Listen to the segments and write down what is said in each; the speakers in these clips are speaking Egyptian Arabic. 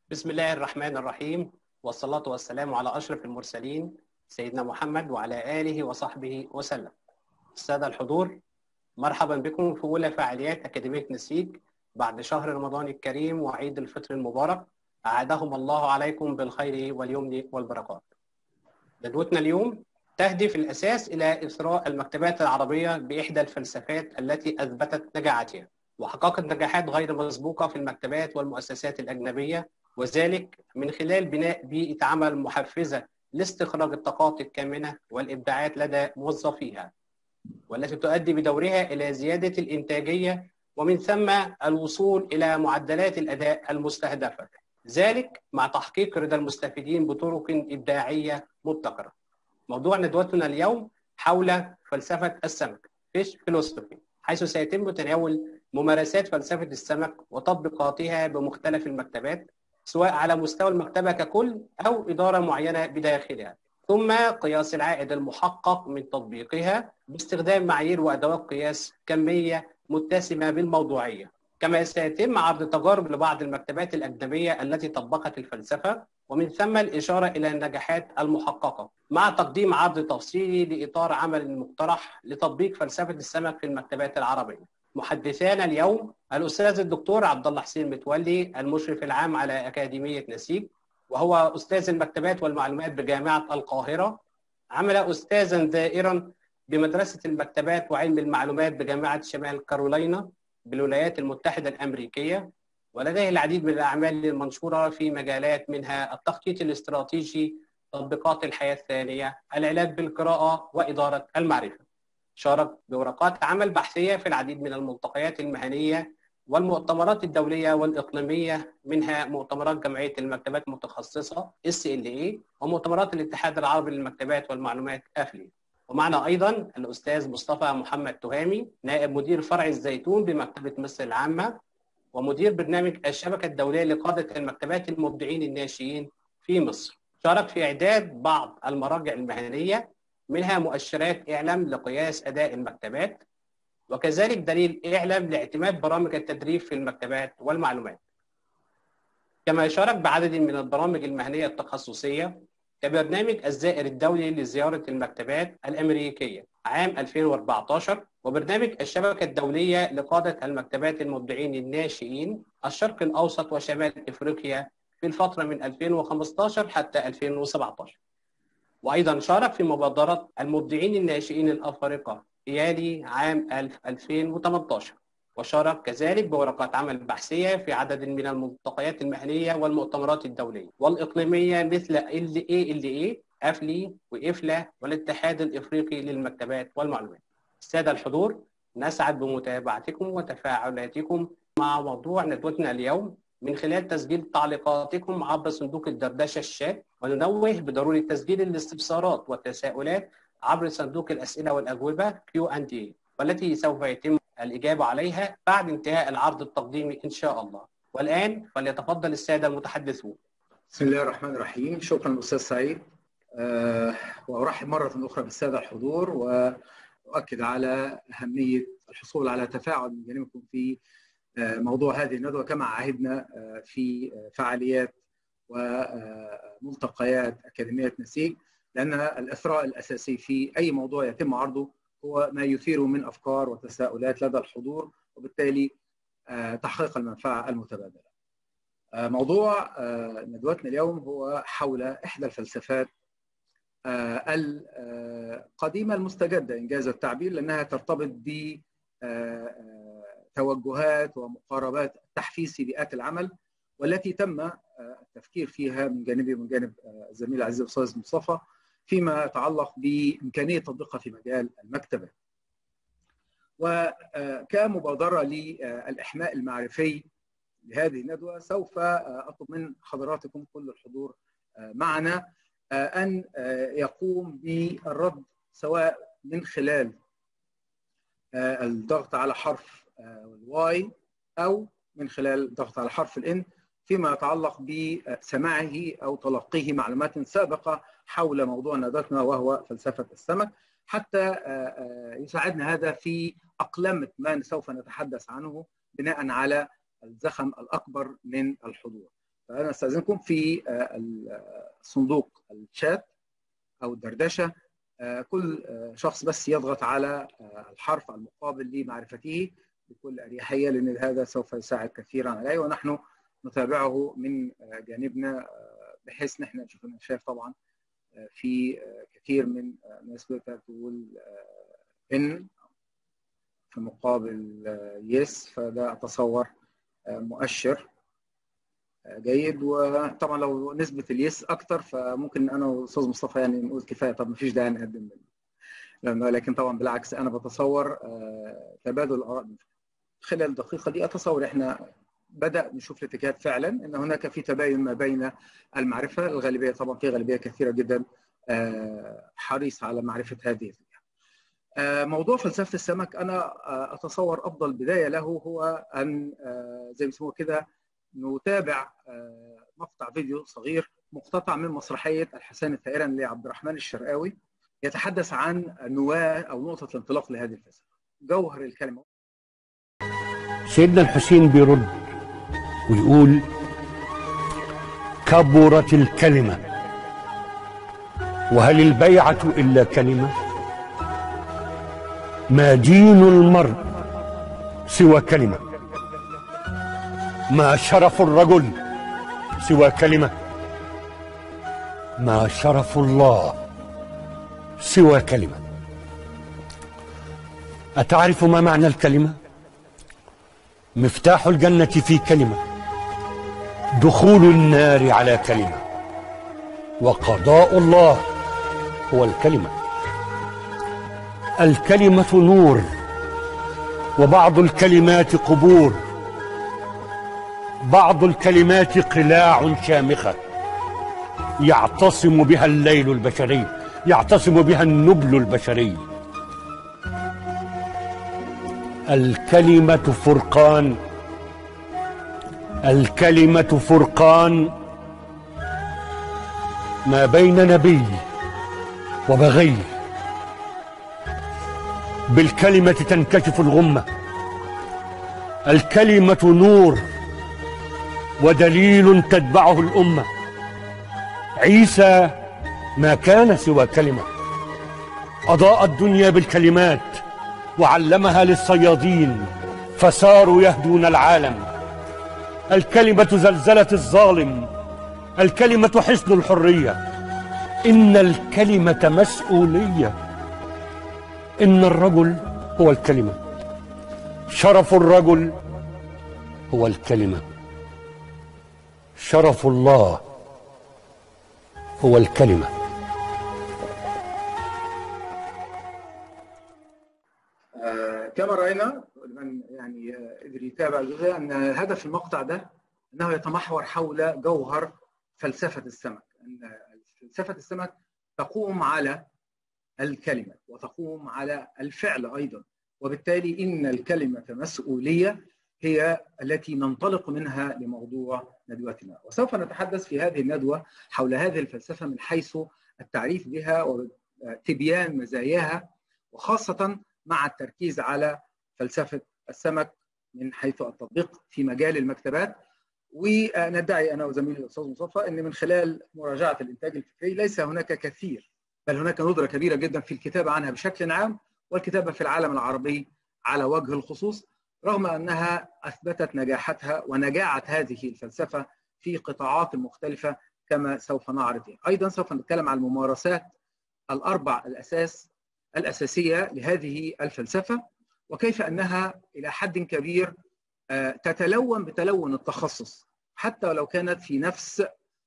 بسم الله الرحمن الرحيم والصلاة والسلام على أشرف المرسلين سيدنا محمد وعلى آله وصحبه وسلم السادة الحضور مرحبا بكم في أولى فعاليات أكاديمية نسيج بعد شهر رمضان الكريم وعيد الفطر المبارك أعادهم الله عليكم بالخير واليمن والبركات ندوتنا اليوم تهدف الأساس إلى إثراء المكتبات العربية بإحدى الفلسفات التي أثبتت نجاعتها وحققت نجاحات غير مسبوقة في المكتبات والمؤسسات الأجنبية وذلك من خلال بناء بيئة عمل محفزة لاستخراج الطاقات الكامنة والإبداعات لدى موظفيها والتي تؤدي بدورها إلى زيادة الإنتاجية ومن ثم الوصول إلى معدلات الأداء المستهدفة ذلك مع تحقيق رضا المستفيدين بطرق إبداعية مبتكرة موضوع ندوتنا اليوم حول فلسفة السمك فيش فيلوسوفي حيث سيتم تناول ممارسات فلسفة السمك وتطبيقاتها بمختلف المكتبات سواء على مستوى المكتبة ككل أو إدارة معينة بداخلها ثم قياس العائد المحقق من تطبيقها باستخدام معايير وأدوات قياس كمية متسمة بالموضوعية كما سيتم عرض تجارب لبعض المكتبات الأجنبية التي طبقت الفلسفة ومن ثم الإشارة إلى النجاحات المحققة مع تقديم عرض تفصيلي لإطار عمل مقترح لتطبيق فلسفة السمك في المكتبات العربية محدثانا اليوم الأستاذ الدكتور عبد الله حسين متولي المشرف العام على أكاديمية نسيج وهو أستاذ المكتبات والمعلومات بجامعة القاهرة عمل أستاذا زائرا بمدرسة المكتبات وعلم المعلومات بجامعة شمال كارولاينا بالولايات المتحدة الأمريكية ولديه العديد من الأعمال المنشورة في مجالات منها التخطيط الاستراتيجي تطبيقات الحياة الثانية العلاج بالقراءة وإدارة المعرفة شارك بورقات عمل بحثية في العديد من الملتقيات المهنية والمؤتمرات الدولية والإقليمية منها مؤتمرات جمعية المكتبات المتخصصة SLA ومؤتمرات الاتحاد العربي للمكتبات والمعلومات أفلي ومعنا أيضا الأستاذ مصطفى محمد تهامي نائب مدير فرع الزيتون بمكتبة مصر العامة ومدير برنامج الشبكة الدولية لقادة المكتبات المبدعين الناشئين في مصر شارك في إعداد بعض المراجع المهنية منها مؤشرات إعلام لقياس أداء المكتبات وكذلك دليل إعلام لاعتماد برامج التدريب في المكتبات والمعلومات كما شارك بعدد من البرامج المهنية التخصصية كبرنامج الزائر الدولي لزيارة المكتبات الأمريكية عام 2014 وبرنامج الشبكة الدولية لقادة المكتبات المبدعين الناشئين الشرق الأوسط وشمال إفريقيا في الفترة من 2015 حتى 2017 وأيضا شارك في مبادرة المبدعين الناشئين الأفارقة إيالي عام 2018 وشارك كذلك بورقات عمل بحثية في عدد من الملتقيات المهنية والمؤتمرات الدولية والإقليمية مثل LALA أفلي وإفلا والاتحاد الإفريقي للمكتبات والمعلومات السادة الحضور نسعد بمتابعتكم وتفاعلاتكم مع موضوع ندوتنا اليوم من خلال تسجيل تعليقاتكم عبر صندوق الدردشة الشات وننوه بضرورة تسجيل الاستفسارات والتساؤلات عبر صندوق الأسئلة والأجوبة Q&A والتي سوف يتم الإجابة عليها بعد انتهاء العرض التقديمي إن شاء الله والآن فليتفضل السادة المتحدثون بسم الله الرحمن الرحيم شكرا أستاذ سعيد أه وأرحب مرة أخرى بالسادة الحضور وأؤكد على أهمية الحصول على تفاعل من جانبكم في موضوع هذه الندوة كما عهدنا في فعاليات وملتقيات أكاديمية نسيج لأن الإثراء الأساسي في أي موضوع يتم عرضه هو ما يثير من أفكار وتساؤلات لدى الحضور وبالتالي تحقيق المنفعة المتبادلة موضوع ندوتنا اليوم هو حول إحدى الفلسفات القديمة المستجدة إنجاز التعبير لأنها ترتبط ب توجهات ومقاربات تحفيز بيئات العمل والتي تم التفكير فيها من جانبي ومن جانب الزميل العزيز الاستاذ مصطفى فيما يتعلق بامكانيه تطبيقها في مجال المكتبه. وكمبادره للاحماء المعرفي لهذه الندوه سوف اطلب من حضراتكم كل الحضور معنا ان يقوم بالرد سواء من خلال الضغط على حرف الواي او من خلال الضغط على حرف الان فيما يتعلق بسماعه او تلقيه معلومات سابقه حول موضوع ندوتنا وهو فلسفه السمك حتى يساعدنا هذا في اقلمه ما سوف نتحدث عنه بناء على الزخم الاكبر من الحضور. فانا استاذنكم في صندوق الشات او الدردشه كل شخص بس يضغط على الحرف المقابل لمعرفته بكل اريحيه لان هذا سوف يساعد كثيرا علي ونحن نتابعه من جانبنا بحيث نحن نشوف شايف طبعا في كثير من الناس تقول ان في مقابل يس فده اتصور مؤشر جيد وطبعا لو نسبه اليس اكتر فممكن انا واستاذ مصطفى يعني نقول كفايه طب ما فيش داعي نقدم لكن طبعا بالعكس انا بتصور تبادل الاراء خلال الدقيقه دي اتصور احنا بدا نشوف الاتجاهات فعلا ان هناك في تباين ما بين المعرفه الغالبيه طبعا في غالبيه كثيره جدا حريص على معرفه هذه موضوع فلسفه السمك انا اتصور افضل بدايه له هو ان زي ما بيسموها كده نتابع مقطع فيديو صغير مقتطع من مسرحيه الحسان الثائره لعبد الرحمن الشرقاوي يتحدث عن نواه او نقطه الانطلاق لهذه الفلسفه جوهر الكلمه سيدنا الحسين بيرد ويقول كبرت الكلمه وهل البيعه الا كلمه ما دين المرء سوى كلمه ما شرف الرجل سوى كلمه ما شرف الله سوى كلمه اتعرف ما معنى الكلمه مفتاح الجنه في كلمه دخول النار على كلمه وقضاء الله هو الكلمه الكلمه نور وبعض الكلمات قبور بعض الكلمات قلاع شامخه يعتصم بها الليل البشري يعتصم بها النبل البشري الكلمه فرقان الكلمه فرقان ما بين نبي وبغي بالكلمه تنكشف الغمه الكلمه نور ودليل تتبعه الامه عيسى ما كان سوى كلمه اضاء الدنيا بالكلمات وعلمها للصيادين فساروا يهدون العالم الكلمه زلزله الظالم الكلمه حصن الحريه ان الكلمه مسؤوليه ان الرجل هو الكلمه شرف الرجل هو الكلمه شرف الله هو الكلمه كما راينا من يعني قدر يتابع الجزء ان هدف المقطع ده انه يتمحور حول جوهر فلسفه السمك ان فلسفه السمك تقوم على الكلمه وتقوم على الفعل ايضا وبالتالي ان الكلمه مسؤوليه هي التي ننطلق منها لموضوع ندوتنا وسوف نتحدث في هذه الندوه حول هذه الفلسفه من حيث التعريف بها وتبيان مزاياها وخاصه مع التركيز على فلسفه السمك من حيث التطبيق في مجال المكتبات وندعي انا وزميلي الاستاذ مصطفى ان من خلال مراجعه الانتاج الفكري ليس هناك كثير بل هناك ندره كبيره جدا في الكتابه عنها بشكل عام والكتابه في العالم العربي على وجه الخصوص رغم انها اثبتت نجاحتها ونجاعه هذه الفلسفه في قطاعات مختلفه كما سوف نعرض ايضا سوف نتكلم عن الممارسات الاربع الاساس الاساسيه لهذه الفلسفه وكيف انها الى حد كبير تتلون بتلون التخصص حتى ولو كانت في نفس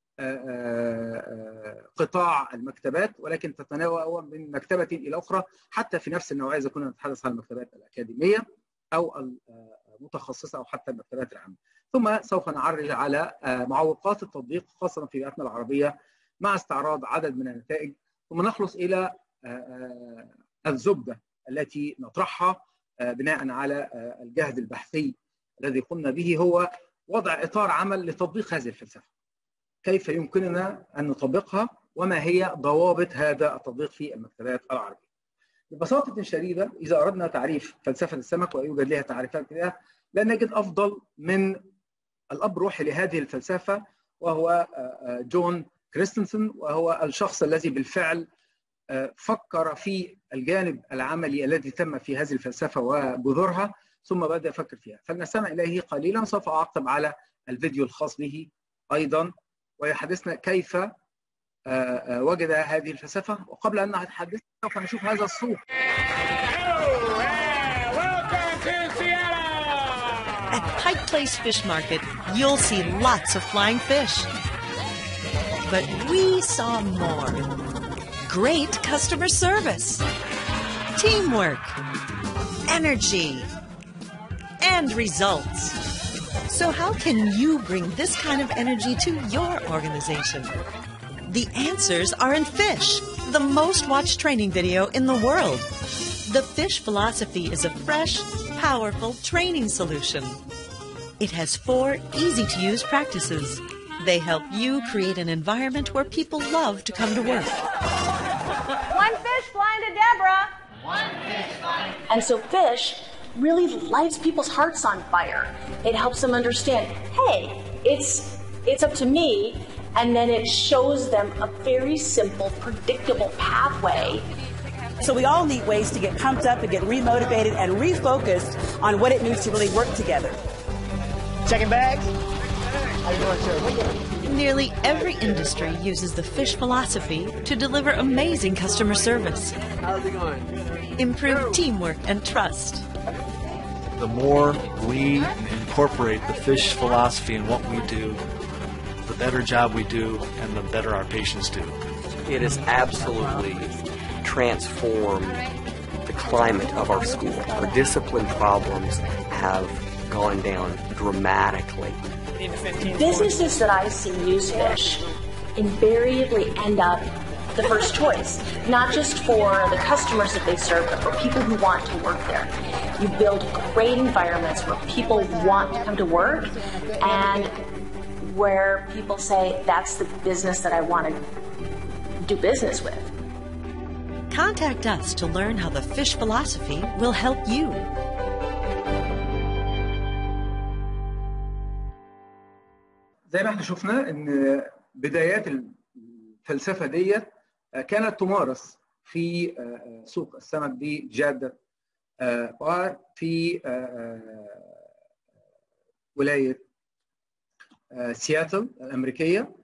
قطاع المكتبات ولكن تتنوع من مكتبه الى اخرى حتى في نفس النوعيه اذا كنا نتحدث عن المكتبات الاكاديميه او المتخصصه او حتى المكتبات العامه. ثم سوف نعرج على معوقات التطبيق خاصه في بيئتنا العربيه مع استعراض عدد من النتائج ثم نخلص الى الزبده التي نطرحها بناء على الجهد البحثي الذي قمنا به هو وضع اطار عمل لتطبيق هذه الفلسفه. كيف يمكننا ان نطبقها وما هي ضوابط هذا التطبيق في المكتبات العربيه. ببساطه شديده اذا اردنا تعريف فلسفه السمك ويوجد لها تعريفات كده لا نجد افضل من الاب روحي لهذه الفلسفه وهو جون كريستنسن وهو الشخص الذي بالفعل فكر في الجانب العملي الذي تم في هذه الفلسفه وجذورها ثم بدا يفكر فيها فلنستمع اليه قليلا سوف اعقب على الفيديو الخاص به ايضا ويحدثنا كيف وجد هذه الفلسفه وقبل ان نتحدث سوف نشوف هذا الصوت At Pike Place Fish Market, you'll see lots of flying fish. But we saw more. Great customer service, teamwork, energy, and results. So, how can you bring this kind of energy to your organization? The answers are in Fish, the most watched training video in the world. The Fish philosophy is a fresh, powerful training solution. It has four easy to use practices. They help you create an environment where people love to come to work. One fish flying to Deborah. One fish flying. And so fish really lights people's hearts on fire. It helps them understand, hey, it's it's up to me, and then it shows them a very simple, predictable pathway so we all need ways to get pumped up and get remotivated and refocused on what it means to really work together. Checking bags? Nearly every industry uses the fish philosophy to deliver amazing customer service. How's it going? Improve teamwork and trust. The more we incorporate the fish philosophy in what we do, the better job we do and the better our patients do. It is absolutely transformed the climate of our school. Our discipline problems have gone down dramatically. Businesses that I see use fish invariably end up the first choice, not just for the customers that they serve, but for people who want to work there. You build great environments where people want to come to work and where people say, that's the business that I want to do business with. Contact us to learn how the fish philosophy will help you. زي ما احنا شفنا ان بدايات الفلسفه ديت كانت تمارس في سوق السمك بجاده وفي ولايه سياتل الامريكيه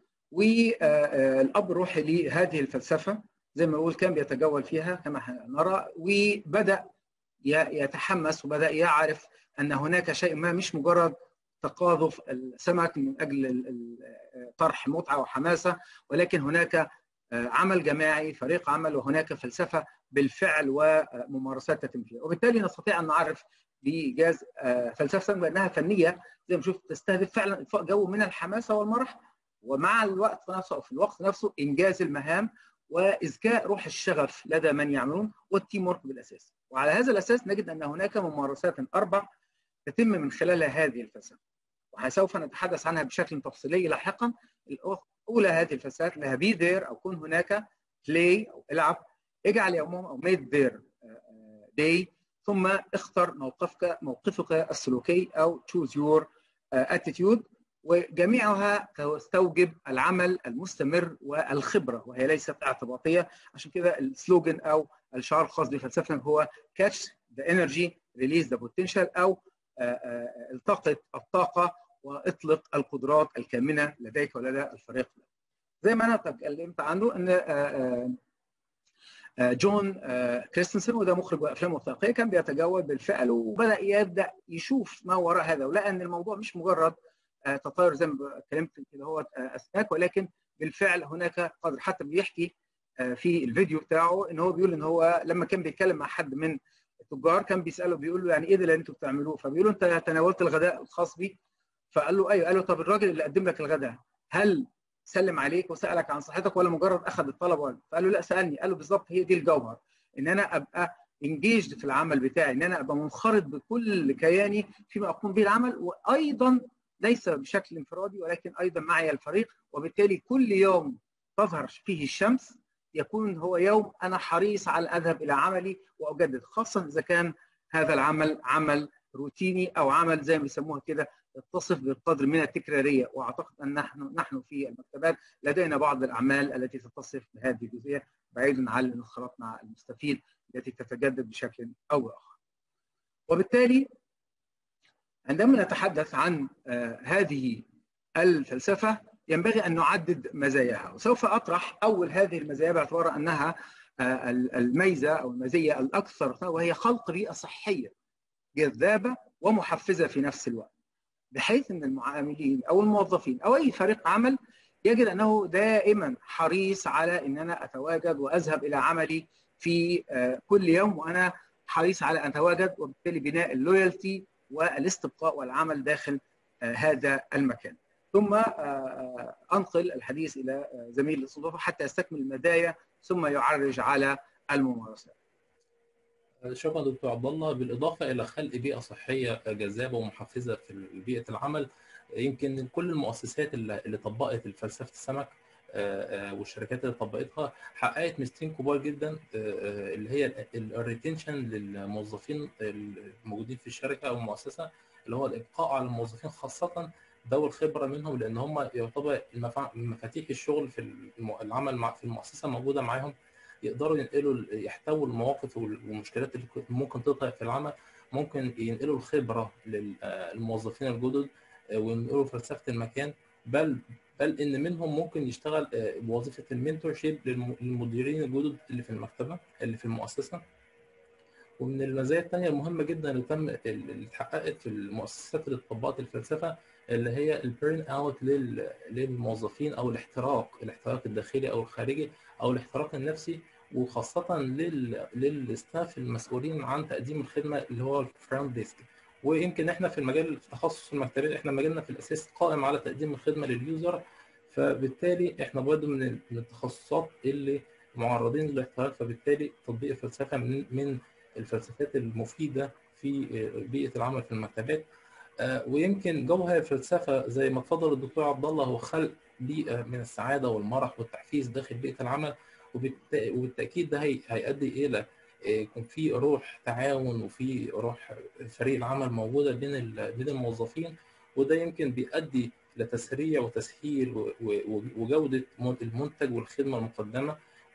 والاب الروحي لهذه الفلسفه زي ما بقول كان بيتجول فيها كما نرى وبدا يتحمس وبدا يعرف ان هناك شيء ما مش مجرد تقاذف السمك من اجل طرح متعه وحماسه ولكن هناك عمل جماعي فريق عمل وهناك فلسفه بالفعل وممارسات تتم فيها وبالتالي نستطيع ان نعرف بايجاز فلسفه بانها فنيه زي ما شفت تستهدف فعلا اطفاء جو من الحماسه والمرح ومع الوقت نفسه او في الوقت نفسه انجاز المهام واذكاء روح الشغف لدى من يعملون والتيم ورك بالاساس وعلى هذا الاساس نجد ان هناك ممارسات اربع تتم من خلالها هذه الفلسفه وسوف نتحدث عنها بشكل تفصيلي لاحقا اولى هذه الفلسفات لها بي ذير او كن هناك بلاي او العب اجعل يومهم او ميد ذير داي ثم اختر موقفك موقفك السلوكي او تشوز يور اتيتيود وجميعها تستوجب العمل المستمر والخبره وهي ليست اعتباطيه عشان كده السلوجن او الشعار الخاص بفلسفتنا هو كاتش ذا انرجي ريليز ذا بوتنشال او التقط الطاقه واطلق القدرات الكامنه لديك ولدى الفريق زي ما انا تكلمت عنه ان جون كريستنسن وده مخرج افلام وثائقيه كان بيتجول بالفعل وبدا يبدا يشوف ما وراء هذا ولقى ان الموضوع مش مجرد تطاير زي ما اتكلمت كده هو اسماك ولكن بالفعل هناك قدر حتى بيحكي في الفيديو بتاعه ان هو بيقول ان هو لما كان بيتكلم مع حد من التجار كان بيساله بيقول له يعني ايه ده اللي انتوا بتعملوه فبيقول له انت تناولت الغداء الخاص بي فقال له ايوه قال له طب الراجل اللي قدم لك الغداء هل سلم عليك وسالك عن صحتك ولا مجرد اخذ الطلب ولا فقال له لا سالني قال له بالظبط هي دي الجوهر ان انا ابقى انجيجد في العمل بتاعي ان انا ابقى منخرط بكل كياني فيما اقوم به العمل وايضا ليس بشكل انفرادي ولكن ايضا معي الفريق وبالتالي كل يوم تظهر فيه الشمس يكون هو يوم انا حريص على اذهب الى عملي واجدد خاصه اذا كان هذا العمل عمل روتيني او عمل زي ما بيسموها كده تتصف بالقدر من التكراريه واعتقد ان نحن نحن في المكتبات لدينا بعض الاعمال التي تتصف بهذه الجزئيه بعيدا عن الانخراط مع المستفيد التي تتجدد بشكل او باخر. وبالتالي عندما نتحدث عن هذه الفلسفه ينبغي ان نعدد مزاياها وسوف اطرح اول هذه المزايا باعتبار انها الميزه او المزيه الاكثر وهي خلق بيئه صحيه جذابه ومحفزه في نفس الوقت بحيث ان المعاملين او الموظفين او اي فريق عمل يجد انه دائما حريص على ان انا اتواجد واذهب الى عملي في كل يوم وانا حريص على ان اتواجد وبالتالي بناء اللويالتي والاستبقاء والعمل داخل هذا المكان. ثم انقل الحديث الى زميل الاستضافه حتى يستكمل المزايا ثم يعرج على الممارسات. شكرا دكتور عبد الله بالاضافه الى خلق بيئه صحيه جذابه ومحفزه في بيئه العمل يمكن كل المؤسسات اللي طبقت فلسفه السمك والشركات اللي طبقتها حققت ميزتين كبار جدا اللي هي الريتنشن للموظفين الموجودين في الشركه او المؤسسه اللي هو الابقاء على الموظفين خاصه ذوي الخبره منهم لان هم يعتبر مفاتيح الشغل في العمل في المؤسسه موجوده معاهم يقدروا ينقلوا يحتووا المواقف والمشكلات اللي ممكن تظهر في العمل ممكن ينقلوا الخبره للموظفين الجدد وينقلوا فلسفه المكان بل بل ان منهم ممكن يشتغل بوظيفه المنتور شيب للمديرين الجدد اللي في المكتبه اللي في المؤسسه ومن المزايا الثانيه المهمه جدا اللي تم اللي اتحققت في المؤسسات اللي طبقت الفلسفه اللي هي البيرن اوت للموظفين او الاحتراق الاحتراق الداخلي او الخارجي او الاحتراق النفسي وخاصه لل للستاف المسؤولين عن تقديم الخدمه اللي هو الفرونت ديسك ويمكن احنا في المجال في تخصص المكتبات احنا مجالنا في الاساس قائم على تقديم الخدمه لليوزر فبالتالي احنا برضه من التخصصات اللي معرضين للاحتراق فبالتالي تطبيق الفلسفه من من الفلسفات المفيده في بيئه العمل في المكتبات ويمكن جوهر الفلسفه زي ما اتفضل الدكتور عبد الله هو خلق بيئه من السعاده والمرح والتحفيز داخل بيئه العمل وبالتاكيد ده هيؤدي الى يكون في روح تعاون وفي روح فريق العمل موجوده بين بين الموظفين وده يمكن بيؤدي لتسريع وتسهيل وجوده المنتج والخدمه المقدمه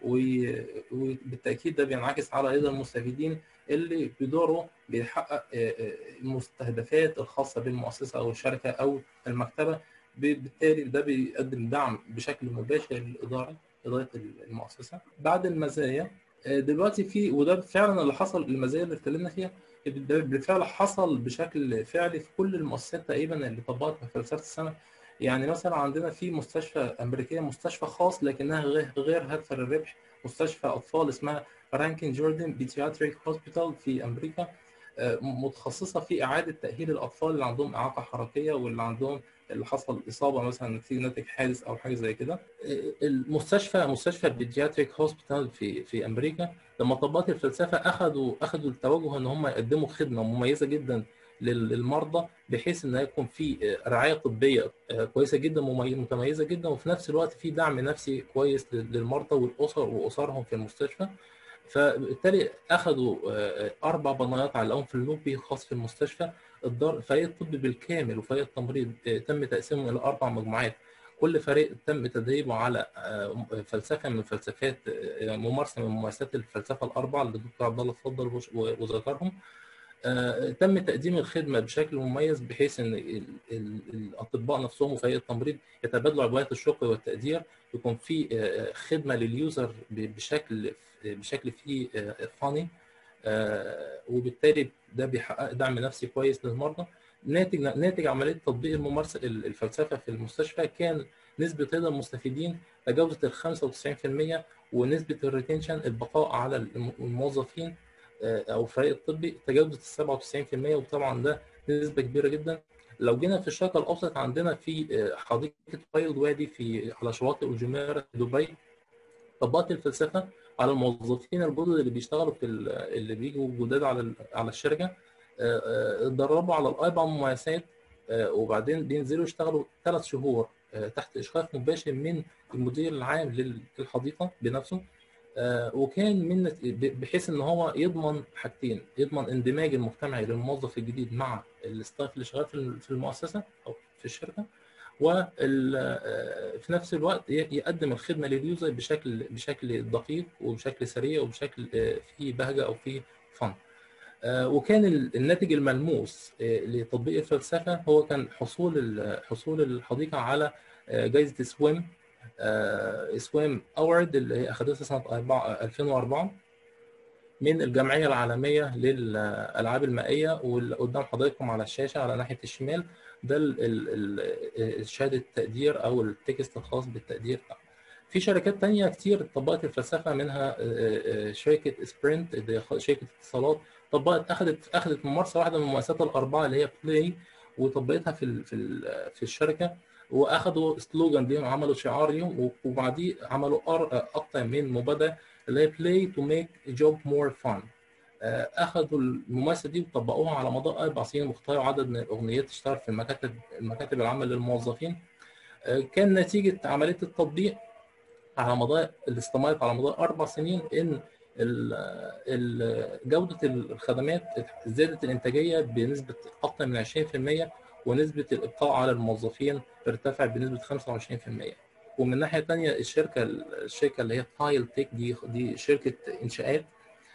وبالتاكيد ده بينعكس على ايضا المستفيدين اللي بدوره بيحقق المستهدفات الخاصه بالمؤسسه او الشركه او المكتبه بالتالي ده بيقدم دعم بشكل مباشر للاداره اداره المؤسسه بعد المزايا دلوقتي في وده فعلا اللي حصل المزايا اللي اتكلمنا فيها بالفعل حصل بشكل فعلي في كل المؤسسات تقريبا اللي طبقت فلسفه السمك يعني مثلا عندنا في مستشفى امريكيه مستشفى خاص لكنها غير غير هادفه للربح مستشفى اطفال اسمها فرانكن جوردن بيتياتريك هوسبيتال في امريكا متخصصه في اعاده تاهيل الاطفال اللي عندهم اعاقه حركيه واللي عندهم اللي حصل اصابه مثلا نتيجه ناتج حادث او حاجه زي كده المستشفى مستشفى بيدياتريك هوسبيتال في في امريكا لما طبقت الفلسفه اخذوا اخذوا التوجه ان هم يقدموا خدمه مميزه جدا للمرضى بحيث ان يكون في رعايه طبيه كويسه جدا متميزه جدا وفي نفس الوقت في دعم نفسي كويس للمرضى والاسر واسرهم في المستشفى فبالتالي اخذوا اربع بنايات علقوهم في اللوبي خاص في المستشفى فريق الطب بالكامل وفريق التمريض تم تقسيمهم الى اربع مجموعات كل فريق تم تدريبه على فلسفه من فلسفات ممارسه من ممارسات الفلسفه الاربعه اللي الدكتور عبد الله اتفضل وذكرهم تم تقديم الخدمه بشكل مميز بحيث ان الاطباء نفسهم وفريق التمريض يتبادلوا عبوات الشكر والتقدير يكون في خدمه لليوزر بشكل بشكل فيه فاني وبالتالي ده بيحقق دعم نفسي كويس للمرضى ناتج ناتج عمليه تطبيق الممارسه الفلسفه في المستشفى كان نسبه رضا المستفيدين تجاوزت ال 95% ونسبه الريتنشن البقاء على الموظفين او الفريق الطبي تجاوزت ال 97% وطبعا ده نسبه كبيره جدا لو جينا في الشرق الاوسط عندنا في حديقه وايلد وادي في على شواطئ الجميره دبي طبقت الفلسفه على الموظفين الجدد اللي بيشتغلوا في اللي بيجوا جداد على على الشركه اتدربوا على الاربع ممارسات وبعدين بينزلوا يشتغلوا ثلاث شهور تحت اشراف مباشر من المدير العام للحديقه بنفسه آه، وكان من ب- بحيث ان هو يضمن حاجتين يضمن اندماج المجتمعي للموظف الجديد مع الستاف اللي شغال في ال- في المؤسسه او في الشركه وفي نفس الوقت ي- يقدم الخدمه لليوزر بشكل بشكل دقيق وبشكل سريع وبشكل آه، فيه بهجه او فيه فن آه، وكان ال- الناتج الملموس آه، لتطبيق الفلسفه هو كان حصول ال- حصول الحديقه على آه، جائزه سويم سويم اوورد اللي هي اخذتها سنه 4 2004 من الجمعيه العالميه للالعاب المائيه واللي قدام حضراتكم على الشاشه على ناحيه الشمال ده ال- ال- ال- شهاده التقدير او التكست الخاص بالتقدير بتاعه. في شركات تانية كتير طبقت الفلسفه منها آه، آه، شركه سبرنت اللي هي شركه اتصالات طبقت اخذت اخذت ممارسه واحده من المؤسسات الاربعه اللي هي بلاي وطبقتها في ال في ال في الشركه واخذوا سلوجان ليهم عملوا شعار ليهم وبعديه عملوا أر- اكتر من مبادره اللي هي بلاي تو ميك جوب مور فان اخذوا الممارسه دي وطبقوها على مدار اربع سنين واختاروا عدد من الاغنيات تشتغل في المكاتب المكاتب العامه للموظفين آه، كان نتيجه عمليه التطبيق على مدار اللي استمرت على مدار اربع سنين ان ال- ال- جوده الخدمات زادت الانتاجيه بنسبه اكثر من 20% ونسبه الابقاء على الموظفين ارتفعت بنسبه 25% ومن ناحيه ثانيه الشركه الشركه اللي هي تايل تيك دي دي شركه انشاءات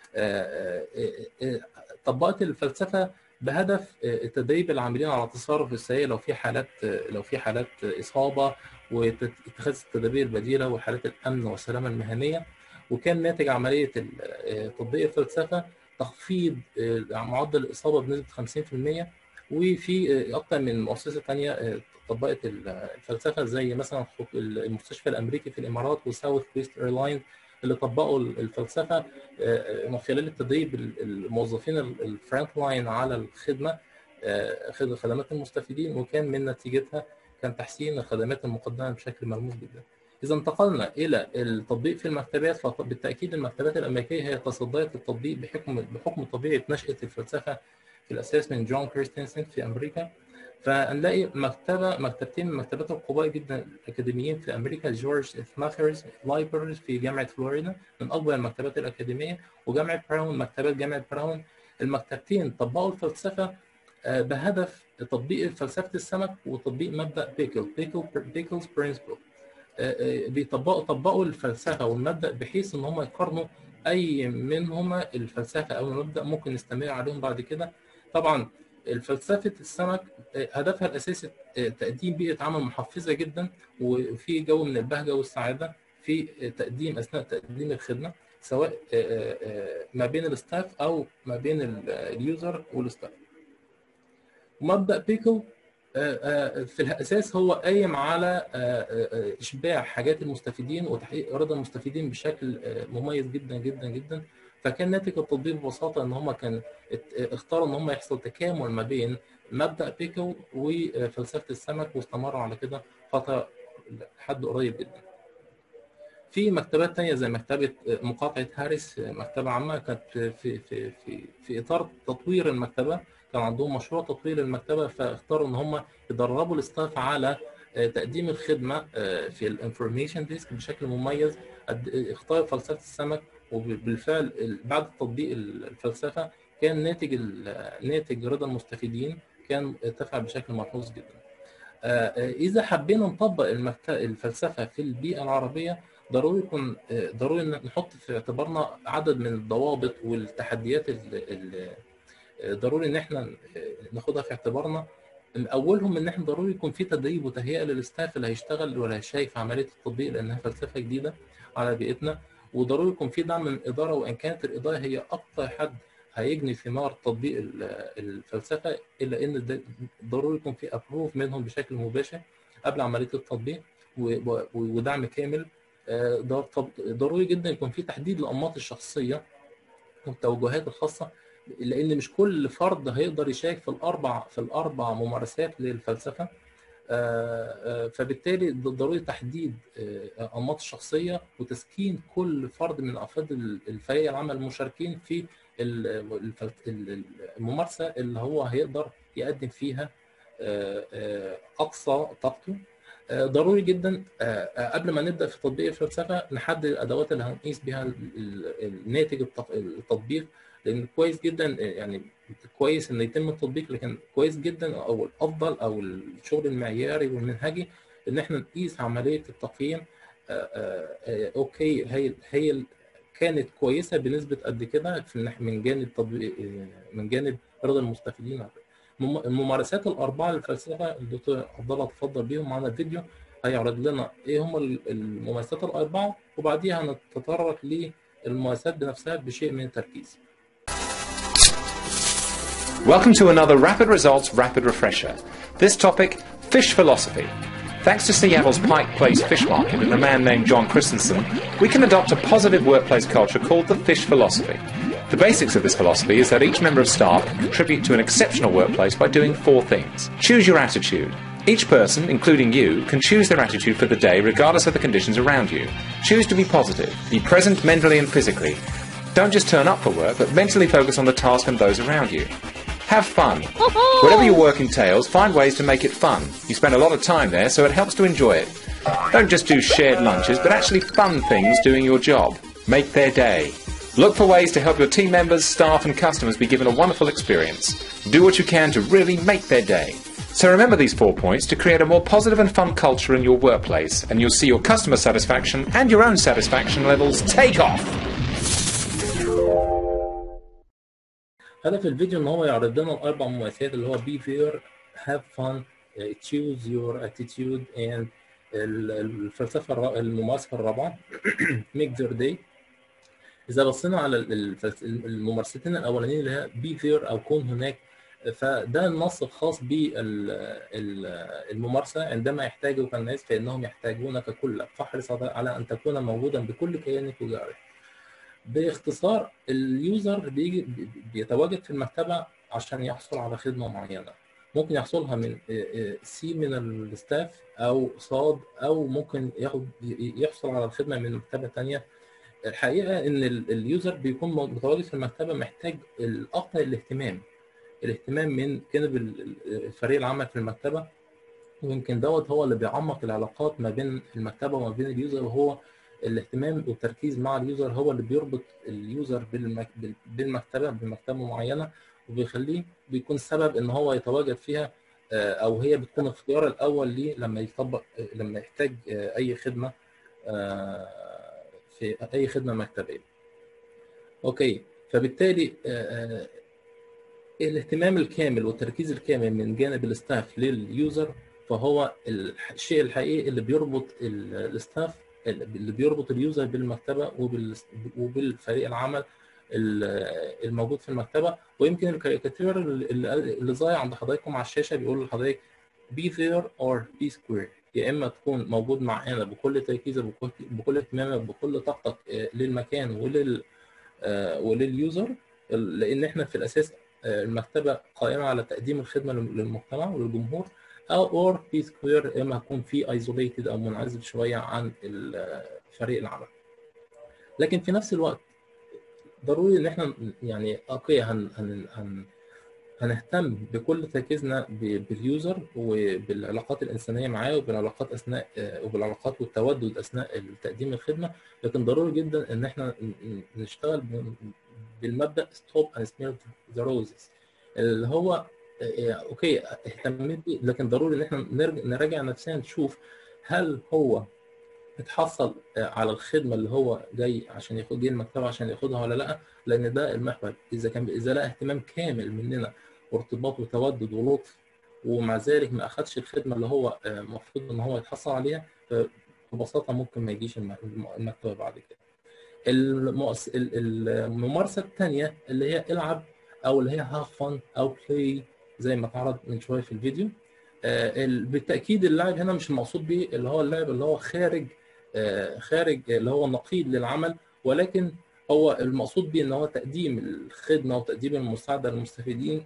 آه، آه، آه، طبقت الفلسفه بهدف آه، تدريب العاملين على التصرف السيء لو في حالات آه، لو في حالات اصابه واتخاذ التدابير البديله وحالات الامن والسلامه المهنيه وكان ناتج عمليه ال- آه، تطبيق الفلسفه تخفيض آه، معدل الاصابه بنسبه 50% وفي آه، اكثر من مؤسسه ثانيه آه، طبقت ال- الفلسفه زي مثلا خط- المستشفى الامريكي في الامارات وساوث ويست ايرلاين اللي طبقوا الفلسفه آه، من خلال التدريب ال- الموظفين الفرونت لاين على الخدمه آه، خدمه خدمات المستفيدين وكان من نتيجتها كان تحسين الخدمات المقدمه بشكل ملموس جدا. اذا انتقلنا الى التطبيق في المكتبات فبالتاكيد المكتبات الامريكيه هي تصديت التطبيق بحكم بحكم طبيعه نشاه الفلسفه في الاساس من جون كريستنسن في امريكا فنلاقي مكتبه مكتبتين من المكتبات القويه جدا الاكاديميين في امريكا جورج سماثرز لايبرز في جامعه فلوريدا من اكبر المكتبات الاكاديميه وجامعه براون مكتبات جامعه براون المكتبتين طبقوا الفلسفه آه، بهدف تطبيق فلسفه السمك وتطبيق مبدا بيكل بيكل بيكلز برنسبل بيطبقوا طبقوا الفلسفه والمبدا بحيث ان هم يقارنوا اي منهما الفلسفه او المبدا ممكن نستمر عليهم بعد كده طبعا فلسفه السمك آه، هدفها الاساسي آه، تقديم بيئه عمل محفزه جدا وفي جو من البهجه والسعاده في آه، تقديم اثناء تقديم الخدمه سواء آه، آه، ما بين الستاف او ما بين ال- اليوزر والستاف مبدا بيكو آه، آه، في الاساس هو قايم على آه، آه، آه، اشباع حاجات المستفيدين وتحقيق رضا المستفيدين بشكل آه، مميز جدا جدا جدا فكان ناتج التطبيق ببساطه ان هم كان ات- اختاروا ان هم يحصل تكامل ما بين مبدا بيكو وفلسفه السمك واستمروا على كده فتره لحد قريب جدا. في مكتبات تانية زي مكتبة مقاطعة هاريس مكتبة عامة كانت في في في في إطار تطوير المكتبة كان عندهم مشروع تطوير المكتبة فاختاروا إن هم يدربوا الستاف على تقديم الخدمة في الانفورميشن ديسك بشكل مميز قد- اختار فلسفة السمك وبالفعل بعد تطبيق الفلسفة كان ناتج ال- ناتج رضا المستفيدين كان ارتفع بشكل ملحوظ جدا. آه، إذا حبينا نطبق المكت- الفلسفة في البيئة العربية ضروري يكون آه، ضروري إن نحط في اعتبارنا عدد من الضوابط والتحديات اللي ضروري ان احنا آه، ناخدها في اعتبارنا من اولهم ان احنا ضروري يكون في تدريب وتهيئه للستاف اللي هيشتغل ولا هيشارك عمليه التطبيق لانها فلسفه جديده على بيئتنا وضروري يكون في دعم من الاداره وان كانت الاداره هي اكثر حد هيجني ثمار تطبيق ال- الفلسفه الا ان ده ضروري يكون في ابروف منهم بشكل مباشر قبل عمليه التطبيق و- و- ودعم كامل آه، ده طب- ضروري جدا يكون في تحديد لانماط الشخصيه والتوجهات الخاصه لان مش كل فرد هيقدر يشارك في الاربع في الاربع ممارسات للفلسفه آه، آه، فبالتالي ض- ضروري تحديد آه، انماط الشخصيه وتسكين كل فرد من افراد ال- الفريق العمل المشاركين في ال- الفل- ال- الممارسه اللي هو هيقدر يقدم فيها آه، آه، اقصى طاقته آه، ضروري جدا آه، آه، قبل ما نبدا في تطبيق الفلسفه نحدد الادوات اللي هنقيس بها ال- ال- الناتج التط- التطبيق لان كويس جدا يعني كويس ان يتم التطبيق لكن كويس جدا او الافضل او الشغل المعياري والمنهجي ان احنا نقيس عمليه التقييم آه، آه، آه، اوكي هي هي كانت كويسه بنسبه قد كده في الناح- من جانب تطبيق آه، من جانب رضا المستفيدين مم- الممارسات الاربعه للفلسفه الدكتور عبد الله تفضل بيهم معانا الفيديو هيعرض لنا ايه هم ال- الممارسات الاربعه وبعديها هنتطرق للممارسات بنفسها بشيء من التركيز. Welcome to another Rapid Results Rapid Refresher. This topic, fish philosophy. Thanks to Seattle's Pike Place Fish Market and a man named John Christensen, we can adopt a positive workplace culture called the fish philosophy. The basics of this philosophy is that each member of staff can contribute to an exceptional workplace by doing four things. Choose your attitude. Each person, including you, can choose their attitude for the day regardless of the conditions around you. Choose to be positive. Be present mentally and physically. Don't just turn up for work, but mentally focus on the task and those around you. Have fun. Whatever your work entails, find ways to make it fun. You spend a lot of time there, so it helps to enjoy it. Don't just do shared lunches, but actually fun things doing your job. Make their day. Look for ways to help your team members, staff, and customers be given a wonderful experience. Do what you can to really make their day. So remember these four points to create a more positive and fun culture in your workplace, and you'll see your customer satisfaction and your own satisfaction levels take off. هدف الفيديو ان هو يعرض لنا الاربع ممارسات اللي هو be fair, have fun, uh, choose your attitude and ال- الفلسفه الر- الممارسه الرابعه make their day اذا بصينا على ال- الفلس- الممارستين الاولانيين اللي هي be fair او كون هناك فده النص الخاص بالممارسه عندما يحتاجك الناس فانهم يحتاجونك كلك فاحرص على ان تكون موجودا بكل كيانك وجارك باختصار اليوزر بيجي بيتواجد في المكتبه عشان يحصل على خدمه معينه ممكن يحصلها من سي من الستاف او صاد او ممكن ياخد يحصل على الخدمه من مكتبه ثانيه الحقيقه ان ال- اليوزر بيكون متواجد في المكتبه محتاج الاكثر الاهتمام الاهتمام من جانب ال- ال- فريق العمل في المكتبه ويمكن دوت هو اللي بيعمق العلاقات ما بين المكتبه وما بين اليوزر وهو الاهتمام والتركيز مع اليوزر هو اللي بيربط اليوزر بالمك... بال- بالمكتبه بمكتبه معينه وبيخليه بيكون سبب ان هو يتواجد فيها آه، او هي بتكون الاختيار الاول ليه لما يطبق آه، لما يحتاج آه، اي خدمه آه، في اي خدمه مكتبيه. اوكي فبالتالي آه، آه، الاهتمام الكامل والتركيز الكامل من جانب الاستاف لليوزر فهو الشيء الحقيقي اللي بيربط ال- الاستاف اللي بيربط اليوزر بالمكتبه وبال- وبالفريق العمل ال- الموجود في المكتبه ويمكن الكاريكاتير اللي اللي ظاهر عند حضراتكم على الشاشه بيقول لحضرتك be there or be square يا اما تكون موجود معانا بكل تركيزك بكل, بكل اهتمامك بكل طاقتك آه، للمكان ولل آه، ولليوزر لان احنا في الاساس آه، المكتبه قائمه على تقديم الخدمه لل- للمجتمع وللجمهور او اور بي سكوير اما هكون في ايزوليتد او منعزل شويه عن ال- فريق العمل لكن في نفس الوقت ضروري ان احنا يعني اوكي هن هن هن هنهتم بكل تركيزنا ب- باليوزر وبالعلاقات الانسانيه معاه وبالعلاقات اثناء آه، وبالعلاقات والتودد اثناء تقديم الخدمه لكن ضروري جدا ان احنا ن- ن- نشتغل ب- بالمبدا ستوب اند سميل ذا روزز اللي هو آه، اوكي اهتميت بيه لكن ضروري ان احنا نرجع نراجع نفسنا نشوف هل هو اتحصل آه، على الخدمه اللي هو جاي عشان ياخد جاي المكتبه عشان ياخدها ولا لا لان ده المحور اذا كان اذا لقى اهتمام كامل مننا وارتباط وتودد ولطف ومع ذلك ما اخدش الخدمه اللي هو آه، المفروض ان هو يتحصل عليها فببساطه ممكن ما يجيش الم- الم- المكتبه بعد كده المؤس... ال- الممارسه الثانيه اللي هي العب او اللي هي هاف فن او بلاي زي ما اتعرض من شويه في الفيديو آه، ال- بالتاكيد اللعب هنا مش المقصود بيه اللي هو اللعب اللي هو خارج آه، خارج اللي هو نقيض للعمل ولكن هو المقصود بيه ان هو تقديم الخدمه وتقديم المساعده للمستفيدين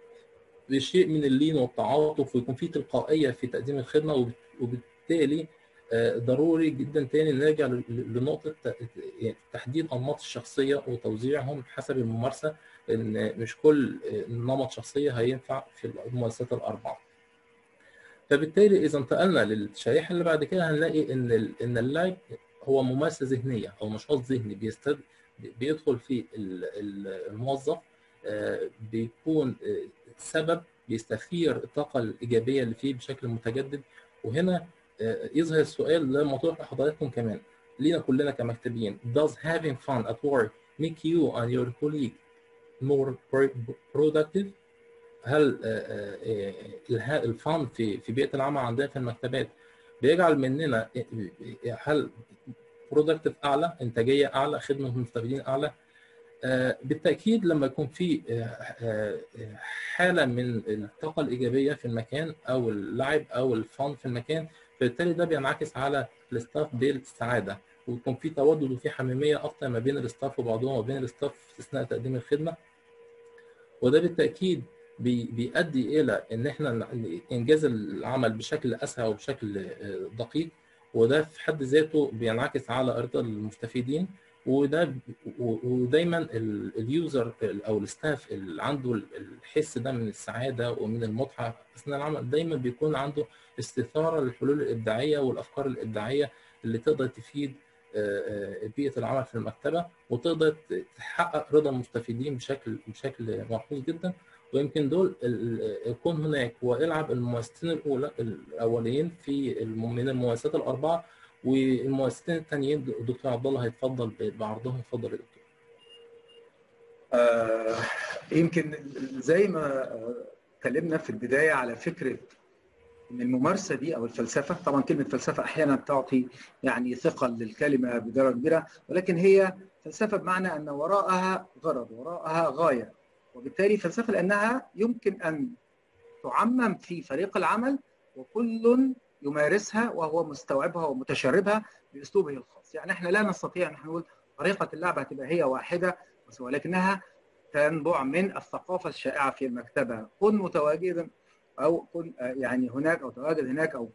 بشيء من اللين والتعاطف ويكون في تلقائيه في تقديم الخدمه وب- وبالتالي آه، ضروري جدا تاني نرجع ل- لنقطه ت- يعني تحديد انماط الشخصيه وتوزيعهم حسب الممارسه لان مش كل آه، نمط شخصيه هينفع في الممارسات الاربعه. فبالتالي اذا انتقلنا للشريحه اللي بعد كده هنلاقي ان ال ان اللعب هو ممارسه ذهنيه او نشاط ذهني بيستد بيدخل فيه الموظف بيكون سبب بيستثير الطاقه الايجابيه اللي فيه بشكل متجدد وهنا يظهر السؤال اللي مطروح لحضراتكم كمان لينا كلنا كمكتبيين does having fun at work make you and your colleague more productive هل الفن في في بيئه العمل عندنا في المكتبات بيجعل مننا هل برودكتيف اعلى انتاجيه اعلى خدمه المستفيدين اعلى بالتاكيد لما يكون في حاله من الطاقه الايجابيه في المكان او اللعب او الفن في المكان فبالتالي ده بينعكس على الستاف بالسعاده ويكون في تودد وفي حميميه اكتر ما بين الستاف وبعضهم وبين الستاف اثناء تقديم الخدمه وده بالتاكيد بيؤدي الى ان احنا انجاز العمل بشكل اسرع وبشكل دقيق وده في حد ذاته بينعكس على ارضاء المستفيدين وده ودايما اليوزر او الستاف اللي عنده الحس ده من السعاده ومن المتعه اثناء العمل دايما بيكون عنده استثاره للحلول الابداعيه والافكار الابداعيه اللي تقدر تفيد بيئه العمل في المكتبه وتقدر تحقق رضا المستفيدين بشكل بشكل ملحوظ جدا ويمكن دول يكون هناك والعب الممثلين الاولى الاولين في من الممثلات الاربعه والمؤسستين التانيين الدكتور عبد الله هيتفضل بعرضهم اتفضل يا دكتور. آه يمكن زي ما اتكلمنا في البدايه على فكره ان الممارسه دي او الفلسفه طبعا كلمه فلسفه احيانا تعطي يعني ثقل للكلمه بدرجه كبيره ولكن هي فلسفه بمعنى ان وراءها غرض وراءها غايه وبالتالي فلسفه لانها يمكن ان تعمم في فريق العمل وكل يمارسها وهو مستوعبها ومتشربها باسلوبه الخاص، يعني احنا لا نستطيع ان نقول طريقه اللعب هتبقى هي واحده ولكنها تنبع من الثقافه الشائعه في المكتبه، كن متواجدا او كن يعني هناك او تواجد هناك او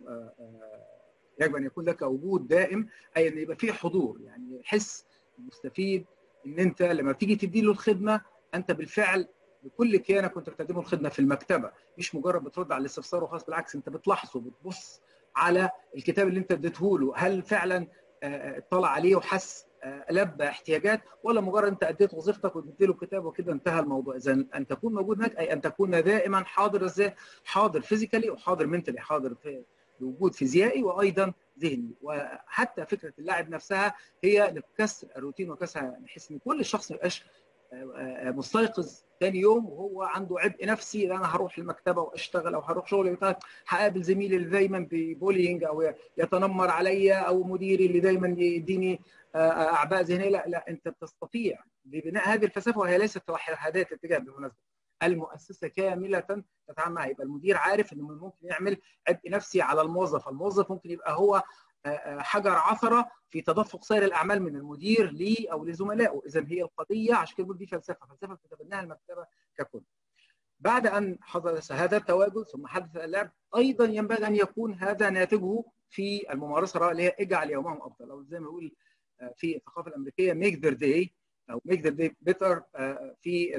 يجب ان يكون لك وجود دائم اي ان يبقى في حضور يعني حس المستفيد ان انت لما تيجي تدي له الخدمه انت بالفعل بكل كيانك كنت بتقدمه الخدمه في المكتبه مش مجرد بترد على الاستفسار وخلاص بالعكس انت بتلاحظه بتبص على الكتاب اللي انت اديته له هل فعلا اطلع عليه وحس لبى احتياجات ولا مجرد انت اديت وظيفتك واديت له كتاب وكده انتهى الموضوع اذا ان تكون موجود هناك اي ان تكون دائما حاضر ازاي حاضر فيزيكالي وحاضر منتلي حاضر في بوجود فيزيائي وايضا ذهني وحتى فكره اللعب نفسها هي لكسر الروتين وكسر نحس ان كل شخص ما يبقاش مستيقظ ثاني يوم وهو عنده عبء نفسي انا هروح المكتبه واشتغل او هروح شغلي هقابل زميلي اللي دايما ببولينج او يتنمر عليا او مديري اللي دايما يديني اعباء ذهنيه لا لا انت بتستطيع ببناء هذه الفلسفه وهي ليست هذه الاتجاه بالمناسبه المؤسسه كامله تتعامل معها يبقى المدير عارف انه ممكن يعمل عبء نفسي على الموظف الموظف ممكن يبقى هو حجر عثره في تدفق سير الاعمال من المدير لي او لزملائه اذا هي القضيه عشان كده دي فلسفه فلسفه بتتبناها المكتبه ككل بعد ان حدث هذا التواجد ثم حدث اللعب ايضا ينبغي ان يكون هذا ناتجه في الممارسه اللي هي اجعل يومهم افضل او زي ما بيقول في الثقافه الامريكيه make their day او make their day better في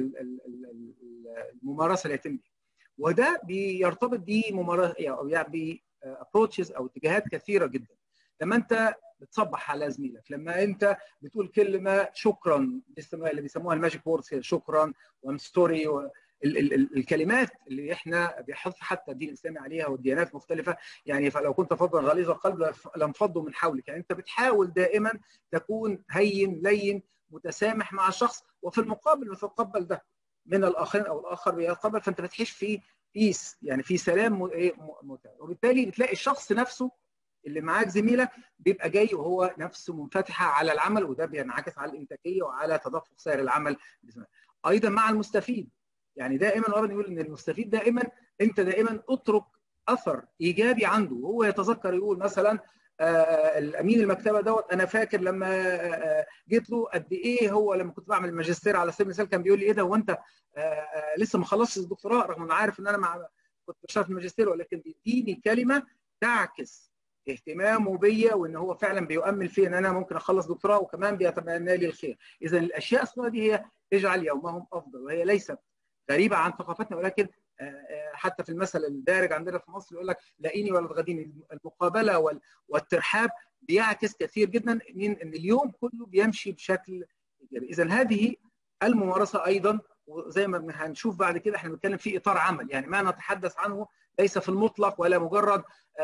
الممارسه اللي يتم وده بيرتبط بممارسه او يعني ابروتشز او اتجاهات كثيره جدا لما انت بتصبح على زميلك لما انت بتقول كلمه شكرا اللي بيسموها الماجيك ووردز شكرا وام ستوري و... ال ال ال الكلمات اللي احنا بيحث حتى الدين الاسلامي عليها والديانات مختلفه يعني فلو كنت فظا غليظ القلب لانفضوا من حولك يعني انت بتحاول دائما تكون هين لين متسامح مع الشخص وفي المقابل بتتقبل ده من الاخرين او الاخر بيتقبل فانت بتعيش في بيس يعني في سلام وبالتالي بتلاقي الشخص نفسه اللي معاك زميلك بيبقى جاي وهو نفسه منفتحه على العمل وده بينعكس على الانتاجيه وعلى تدفق سعر العمل ايضا مع المستفيد يعني دائما ورا يقول ان المستفيد دائما انت دائما اترك اثر ايجابي عنده وهو يتذكر يقول مثلا الامين المكتبه دوت انا فاكر لما جيت له قد ايه هو لما كنت بعمل الماجستير على سبيل المثال كان بيقول لي ايه ده وانت لسه ما خلصتش الدكتوراه رغم ان عارف ان انا مع كنت بشتغل في الماجستير ولكن بيديني كلمه تعكس اهتمامه بيا وان هو فعلا بيؤمل في ان انا ممكن اخلص دكتوراه وكمان بيتمنى لي الخير اذا الاشياء الصغيره دي هي اجعل يومهم افضل وهي ليست غريبه عن ثقافتنا ولكن حتى في المثل الدارج عندنا في مصر يقول لك لاقيني ولا تغديني المقابله والترحاب بيعكس كثير جدا من ان اليوم كله بيمشي بشكل ايجابي اذا هذه الممارسه ايضا وزي ما هنشوف بعد كده احنا بنتكلم في اطار عمل يعني ما نتحدث عنه ليس في المطلق ولا مجرد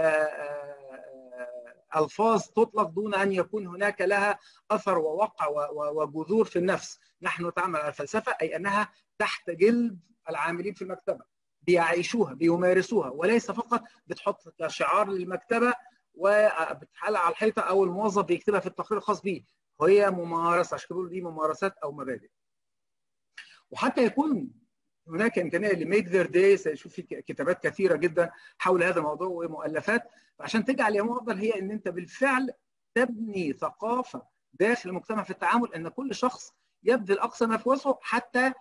الفاظ تطلق دون ان يكون هناك لها اثر ووقع وجذور في النفس نحن نتعامل على الفلسفه اي انها تحت جلد العاملين في المكتبه بيعيشوها بيمارسوها وليس فقط بتحط كشعار للمكتبه وبتحلق على الحيطه او الموظف بيكتبها في التقرير الخاص به هي ممارسه عشان كده دي ممارسات او مبادئ وحتى يكون هناك امكانيه لميك ذير داي سيشوف في كتابات كثيره جدا حول هذا الموضوع ومؤلفات عشان تجعل يوم افضل هي ان انت بالفعل تبني ثقافه داخل المجتمع في التعامل ان كل شخص يبذل اقصى ما في وسعه حتى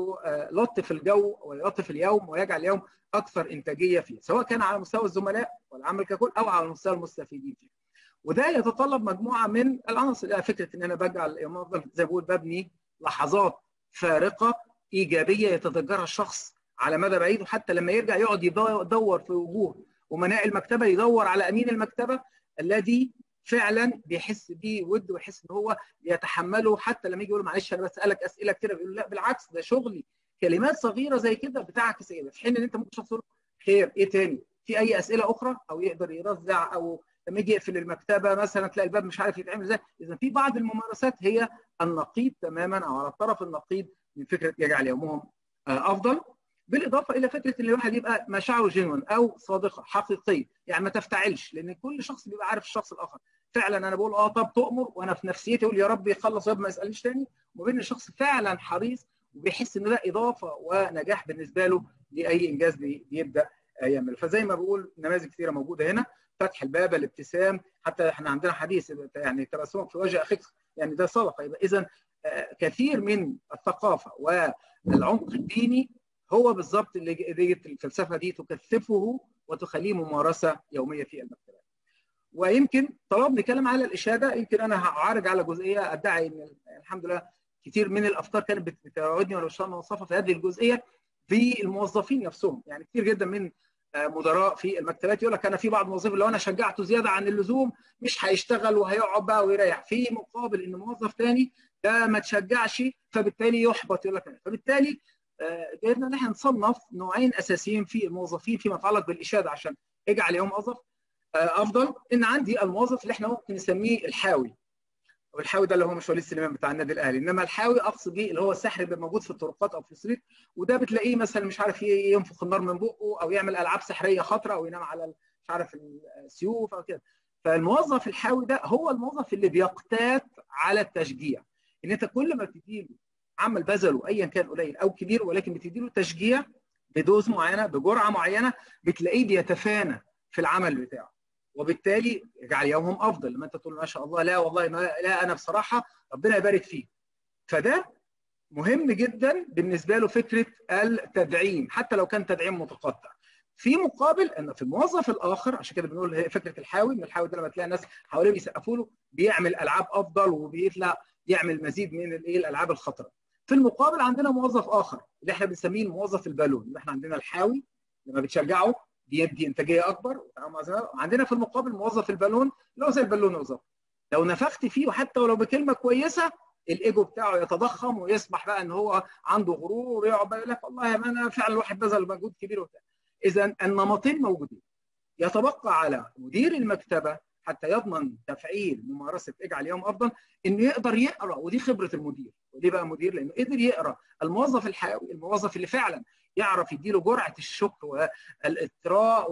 يلطف الجو ويلطف اليوم ويجعل اليوم اكثر انتاجيه فيه سواء كان على مستوى الزملاء والعمل ككل او على مستوى المستفيدين فيه وده يتطلب مجموعه من العناصر فكره ان انا بجعل يوم افضل زي ما بقول ببني لحظات فارقه ايجابيه يتذكرها الشخص على مدى بعيد وحتى لما يرجع يقعد يدور في وجوه امناء المكتبه يدور على امين المكتبه الذي فعلا بيحس بيه ود ويحس ان هو يتحمله حتى لما يجي يقول معلش انا بسالك اسئله كتير بيقول لا بالعكس ده شغلي كلمات صغيره زي كده بتعكس ايه في حين ان انت ممكن شخص تقول خير ايه تاني في اي اسئله اخرى او يقدر يرزع او لما يجي يقفل المكتبه مثلا تلاقي الباب مش عارف يتعمل ازاي اذا في بعض الممارسات هي النقيض تماما او على الطرف النقيض من فكره يجعل يومهم افضل بالاضافه الى فكره ان الواحد يبقى مشاعره جنون او صادقه حقيقيه يعني ما تفتعلش لان كل شخص بيبقى عارف الشخص الاخر فعلا انا بقول اه طب تؤمر وانا في نفسيتي اقول يا رب يخلص يا ما يسالنيش تاني وبين الشخص فعلا حريص وبيحس ان ده اضافه ونجاح بالنسبه له لاي انجاز بيبدا يعمله فزي ما بقول نماذج كثيره موجوده هنا فتح الباب الابتسام حتى احنا عندنا حديث يعني تبسمك في وجه اخيك يعني ده صدقه يبقى اذا كثير من الثقافه والعمق الديني هو بالظبط اللي ديت الفلسفه دي تكثفه وتخليه ممارسه يوميه في المكتبات. ويمكن طالما بنتكلم على الاشاده يمكن انا هعرج على جزئيه ادعي ان الحمد لله كثير من الافكار كانت بتراودني ولا اشتغل موظفه في هذه الجزئيه في الموظفين نفسهم يعني كثير جدا من مدراء في المكتبات يقول لك انا في بعض الموظفين لو انا شجعته زياده عن اللزوم مش هيشتغل وهيقعد بقى ويريح في مقابل ان موظف ثاني ده ما تشجعش فبالتالي يحبط يقول لك فبالتالي قدرنا ان احنا نصنف نوعين اساسيين في الموظفين فيما يتعلق بالاشاده عشان اجعل يوم موظف افضل ان عندي الموظف اللي احنا ممكن نسميه الحاوي والحاوي ده اللي هو مش وليد سليمان بتاع النادي الاهلي انما الحاوي اقصد بيه اللي هو السحر اللي موجود في الطرقات او في السرير وده بتلاقيه مثلا مش عارف ينفخ النار من بقه او يعمل العاب سحريه خطره او ينام على مش عارف السيوف او كده فالموظف الحاوي ده هو الموظف اللي بيقتات على التشجيع ان انت كل ما بتديله عمل بذله ايا كان قليل او كبير ولكن بتديله تشجيع بدوز معينه بجرعه معينه بتلاقيه بيتفانى في العمل بتاعه وبالتالي يجعل يومهم افضل لما انت تقول ما شاء الله لا والله ما لا انا بصراحه ربنا يبارك فيك فده مهم جدا بالنسبه له فكره التدعيم حتى لو كان تدعيم متقطع في مقابل ان في الموظف الاخر عشان كده بنقول هي فكره الحاوي ان الحاوي ده لما تلاقي الناس حواليه بيسقفوا له بيعمل العاب افضل وبيطلع يعمل مزيد من الايه الالعاب الخطره في المقابل عندنا موظف اخر اللي احنا بنسميه الموظف البالون اللي احنا عندنا الحاوي لما بتشجعه بيدي انتاجيه اكبر عندنا في المقابل موظف البالون اللي هو زي البالون بالظبط لو نفخت فيه وحتى ولو بكلمه كويسه الايجو بتاعه يتضخم ويصبح بقى ان هو عنده غرور ويقعد بقى يقول لك والله يا ما انا فعلا الواحد بذل مجهود كبير وبتاع اذا النمطين موجودين يتبقى على مدير المكتبه حتى يضمن تفعيل ممارسه اجعل يوم افضل انه يقدر يقرا ودي خبره المدير ودي بقى مدير لانه قدر يقرا الموظف الحيوي الموظف اللي فعلا يعرف يديله جرعه الشك والاطراء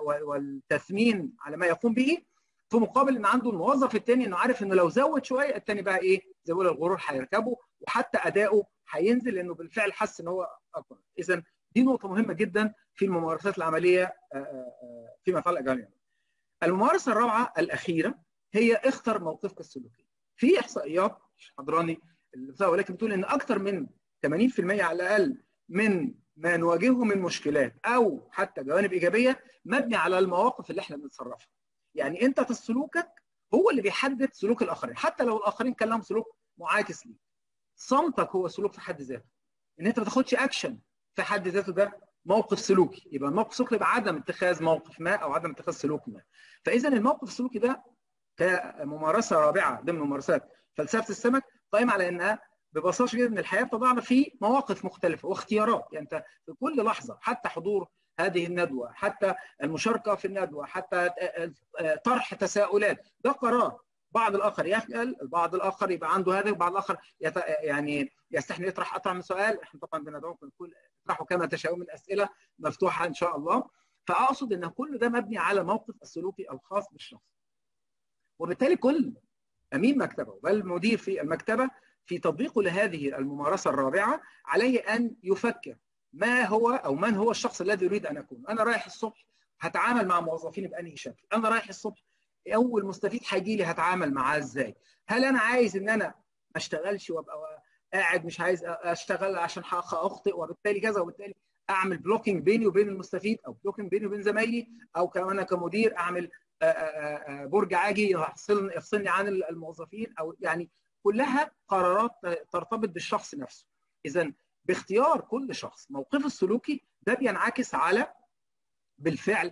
والتثمين على ما يقوم به في مقابل ان عنده الموظف الثاني انه عارف انه لو زود شويه الثاني بقى ايه زي ما الغرور هيركبه وحتى اداؤه هينزل لانه بالفعل حس ان هو اكبر اذا دي نقطه مهمه جدا في الممارسات العمليه فيما يتعلق بالجانب الممارسه الرابعه الاخيره هي اختر موقفك السلوكي في احصائيات مش حضراني ولكن بتقول ان اكثر من 80% على الاقل من ما نواجهه من مشكلات او حتى جوانب ايجابيه مبني على المواقف اللي احنا بنتصرفها يعني انت في سلوكك هو اللي بيحدد سلوك الاخرين حتى لو الاخرين كان لهم سلوك معاكس ليك صمتك هو سلوك في حد ذاته ان انت ما تاخدش اكشن في حد ذاته ده موقف سلوكي يبقى الموقف السلوكي يبقى عدم اتخاذ موقف ما او عدم اتخاذ سلوك ما فاذا الموقف السلوكي ده كممارسه رابعه ضمن ممارسات فلسفه السمك قائمه على انها ببساطه شديده ان الحياه بتضعنا في مواقف مختلفه واختيارات يعني انت في كل لحظه حتى حضور هذه الندوه حتى المشاركه في الندوه حتى طرح تساؤلات ده قرار بعض الاخر يسال البعض الاخر يبقى عنده هذا وبعض الاخر يت... يعني يستحمل يطرح اطرح من سؤال احنا طبعا بندعوكم كل اطرحوا كما تشاءون من اسئله مفتوحه ان شاء الله فاقصد ان كل ده مبني على موقف السلوكي الخاص بالشخص وبالتالي كل امين مكتبه بل مدير في المكتبه في تطبيقه لهذه الممارسه الرابعه عليه ان يفكر ما هو او من هو الشخص الذي يريد ان اكون انا رايح الصبح هتعامل مع موظفيني بانهي شكل انا رايح الصبح اول مستفيد هيجي لي هتعامل معاه ازاي هل انا عايز ان انا ما اشتغلش وابقى قاعد مش عايز اشتغل عشان اخطئ وبالتالي كذا وبالتالي اعمل بلوكينج بيني وبين المستفيد او بلوكينج بيني وبين زمايلي او كمان انا كمدير اعمل برج عاجي يفصلني يفصلني عن الموظفين او يعني كلها قرارات ترتبط بالشخص نفسه اذا باختيار كل شخص موقفه السلوكي ده بينعكس على بالفعل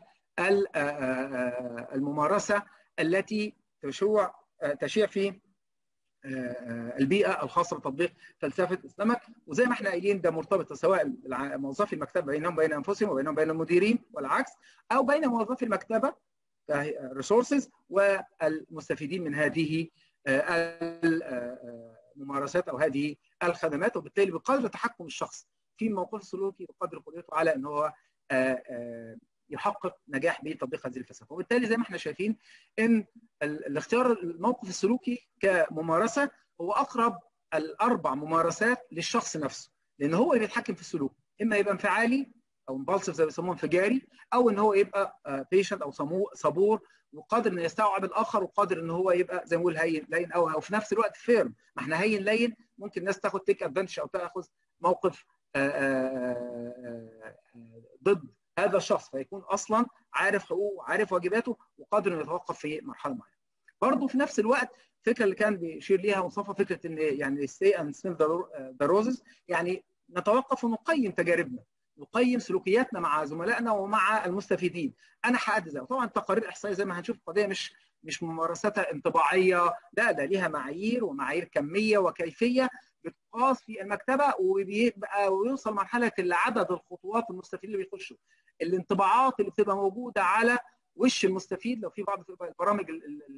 الممارسه التي تشوع تشيع في البيئه الخاصه بتطبيق فلسفه السمك وزي ما احنا قايلين ده مرتبط سواء موظفي المكتبه بينهم بين انفسهم وبينهم بين المديرين والعكس او بين موظفي المكتبه كريسورسز والمستفيدين من هذه الممارسات او هذه الخدمات وبالتالي بقدر تحكم الشخص في الموقف السلوكي بقدر قدرته على ان هو يحقق نجاح بتطبيق هذه الفلسفه وبالتالي زي ما احنا شايفين ان الاختيار الموقف السلوكي كممارسه هو اقرب الاربع ممارسات للشخص نفسه لان هو اللي بيتحكم في السلوك اما يبقى انفعالي او امبالسيف زي ما بيسموه انفجاري او ان هو يبقى بيشنت او صبور وقادر انه يستوعب الاخر وقادر ان هو يبقى زي ما بنقول هين لين او او في نفس الوقت فيرم ما احنا هين لين ممكن الناس تاخد تيك ادفانتج او تاخذ موقف ضد هذا الشخص فيكون اصلا عارف حقوقه وعارف واجباته وقادر انه يتوقف في مرحله معينه. برضه في نفس الوقت الفكره اللي كان بيشير ليها مصطفى فكره ان يعني ستي اند سميث ذا روزز يعني نتوقف ونقيم تجاربنا نقيم سلوكياتنا مع زملائنا ومع المستفيدين انا هادي طبعا تقارير احصائيه زي ما هنشوف قضيه مش مش ممارساتها انطباعيه لا ده ليها معايير ومعايير كميه وكيفيه بتقاس في المكتبه وبيبقى ويوصل مرحله عدد الخطوات المستفيدين اللي بيخشوا الانطباعات اللي بتبقى موجوده على وش المستفيد لو في بعض البرامج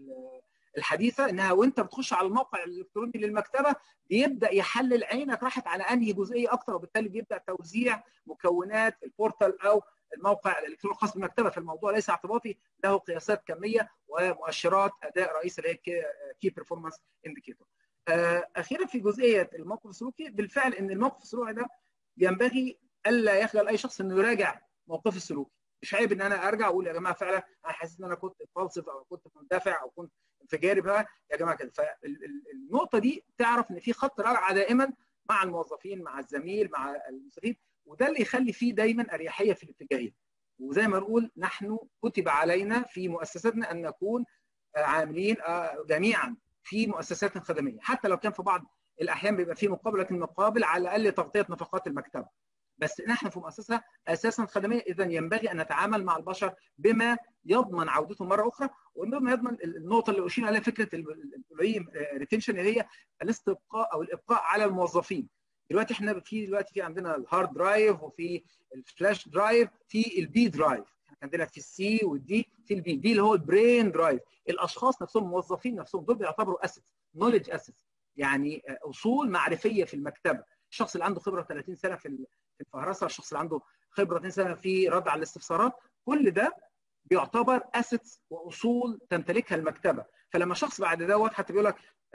الحديثه انها وانت بتخش على الموقع الالكتروني للمكتبه بيبدا يحلل عينك راحت على انهي جزئيه اكتر وبالتالي بيبدا توزيع مكونات البورتال او الموقع الالكتروني الخاص بالمكتبه فالموضوع ليس اعتباطي له قياسات كميه ومؤشرات اداء رئيسي اللي هي كي بيرفورمانس انديكيتور. اخيرا في جزئيه الموقف السلوكي بالفعل ان الموقف السلوكي ده ينبغي الا يخجل اي شخص انه يراجع موقفه السلوكي مش عيب ان انا ارجع اقول يا جماعه فعلا انا حاسس ان انا كنت فالسف او كنت مندفع او كنت انفجاري بقى يا جماعه كده فالنقطه دي تعرف ان في خط رجعه دائما مع الموظفين مع الزميل مع المستفيد وده اللي يخلي فيه دايما اريحيه في الاتجاهين وزي ما نقول نحن كتب علينا في مؤسساتنا ان نكون عاملين جميعا في مؤسسات خدميه حتى لو كان في بعض الاحيان بيبقى في مقابل لكن مقابل على الاقل تغطيه نفقات المكتبه بس نحن في مؤسسه اساسا خدميه اذا ينبغي ان نتعامل مع البشر بما يضمن عودتهم مره اخرى وبما يضمن النقطه اللي اشير عليها فكره الامبلوي ريتنشن اللي هي الاستبقاء او الابقاء على الموظفين دلوقتي احنا في دلوقتي في عندنا الهارد درايف وفي الفلاش درايف في البي درايف عندنا في السي والدي في البي البي اللي هو البرين درايف الاشخاص نفسهم الموظفين نفسهم دول بيعتبروا اسيتس نولج اسيتس يعني اصول معرفيه في المكتبه الشخص اللي عنده خبره 30 سنه في الفهرسه الشخص اللي عنده خبره 30 سنه في رد على الاستفسارات كل ده بيعتبر اسيتس واصول تمتلكها المكتبه فلما شخص بعد دوت حتى بيقول لك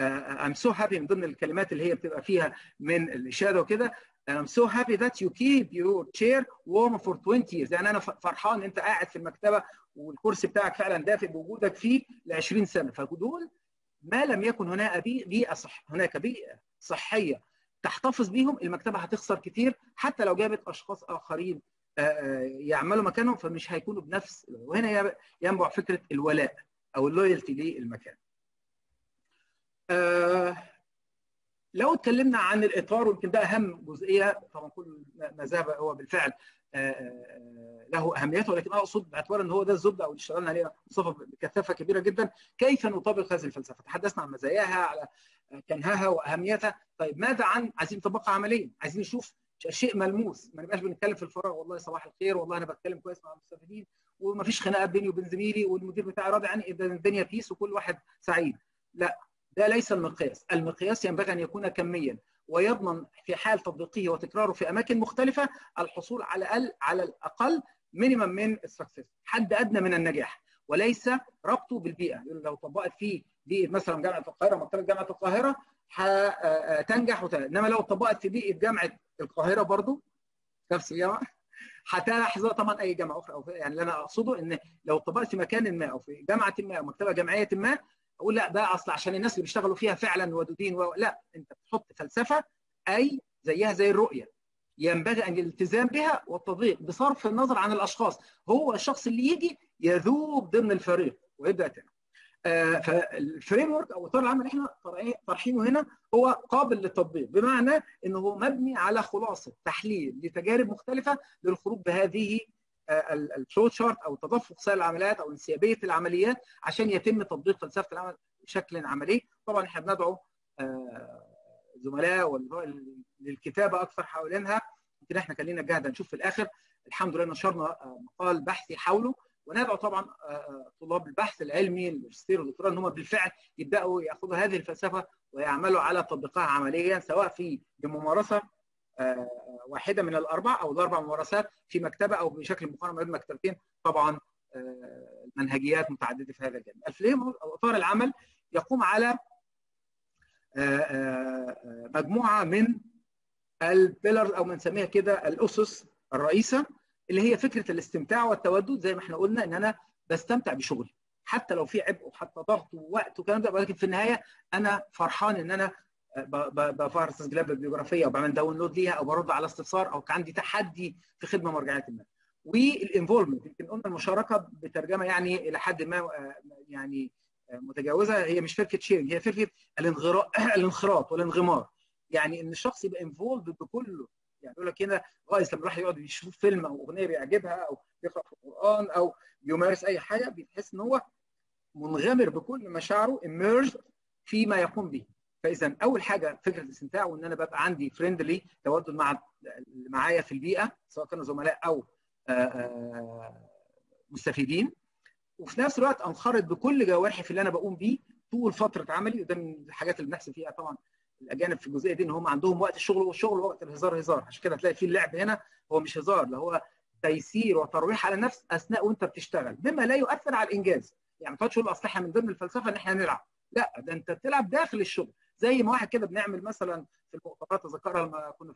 ام سو هابي من ضمن الكلمات اللي هي بتبقى فيها من الاشاده وكده I'm so happy that you keep your chair warm for 20 years يعني انا فرحان ان انت قاعد في المكتبه والكرسي بتاعك فعلا دافئ بوجودك فيه ل 20 سنه فدول ما لم يكن هناك بيئه صح هناك بيئه صحيه تحتفظ بيهم المكتبه هتخسر كتير حتى لو جابت اشخاص اخرين يعملوا مكانهم فمش هيكونوا بنفس وهنا ينبع فكره الولاء او اللويالتي للمكان. لو اتكلمنا عن الاطار ويمكن ده اهم جزئيه طبعا كل ما ذهب هو بالفعل له اهميته ولكن اقصد باعتبار ان هو ده الزبده او اللي اشتغلنا عليه مصطفى بكثافه كبيره جدا كيف نطبق هذه الفلسفه؟ تحدثنا عن مزاياها على كنهها واهميتها، طيب ماذا عن عايزين نطبقها عمليا؟ عايزين نشوف شيء ملموس ما نبقاش بنتكلم في الفراغ والله صباح الخير والله انا بتكلم كويس مع المستفيدين ومفيش خناقات بيني وبين زميلي والمدير بتاعي راضي عني الدنيا بيس وكل واحد سعيد لا ده ليس المقياس المقياس ينبغي ان يكون كميا ويضمن في حال تطبيقه وتكراره في اماكن مختلفه الحصول على الاقل على الاقل مينيمم من السكسس حد ادنى من النجاح وليس ربطه بالبيئه لو طبقت في بيئه مثلا جامعه القاهره مكتبه جامعه القاهره هتنجح وتنجح انما لو طبقت في بيئه جامعه القاهره برضو نفس الجامعه هتحظى طبعا اي جامعه اخرى او يعني اللي انا اقصده ان لو طبقت في مكان ما او في جامعه ما او مكتبه جامعيه ما اقول لا ده اصل عشان الناس اللي بيشتغلوا فيها فعلا ودودين و... لا انت بتحط فلسفه اي زيها زي الرؤيه ينبغي ان الالتزام بها والتطبيق بصرف النظر عن الاشخاص هو الشخص اللي يجي يذوب ضمن الفريق ويبدا تاني آه فالفريم ورك او اطار العمل اللي احنا طرحينه هنا هو قابل للتطبيق بمعنى انه هو مبني على خلاصه تحليل لتجارب مختلفه للخروج بهذه الفلو شارت او تدفق سائل العمليات او انسيابيه العمليات عشان يتم تطبيق فلسفه العمل بشكل عملي طبعا احنا بندعو زملاء للكتابه اكثر حوالينها يمكن احنا كان لنا جهد نشوف في الاخر الحمد لله نشرنا مقال بحثي حوله وندعو طبعا طلاب البحث العلمي الماجستير والدكتوراه ان هم بالفعل يبداوا ياخذوا هذه الفلسفه ويعملوا على تطبيقها عمليا سواء في بممارسه واحده من الاربع او الاربع ممارسات في مكتبه او بشكل مقارنه بين مكتبتين طبعا منهجيات متعدده في هذا الجانب. الفريم او اطار العمل يقوم على مجموعه من البيلرز او بنسميها كده الاسس الرئيسه اللي هي فكره الاستمتاع والتودد زي ما احنا قلنا ان انا بستمتع بشغلي حتى لو في عبء وحتى ضغط ووقت والكلام ده ولكن في النهايه انا فرحان ان انا بفحص تسجيلات بيبليوغرافيه او بعمل داونلود ليها او برد على استفسار او عندي تحدي في خدمه مرجعيه ما والانفولمنت يمكن قلنا المشاركه بترجمه يعني الى حد ما يعني متجاوزه هي مش فكره شيرنج هي فكره الانغراء الانخراط والانغمار يعني ان الشخص يبقى انفولد بكله يعني يقول لك هنا غايز لما الواحد يقعد يشوف فيلم او اغنيه بيعجبها او يقرا في القران او بيمارس اي حاجه بيحس ان هو منغمر بكل مشاعره immersed فيما يقوم به فاذا اول حاجه فكره الاستمتاع وان انا ببقى عندي فريندلي تودد مع اللي معايا في البيئه سواء كانوا زملاء او مستفيدين وفي نفس الوقت انخرط بكل جوارحي في اللي انا بقوم بيه طول فتره عملي وده من الحاجات اللي بنحسب فيها طبعا الاجانب في الجزئيه دي ان هم عندهم وقت الشغل والشغل ووقت الهزار هزار عشان كده هتلاقي في اللعب هنا هو مش هزار ده هو تيسير وترويح على النفس اثناء وانت بتشتغل مما لا يؤثر على الانجاز يعني ما تقعدش تقول اصل احنا من ضمن الفلسفه ان احنا نلعب لا ده انت بتلعب داخل الشغل زي ما واحد كده بنعمل مثلا في المؤتمرات اذكرها لما كنا في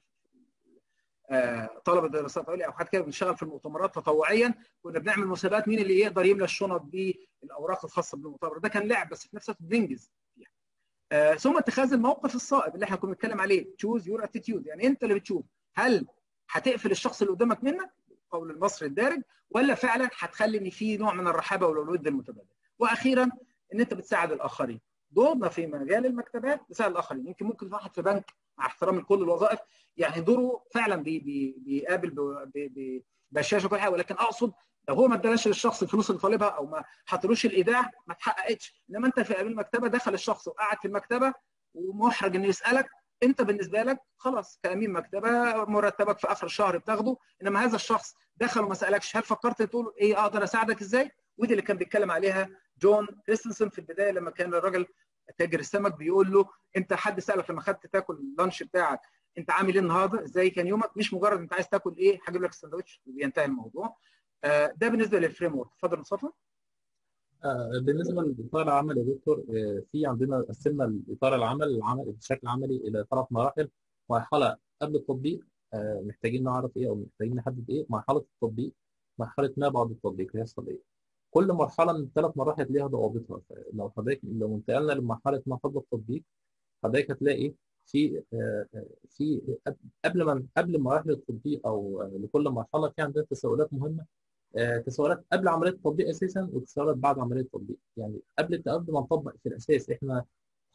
آه طلبه دراسات عليا او حد كده بنشتغل في المؤتمرات تطوعيا كنا بنعمل مسابقات مين اللي يقدر يملى الشنط بالاوراق الخاصه بالمؤتمر ده كان لعب بس في نفس الوقت بننجز فيها آه ثم اتخاذ الموقف الصائب اللي احنا كنا بنتكلم عليه تشوز يور اتيتيود يعني انت اللي بتشوف هل هتقفل الشخص اللي قدامك منك قول المصري الدارج ولا فعلا هتخلي ان في نوع من الرحابه والود المتبادل واخيرا ان انت بتساعد الاخرين دورنا في مجال المكتبات بيساعد الاخرين يمكن ممكن واحد في بنك مع احترام لكل الوظائف يعني دوره فعلا بي بي بيقابل بشاشه وكل حاجه ولكن اقصد لو هو ما اداش للشخص الفلوس اللي طالبها او ما حطلوش الايداع ما اتحققتش انما انت في قبل المكتبه دخل الشخص وقعد في المكتبه ومحرج انه يسالك انت بالنسبه لك خلاص كامين مكتبه مرتبك في اخر الشهر بتاخده انما هذا الشخص دخل وما سالكش هل فكرت تقول ايه اقدر اساعدك ازاي ودي اللي كان بيتكلم عليها جون كريستنسن في البدايه لما كان الراجل تاجر السمك بيقول له انت حد سالك لما خدت تاكل اللانش بتاعك انت عامل ايه النهارده ازاي كان يومك مش مجرد انت عايز تاكل ايه هجيب لك السندوتش وبينتهي الموضوع آه ده بالنسبه للفريم ورك اتفضل مصطفى آه بالنسبه لاطار العمل يا دكتور آه في عندنا قسمنا اطار العمل العمل بشكل عملي الى ثلاث مراحل مرحله قبل التطبيق محتاجين نعرف ايه او محتاجين نحدد ايه مرحله التطبيق مرحله ما بعد التطبيق هيحصل ايه كل مرحله من الثلاث مراحل ليها ضوابطها لو حضرتك لو انتقلنا لمرحله ما قبل التطبيق حضرتك هتلاقي في في قبل ما قبل مراحل التطبيق او لكل مرحله في عندنا تساؤلات مهمه تساؤلات قبل عمليه التطبيق اساسا وتساؤلات بعد عمليه التطبيق يعني قبل قبل ما نطبق في الاساس احنا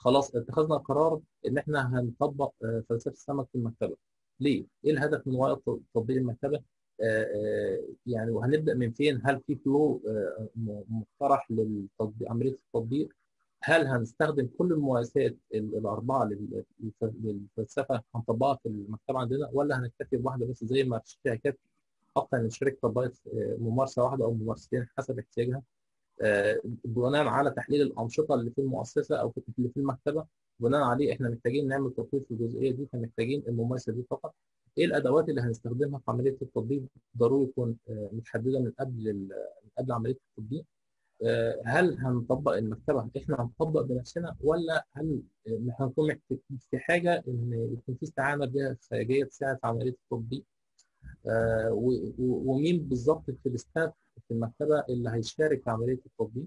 خلاص اتخذنا قرار ان احنا هنطبق آه، فلسفه السمك في المكتبه ليه؟ ايه الهدف من وراء ت- تطبيق المكتبه؟ آه، آه، يعني وهنبدا من فين؟ هل في فلو آه، م- مقترح للتطبيق عمليه التطبيق؟ هل هنستخدم كل الممارسات ال- الاربعه لل- للف- للفلسفه هنطبقها في المكتبه عندنا ولا هنكتفي بواحده بس زي ما الشركات اكتر من شركه طبقت آه، ممارسه واحده او ممارستين حسب احتياجها آه، بناء على تحليل الانشطه اللي في المؤسسه او في- اللي في المكتبه بناء عليه احنا محتاجين نعمل تطوير في الجزئيه دي فمحتاجين الممارسه دي فقط ايه الادوات اللي هنستخدمها في عمليه التطبيق ضروري تكون آه، متحدده من قبل ال- من قبل عمليه التطبيق آه، هل هنطبق المكتبه احنا هنطبق بنفسنا ولا هل آه، هنكون محتاج- في حاجه ان يكون في استعانه بجهه خارجيه تساعد في عمليه التطبيق آه، و- و- ومين بالظبط في الاستاف في المكتبه اللي هيشارك في عمليه التطبيق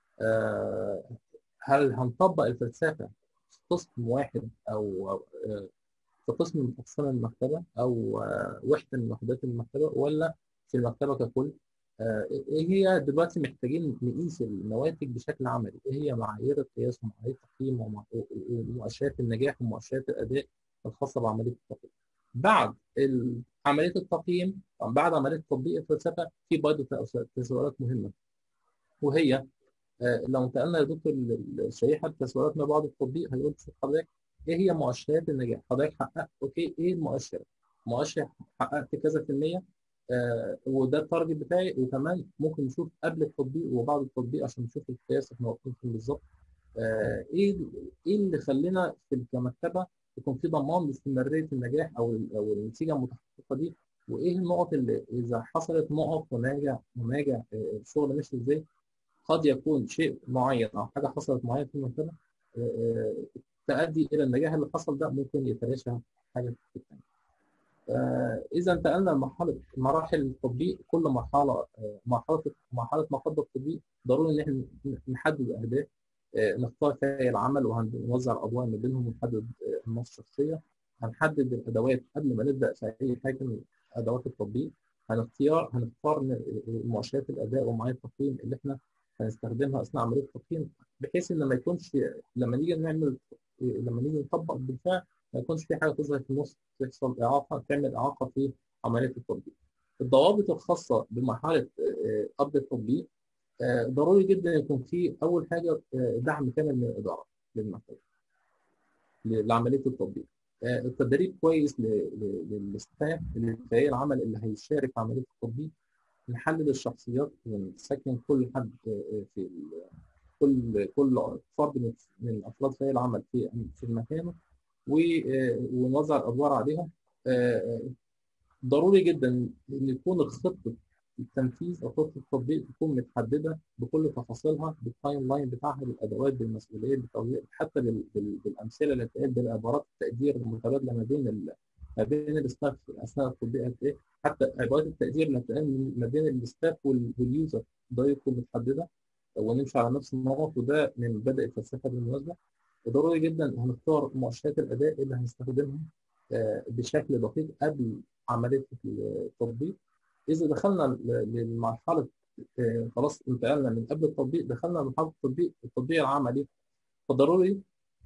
آه، هل هنطبق الفلسفه في قسم واحد او أو، آه، في قسم من اقسام المكتبه او آه، وحده من وحدات المكتبه ولا في المكتبه ككل آه، ايه هي دلوقتي محتاجين نقيس النواتج بشكل عملي ايه هي معايير القياس ومعايير التقييم ومع- ومؤشرات النجاح ومؤشرات الاداء الخاصه بعمليه التقييم بعد ال- عمليه التقييم أو بعد عمليه تطبيق الفلسفه في برضه تساؤلات- تساؤلات مهمه وهي آه، لو انتقلنا يا دكتور للشريحه التساؤلات ما بعد التطبيق هيقول شوف حضرتك ايه هي مؤشرات النجاح؟ حضرتك حققت اوكي ايه المؤشر؟ مؤشر حققت كذا في المية آه وده التارجت بتاعي وكمان ممكن نشوف قبل التطبيق وبعد التطبيق عشان نشوف القياس احنا واقفين فين بالظبط آه ايه ايه اللي خلينا في كمكتبه يكون في ضمان لاستمراريه النجاح او او النتيجه المتحققه دي وايه النقط اللي اذا حصلت نقط وناجع وناجع آه، الشغل ماشي ازاي قد يكون شيء معين او حاجه حصلت معين في المكتبه آه، آه، تؤدي الى النجاح اللي حصل ده ممكن يتلاشى حاجه ثانيه. اذا انتقلنا لمرحله مراحل التطبيق كل مرحله آه، مرحله مرحله ما قبل التطبيق ضروري ان احنا نحدد اهداف آه، نختار فريق العمل وهنوزع الادوار ما بينهم ونحدد آه، النص الشخصيه هنحدد الادوات قبل ما نبدا في اي حاجه من ادوات التطبيق هنختار هنختار ن- مؤشرات الاداء ومعايير التقييم اللي احنا هنستخدمها اثناء عمليه التقييم بحيث ان ما يكونش لما نيجي نعمل لما نيجي نطبق بالفعل ما يكونش في حاجه تظهر في النص تحصل اعاقه تعمل اعاقه في عمليه التطبيق. الضوابط الخاصه بمرحله آه، قبل التطبيق آه، ضروري جدا يكون في اول حاجه آه، دعم كامل من الاداره للمكتب ل- لعمليه التطبيق. آه، التدريب كويس ل- ل- للاستاف لفريق العمل اللي هيشارك في عمليه التطبيق نحلل الشخصيات ونسكن كل حد آه، في ال- كل كل فرد من من افراد فريق العمل في في مكانه و- آه، ونوزع الادوار عليهم آه، ضروري جدا ان يكون الخطه التنفيذ او خطه التطبيق تكون متحدده بكل تفاصيلها بالتايم لاين بتاعها بالادوات بالمسؤوليات بالتوزيع حتى بال- بال- بالامثله اللي بتتقال بالعبارات التقدير المتبادله ما بين ال- ما بين الاستاف اثناء التطبيق قد ايه حتى عبارات التقدير اللي بتتقال ما بين الاستاف وال- واليوزر ده يكون متحدده ونمشي على نفس النمط وده من مبادئ الفلسفه بالمناسبه وضروري جدا هنختار مؤشرات الاداء اللي هنستخدمها آه، بشكل دقيق قبل عمليه التطبيق اذا دخلنا ل- للمرحله آه، خلاص انتقلنا من قبل التطبيق دخلنا لمرحله التطبيق التطبيق العملي فضروري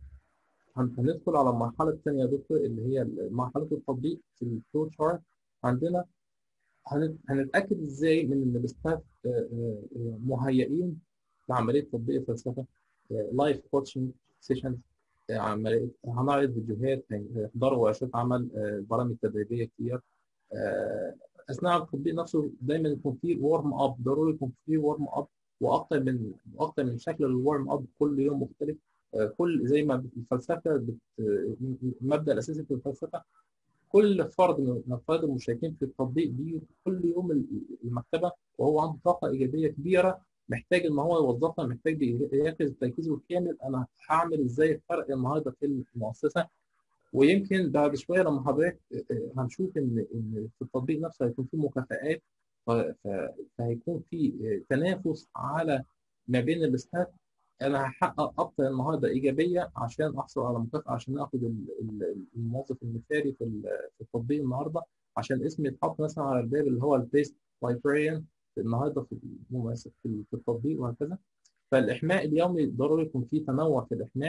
هن- هندخل على المرحله الثانيه يا دكتور اللي هي مرحله التطبيق في الفلو شارت عندنا هن- هنتاكد ازاي من ان الاستاف آه، آه، آه، مهيئين لعمليه تطبيق الفلسفه لايف كوتشنج سيشنز عمليه هنعرض فيديوهات هيحضروا ورشات عمل آه، برامج تدريبيه كتير آه، اثناء التطبيق نفسه دايما يكون في ورم اب ضروري يكون في ورم اب واكتر من اكتر من شكل الورم اب كل يوم مختلف آه، كل زي ما الفلسفه بت... المبدا الاساسي في الفلسفه كل فرد من الافراد المشاركين في التطبيق بيجي كل يوم المكتبه وهو عنده طاقه ايجابيه كبيره محتاج ان هو يوظفها محتاج يركز تركيزه الكامل انا هعمل ازاي الفرق النهارده في المؤسسه ويمكن بعد شويه لما حضرتك هنشوف ان ان في التطبيق نفسه هيكون في مكافآت ف- ف- فهيكون في تنافس على ما بين الاستاف انا هحقق اكتر النهارده ايجابيه عشان احصل على مكافاه عشان اخد ال- ال- الموظف المثالي في ال- في التطبيق النهارده عشان اسمي يتحط مثلا على الباب اللي هو البيست لايبراريان النهارده في الممارسه في في التطبيق وهكذا فالاحماء اليومي ضروري يكون في تنوع في الاحماء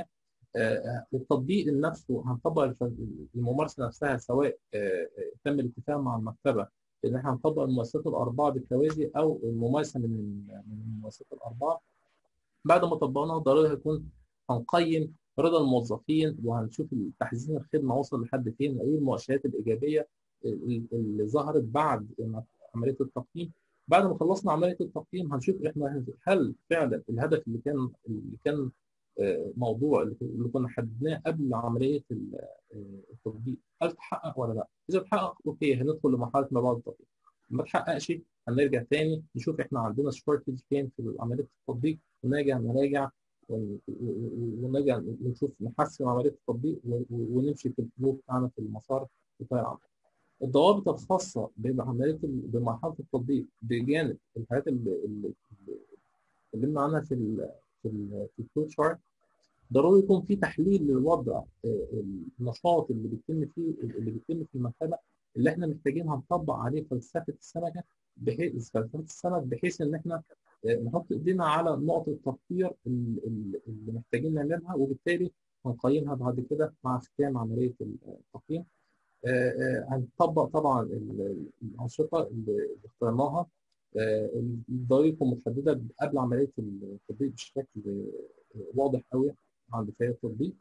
آه، التطبيق نفسه هنطبق الف- الممارسه نفسها سواء آه، آه، تم الاتفاق مع المكتبه ان احنا هنطبق الممارسات الاربعه بالتوازي او الممارسه من من الممارسات الاربعه بعد ما طبقناها ضروري هيكون هنقيم رضا الموظفين وهنشوف تحسين الخدمه وصل لحد فين وايه المؤشرات الايجابيه اللي اللي ظهرت بعد عمليه التقييم بعد ما خلصنا عمليه التقييم هنشوف احنا هل فعلا الهدف اللي كان اللي كان آه، موضوع اللي كنا حددناه قبل عمليه ال- آه، التطبيق هل تحقق ولا لا؟ اذا تحقق اوكي هندخل لمرحله ما بعد التطبيق ما تحققش هنرجع تاني نشوف احنا عندنا شورتج فين في عمليه التطبيق ونرجع نراجع ون- ونرجع نشوف نحسن عمليه التطبيق و- و- ونمشي في الفلو بتاعنا في المسار بتاع العمل. الضوابط الخاصه بعمليه ال- بمرحله التطبيق بجانب الحاجات اللي اللي اللي اتكلمنا عنها في ال في ال في الفلو شارت ضروري يكون في تحليل للوضع آه، النشاط اللي بيتم فيه اللي بيتم في المكتبه اللي احنا محتاجين هنطبق عليه فلسفه السمكه بحيث فلسفه السمك بحيث ان احنا آه، نحط ايدينا على نقط التطوير ال- ال- اللي محتاجين نعملها وبالتالي هنقيمها بعد كده مع ختام عمليه التقييم آه، آه، هنطبق طبعا ال- ال- الانشطه اللي اللي اخترناها آه، الضروري تكون محدده قبل عمليه التطبيق بشكل آه، واضح قوي عند فريق التطبيق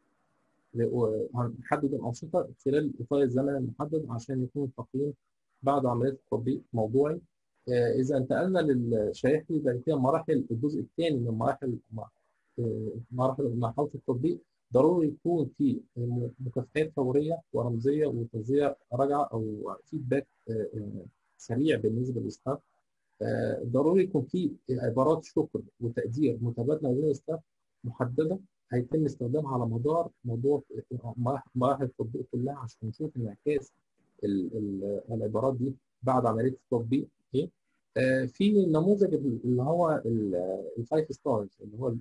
وهنحدد الانشطه خلال الاطار الزمني المحدد عشان يكون التقييم بعد عمليه التطبيق موضوعي آه، اذا انتقلنا للشريحه اللي بعد كده مراحل الجزء الثاني من مراحل آه، مراحل مرحله التطبيق ضروري يكون في مكافآت فوريه ورمزيه وتوزيع راجعه او فيدباك سريع بالنسبه للستاف آه، ضروري يكون في عبارات شكر وتقدير متبادله بين الستاف محدده هيتم استخدامها على مدار موضوع مراحل مراحل التطبيق كلها عشان نشوف انعكاس ال- ال- العبارات دي بعد عمليه التطبيق ايه آه، في نموذج اللي هو الفايف ستارز اللي هو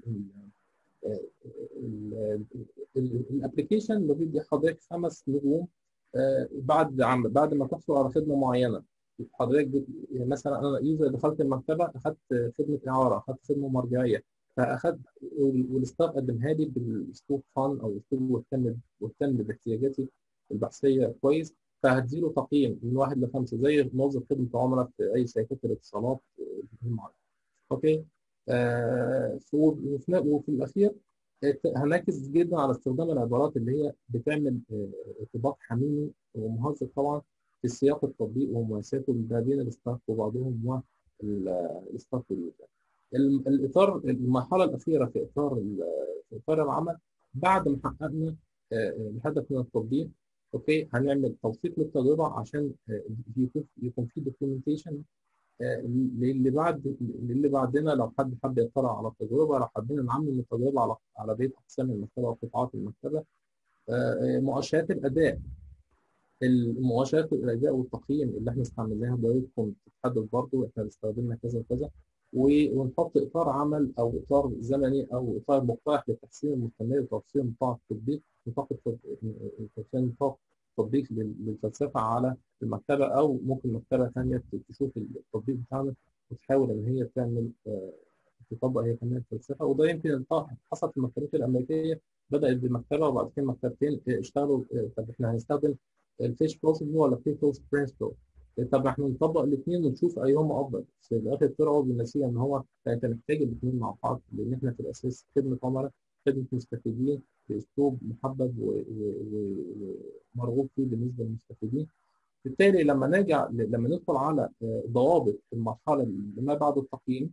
الابلكيشن اللي بيدي حضرتك خمس نجوم آه، بعد عم بعد ما تحصل على خدمه معينه حضرتك بت- مثلا انا يوزر دخلت المكتبه اخذت خدمه اعاره اخذت خدمه مرجعيه فاخذت والستاف قدمها لي بالاسلوب فان او اسلوب مهتم مهتم باحتياجاتي البحثيه كويس فهديله تقييم من واحد لخمسه زي موظف خدمه عملاء في اي شركات الاتصالات آه، المعارف. اوكي آه وفي وفي الاخير هنركز جدا على استخدام العبارات اللي هي بتعمل آه، ارتباط حميمي ومهذب طبعا في سياق التطبيق وممارساته ما بين الستاف وبعضهم والستاف ال- الاطار المرحله الاخيره في اطار ال- في اطار العمل بعد ما حققنا آه، الهدف من التطبيق اوكي هنعمل توثيق للتجربه عشان آه، يكون يكون في دوكيومنتيشن للي بعد للي بعدنا لو حد حب يطلع على التجربه لو حبينا نعمم التجربه على على بقيه اقسام المكتبه وقطاعات المكتبه آه، مؤشرات الاداء المؤشرات الاداء والتقييم اللي احنا استعملناها ضروري تكون تتحدد برضه احنا استخدمنا كذا وكذا و- ونحط اطار عمل او اطار زمني او اطار مقترح للتحسين المستمر وتوسيع نطاق التطبيق نطاق التط- توسيع نطاق التطبيق لل- للفلسفه على المكتبه او ممكن مكتبه ثانيه تشوف التطبيق بتاعنا وتحاول ان هي تعمل آه، تطبق هي كمان الفلسفه وده يمكن حصل في المكتبات الامريكيه بدات بمكتبه وبعد كده مكتبتين اشتغلوا آه، طب احنا هنستخدم الفيش بروسيس ولا في بروسيس برنسبل طب احنا نطبق الاثنين ونشوف ايهما افضل في الاخر طلعوا بالنتيجه ان هو انت محتاج الاثنين مع بعض لان احنا في الاساس خدمه عملاء خدمه مستفيدين باسلوب محبب و- و- و- ومرغوب فيه بالنسبه للمستفيدين بالتالي لما نرجع لما ندخل على آه، ضوابط المرحله اللي ما بعد التقييم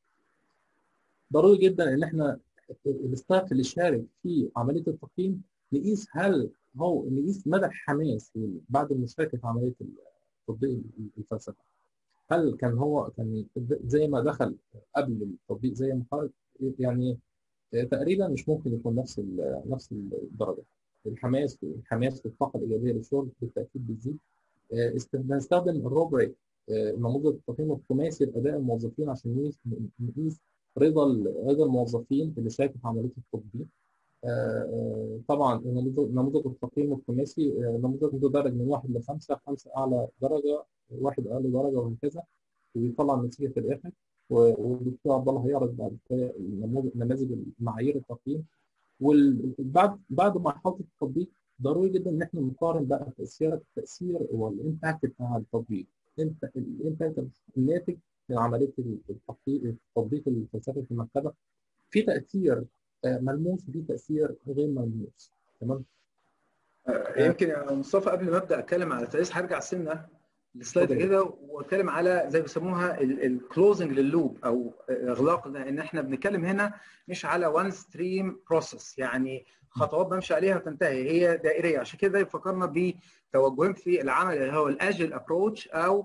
ضروري جدا ان احنا الستاف اللي شارك في عمليه التقييم نقيس هل هو نقيس مدى الحماس بعد المشاركه في عمليه تطبيق الفلسفه هل كان هو كان زي ما دخل قبل التطبيق زي ما خرج يعني تقريبا مش ممكن يكون نفس ال- نفس الدرجه الحماس الحماس والطاقه الايجابيه للشغل بالتاكيد بتزيد آه، است- بنستخدم الروبريك آه، نموذج التقييم الخماسي لاداء الموظفين عشان نقيس نقيس رضا ال- رضا الموظفين اللي شاركوا في عمليه التطبيق آه، آه، طبعا نموذج نموذج التقييم الخماسي آه، نموذج متدرج من واحد لخمسه خمسه اعلى درجه واحد اقل درجه وهكذا ويطلع النتيجه في الاخر و- والدكتور عبد الله هيعرض بعد كده النموذج نماذج معايير التقييم وبعد بعد مرحله التطبيق ضروري جدا ان احنا نقارن بقى تاثير التاثير والامباكت بتاع التطبيق الامباكت الناتج من عمليه التطبيق تطبيق الفلسفه في المكتبه في تاثير ملموس وفي تاثير غير ملموس تمام يمكن يا مصطفى قبل ما ابدا اتكلم على التاسيس هرجع سنه السلايد كده واتكلم على زي بيسموها الكلوزنج لللوب او اغلاق ان احنا بنتكلم هنا مش على وان ستريم بروسيس يعني خطوات بمشي عليها وتنتهي هي دائريه عشان كده يفكرنا بتوجهين في العمل اللي هو الاجل ابروتش او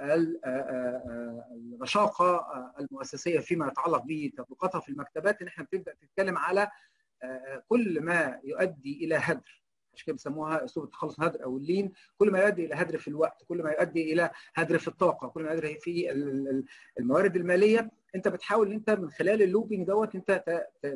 الرشاقه المؤسسيه فيما يتعلق بتطبيقاتها في المكتبات ان احنا بتبدا تتكلم على كل ما يؤدي الى هدر عشان كده بيسموها اسلوب التخلص من الهدر او اللين كل ما يؤدي الى هدر في الوقت كل ما يؤدي الى هدر في الطاقه كل ما يؤدي في الموارد الماليه انت بتحاول ان انت من خلال اللوبينج دوت انت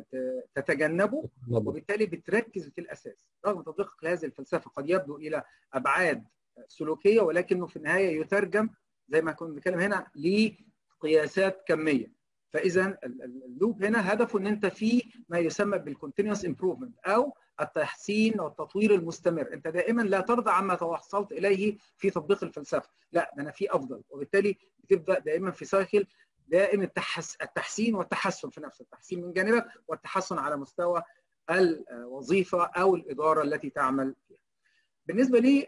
تتجنبه وبالتالي بتركز في الاساس رغم تطبيقك لهذه الفلسفه قد يبدو الى ابعاد سلوكيه ولكنه في النهايه يترجم زي ما كنا بنتكلم هنا لقياسات كميه فاذا اللوب هنا هدفه ان انت في ما يسمى بالكونتينوس امبروفمنت او التحسين والتطوير المستمر انت دائما لا ترضى عما توصلت اليه في تطبيق الفلسفه لا ده انا في افضل وبالتالي بتبدا دائما في سايكل دائم التحس... التحسين والتحسن في نفس التحسين من جانبك والتحسن على مستوى الوظيفه او الاداره التي تعمل فيها بالنسبه لي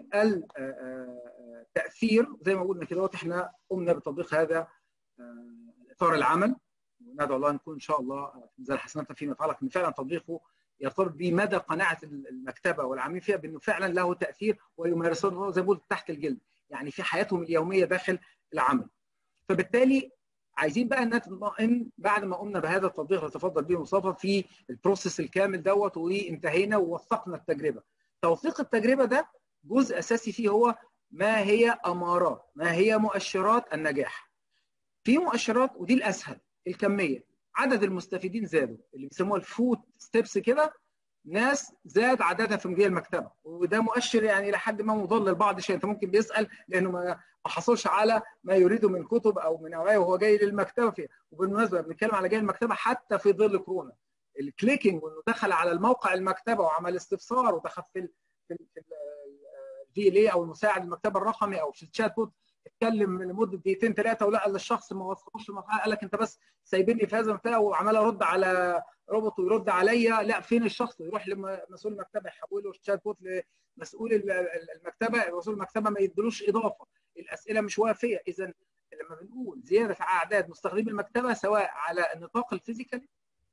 التاثير زي ما قلنا كده احنا قمنا بتطبيق هذا اطار العمل وندعو الله نكون ان شاء الله في ميزان حسناتنا فيما يتعلق ان فعلا تطبيقه يرتبط بمدى قناعه المكتبه والعاملين فيها بانه فعلا له تاثير ويمارسونه زي ما قلت تحت الجلد يعني في حياتهم اليوميه داخل العمل فبالتالي عايزين بقى نطمئن بعد ما قمنا بهذا التطبيق اللي تفضل به مصطفى في البروسيس الكامل دوت وانتهينا ووثقنا التجربه توثيق التجربه ده جزء اساسي فيه هو ما هي امارات ما هي مؤشرات النجاح في مؤشرات ودي الاسهل الكميه عدد المستفيدين زادوا اللي بيسموها الفوت ستيبس كده ناس زاد عددها في مجال المكتبه وده مؤشر يعني لحد ما مضل لبعض شيء انت ممكن بيسال لانه ما حصلش على ما يريده من كتب او من اوعيه وهو جاي للمكتبه فيها وبالمناسبه بنتكلم على جاي المكتبه حتى في ظل كورونا الكليكنج وانه دخل على الموقع المكتبه وعمل استفسار ودخل في في الفي ال او المساعد المكتبه الرقمي او في الشات بوت اتكلم لمده دقيقتين ثلاثه ولقى الشخص ما وصلوش المرحله قال لك انت بس سايبني في هذا المكتبه وعمال ارد على روبوت ويرد عليا لا فين الشخص يروح لمسؤول المكتبه يحوله الشات بوت لمسؤول المكتبه مسؤول المكتبه ما يدلوش اضافه الاسئله مش وافيه اذا لما بنقول زياده في اعداد مستخدمي المكتبه سواء على النطاق الفيزيكالي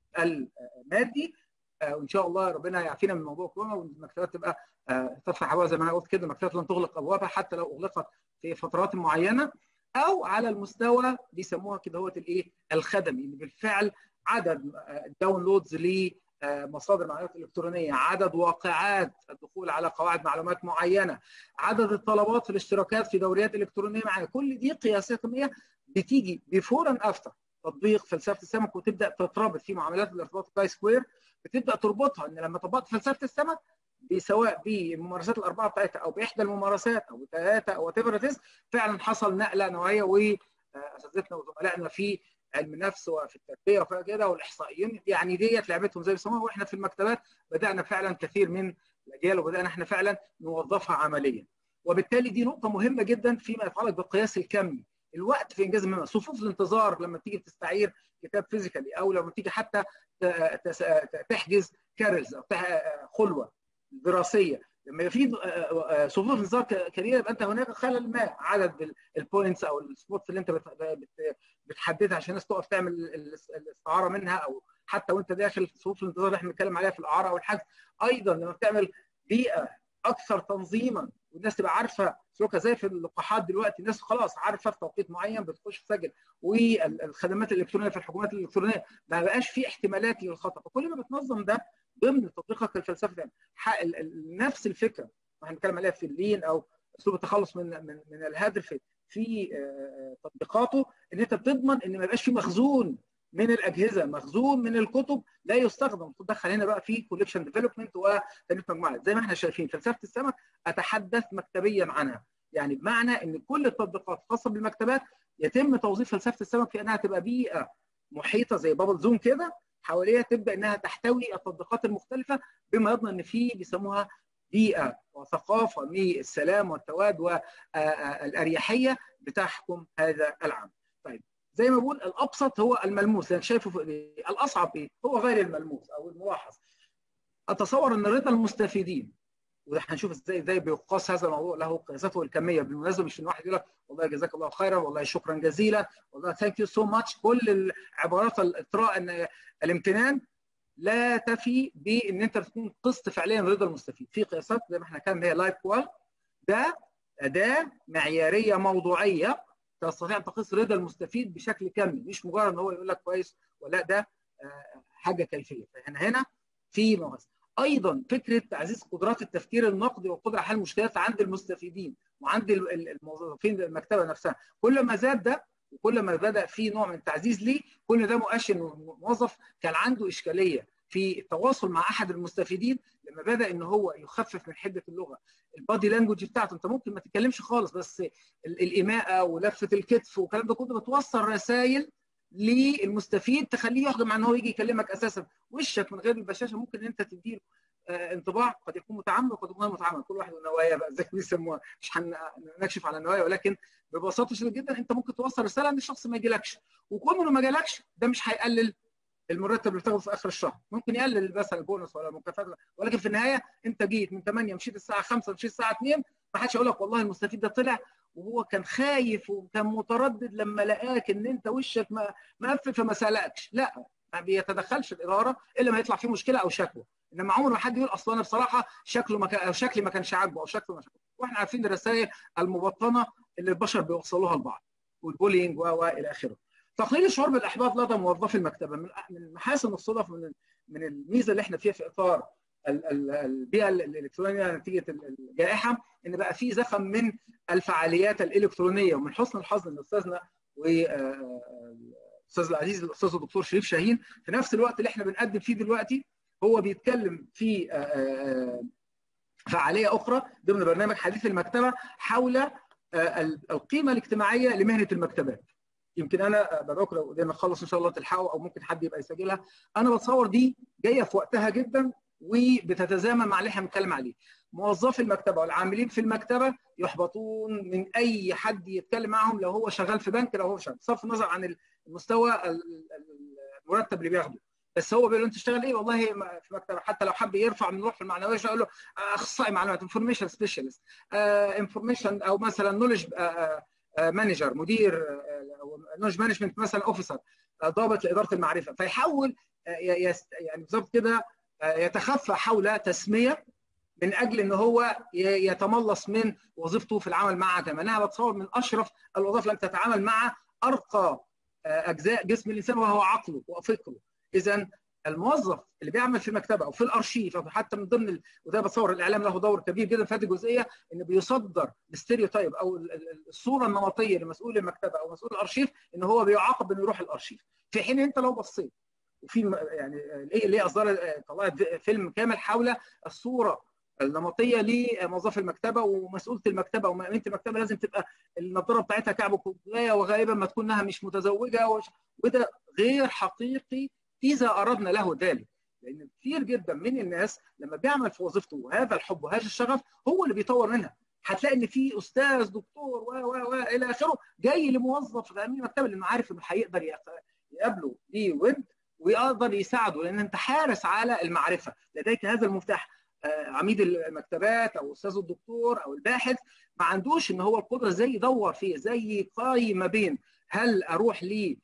المادي وان شاء الله ربنا يعافينا من موضوع كورونا والمكتبات تبقى تفتح ابوابها زي ما انا قلت كده المكتبات لن تغلق ابوابها حتى لو اغلقت في فترات معينه او على المستوى بيسموها كده هو الايه الخدمي اللي بالفعل عدد الداونلودز لمصادر معلومات الكترونيه عدد واقعات الدخول على قواعد معلومات معينه عدد الطلبات في الاشتراكات في دوريات الكترونيه معينه كل دي قياسات كميه بتيجي بيفور اند افتر تطبيق فلسفه السمك وتبدا تتربط في معاملات الارتباط باي سكوير بتبدا تربطها ان لما طبقت فلسفه السمك سواء بالممارسات الاربعه بتاعتها او باحدى الممارسات او بثلاثه او وات فعلا حصل نقله نوعيه واساتذتنا وزملائنا في علم النفس وفي التربيه وفي كده والاحصائيين يعني ديت لعبتهم زي بيسموها واحنا في المكتبات بدانا فعلا كثير من الاجيال وبدانا احنا فعلا نوظفها عمليا وبالتالي دي نقطه مهمه جدا فيما يتعلق بالقياس الكمي الوقت في انجاز المهمه صفوف الانتظار لما تيجي تستعير كتاب فيزيكالي او لما تيجي حتى تحجز كارلز او خلوه دراسيه لما يبقى في صفوف انتظار كبيره يبقى انت هناك خلل ما عدد البوينتس او السبوتس اللي انت بتحددها عشان الناس تقف تعمل الاستعاره منها او حتى وانت داخل صفوف الانتظار اللي احنا بنتكلم عليها في الاعاره او الحجز ايضا لما بتعمل بيئه اكثر تنظيما والناس تبقى عارفه سلوكها زي في اللقاحات دلوقتي الناس خلاص عارفه في توقيت معين بتخش تسجل والخدمات الالكترونيه في الحكومات الالكترونيه ما بقاش في احتمالات للخطا فكل ما بتنظم ده ضمن تطبيقك الفلسفي ده نفس الفكره احنا بنتكلم عليها في اللين او اسلوب التخلص من من من الهدر في في تطبيقاته ان انت بتضمن ان ما يبقاش في مخزون من الاجهزه مخزون من الكتب لا يستخدم تدخل هنا بقى في كوليكشن ديفلوبمنت وتنميه مجموعات زي ما احنا شايفين فلسفه السمك اتحدث مكتبيا عنها يعني بمعنى ان كل التطبيقات الخاصه بالمكتبات يتم توظيف فلسفه السمك في انها تبقى بيئه محيطه زي بابل زون كده حواليها تبدا انها تحتوي التطبيقات المختلفه بما يضمن ان في بيسموها بيئه وثقافه من السلام والتواد والاريحيه بتحكم هذا العمل. طيب زي ما بقول الابسط هو الملموس اللي شايفه في ايديه، الاصعب ايه؟ هو غير الملموس او الملاحظ. اتصور ان رضا المستفيدين وده هنشوف ازاي ازاي بيقاس هذا الموضوع له قياساته الكميه بالمناسبه مش ان واحد يقول لك والله جزاك الله خيرا والله شكرا جزيلا والله ثانك يو سو ماتش كل العبارات الاطراء ان الامتنان لا تفي بان انت تكون قسط فعليا رضا المستفيد في قياسات زي ما احنا كان هي لايف كوال ده اداه معياريه موضوعيه تستطيع ان تقيس رضا المستفيد بشكل كامل مش مجرد ان هو يقول لك كويس ولا ده حاجه كيفيه فهنا هنا في مقاس ايضا فكره تعزيز قدرات التفكير النقدي والقدره على حل المشكلات عند المستفيدين وعند الموظفين المكتبه نفسها كل ما زاد ده وكل ما بدا في نوع من التعزيز ليه كل ده مؤشر ان الموظف كان عنده اشكاليه في التواصل مع احد المستفيدين لما بدا ان هو يخفف من حده اللغه البادي لانجوج بتاعته انت ممكن ما تتكلمش خالص بس الايماءه ولفه الكتف والكلام ده كله بتوصل رسائل للمستفيد تخليه يحجم عن هو يجي يكلمك اساسا وشك من غير البشاشه ممكن انت تديله آه انطباع قد يكون متعمد وقد يكون غير متعمد كل واحد ونوايا بقى زي ما بيسموها مش هنكشف على النوايا ولكن ببساطه شديده جدا انت ممكن توصل رساله ان الشخص ما يجيلكش وكون انه ما جالكش ده مش هيقلل المرتب اللي بتاخده في اخر الشهر ممكن يقلل مثلا البونص ولا المكافآت ولكن في النهايه انت جيت من 8 مشيت الساعه 5 مشيت الساعه 2 ما حدش يقول لك والله المستفيد ده طلع وهو كان خايف وكان متردد لما لقاك ان انت وشك مقفل فما سالكش لا ما بيتدخلش الاداره الا ما يطلع فيه مشكله او شكوى انما عمر ما حد يقول اصلا انا بصراحه شكله ما كان او شكلي ما كانش عاجبه او شكله ما شكله واحنا عارفين الرسائل المبطنه اللي البشر بيوصلوها لبعض والبولينج والى اخره تقليل الشعور بالاحباط لدى موظفي المكتبه من محاسن الصدف من من الميزه اللي احنا فيها في اطار البيئه الالكترونيه نتيجه الجائحه ان بقى في زخم من الفعاليات الالكترونيه ومن حسن الحظ ان استاذنا والاستاذ العزيز الاستاذ الدكتور شريف شاهين في نفس الوقت اللي احنا بنقدم فيه دلوقتي هو بيتكلم في فعاليه اخرى ضمن برنامج حديث المكتبه حول القيمه الاجتماعيه لمهنه المكتبات يمكن انا بدعوك لو قدرنا نخلص ان شاء الله تلحقوا او ممكن حد يبقى يسجلها انا بتصور دي جايه في وقتها جدا وبتتزامن مع اللي احنا بنتكلم عليه موظفي المكتبه والعاملين في المكتبه يحبطون من اي حد يتكلم معهم لو هو شغال في بنك لو هو شغال بصرف النظر عن المستوى المرتب اللي بياخده بس هو بيقول له انت تشتغل ايه والله في مكتبه حتى لو حب يرفع من روح المعنويه يقول له اخصائي معلومات انفورميشن سبيشالست انفورميشن او مثلا نولج مانجر مدير نولج مانجمنت مثلا اوفيسر ضابط لاداره المعرفه فيحول يعني بالظبط كده يتخفى حول تسميه من اجل ان هو يتملص من وظيفته في العمل مع كما انا بتصور من اشرف الوظائف التي تتعامل مع ارقى اجزاء جسم الانسان وهو عقله وفكره اذا الموظف اللي بيعمل في المكتبه او في الارشيف او حتى من ضمن ال... وده بتصور الاعلام له دور كبير جدا في هذه الجزئيه ان بيصدر الستيريوتايب او الصوره النمطيه لمسؤول المكتبه او مسؤول الارشيف ان هو بيعاقب انه يروح الارشيف في حين انت لو بصيت وفي يعني الايه اللي اصدرت طلعت فيلم كامل حول الصوره النمطيه لموظف المكتبه ومسؤوله المكتبه ومأمينه المكتبه لازم تبقى النظاره بتاعتها كعب كوبايه وغالبا ما تكون انها مش متزوجه وش... وده غير حقيقي اذا اردنا له ذلك لان كثير جدا من الناس لما بيعمل في وظيفته وهذا الحب وهذا الشغف هو اللي بيطور منها هتلاقي ان في استاذ دكتور و و و الى اخره جاي لموظف في امين المكتبه لانه عارف انه هيقدر يقابله ليه ود ويقدر يساعده لان انت حارس على المعرفه لديك هذا المفتاح عميد المكتبات او استاذ الدكتور او الباحث ما عندوش ان هو القدره ازاي يدور فيه ازاي يقايم ما بين هل اروح ل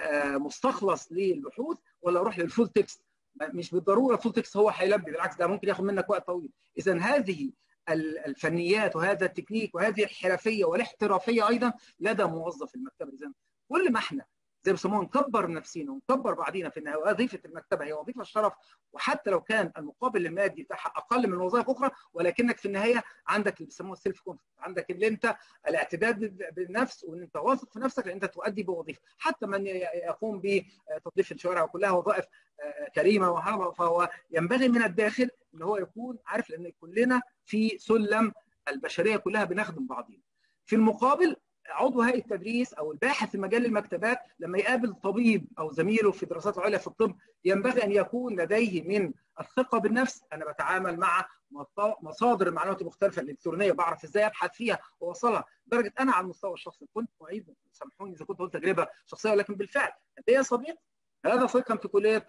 مستخلص للبحوث ولا اروح للفول تكست مش بالضروره الفول تكست هو هيلبي بالعكس ده ممكن ياخد منك وقت طويل اذا هذه الفنيات وهذا التكنيك وهذه الحرفيه والاحترافيه ايضا لدى موظف المكتبه اذا كل ما احنا زي ما بيسموها نكبر نفسينا ونكبر بعضينا في النهايه وظيفه المكتبه هي وظيفه الشرف وحتى لو كان المقابل المادي بتاعها اقل من وظائف اخرى ولكنك في النهايه عندك اللي بيسموه السيلف كونفدنس عندك اللي انت الاعتداد بالنفس وان انت واثق في نفسك لان انت تؤدي بوظيفه حتى من يقوم بتنظيف الشوارع وكلها وظائف كريمه وهذا فهو ينبغي من الداخل ان هو يكون عارف لان كلنا في سلم البشريه كلها بنخدم بعضينا في المقابل عضو هيئه التدريس او الباحث في مجال المكتبات لما يقابل طبيب او زميله في الدراسات العليا في الطب ينبغي ان يكون لديه من الثقه بالنفس انا بتعامل مع مصادر المعلومات المختلفه الالكترونيه بعرف ازاي ابحث فيها واوصلها لدرجه انا على المستوى الشخصي كنت معيد سامحوني اذا كنت قلت تجربه شخصيه ولكن بالفعل لدي صديق هذا صديق في كليه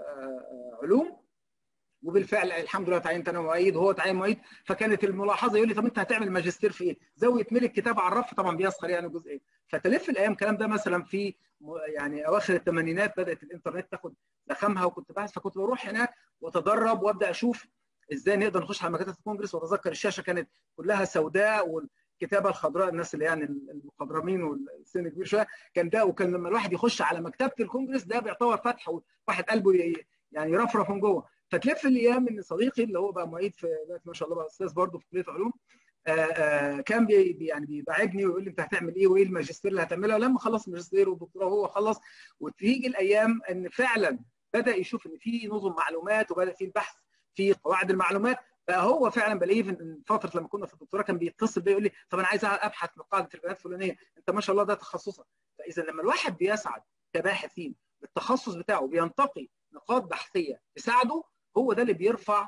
علوم وبالفعل الحمد لله تعينت انا معيد وهو تعين معيد فكانت الملاحظه يقول لي طب انت هتعمل ماجستير في ايه؟ زاويه ملك الكتاب على الرف طبعا بيسخر يعني جزء ايه؟ فتلف الايام الكلام ده مثلا في يعني اواخر الثمانينات بدات الانترنت تاخد زخمها وكنت باحث فكنت بروح هناك واتدرب وابدا اشوف ازاي نقدر نخش على مكاتب الكونجرس واتذكر الشاشه كانت كلها سوداء والكتابه الخضراء الناس اللي يعني المخضرمين والسن كبير شويه كان ده وكان لما الواحد يخش على مكتبه الكونجرس ده بيعتبر فتح وواحد قلبه يعني يرفرف من جوه فتلف الايام ان صديقي اللي هو بقى معيد في ما شاء الله بقى استاذ برضه في كليه علوم آآ آآ كان بي يعني بيبعدني ويقول لي انت هتعمل ايه وايه الماجستير اللي هتعمله لما خلص الماجستير والدكتوراه وهو خلص وتيجي الايام ان فعلا بدا يشوف ان في نظم معلومات وبدا في البحث في قواعد المعلومات بقى هو فعلا بليف ان فتره لما كنا في الدكتوراه كان بيتصل بيا يقول لي طب انا عايز ابحث في قاعده البيانات الفلانيه انت ما شاء الله ده تخصصك فاذا لما الواحد بيسعد كباحثين بالتخصص بتاعه بينتقي نقاط بحثيه تساعده هو ده اللي بيرفع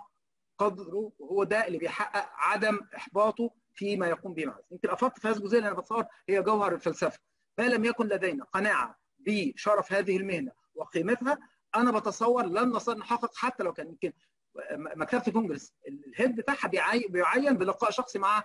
قدره وهو ده اللي بيحقق عدم احباطه فيما يقوم به معه يمكن افضت في هذه الجزئيه اللي انا بتصور هي جوهر الفلسفه ما لم يكن لدينا قناعه بشرف هذه المهنه وقيمتها انا بتصور لن نستطيع نحقق حتى لو كان يمكن مكتبه الكونجرس الهيد بتاعها بيعين بلقاء شخصي مع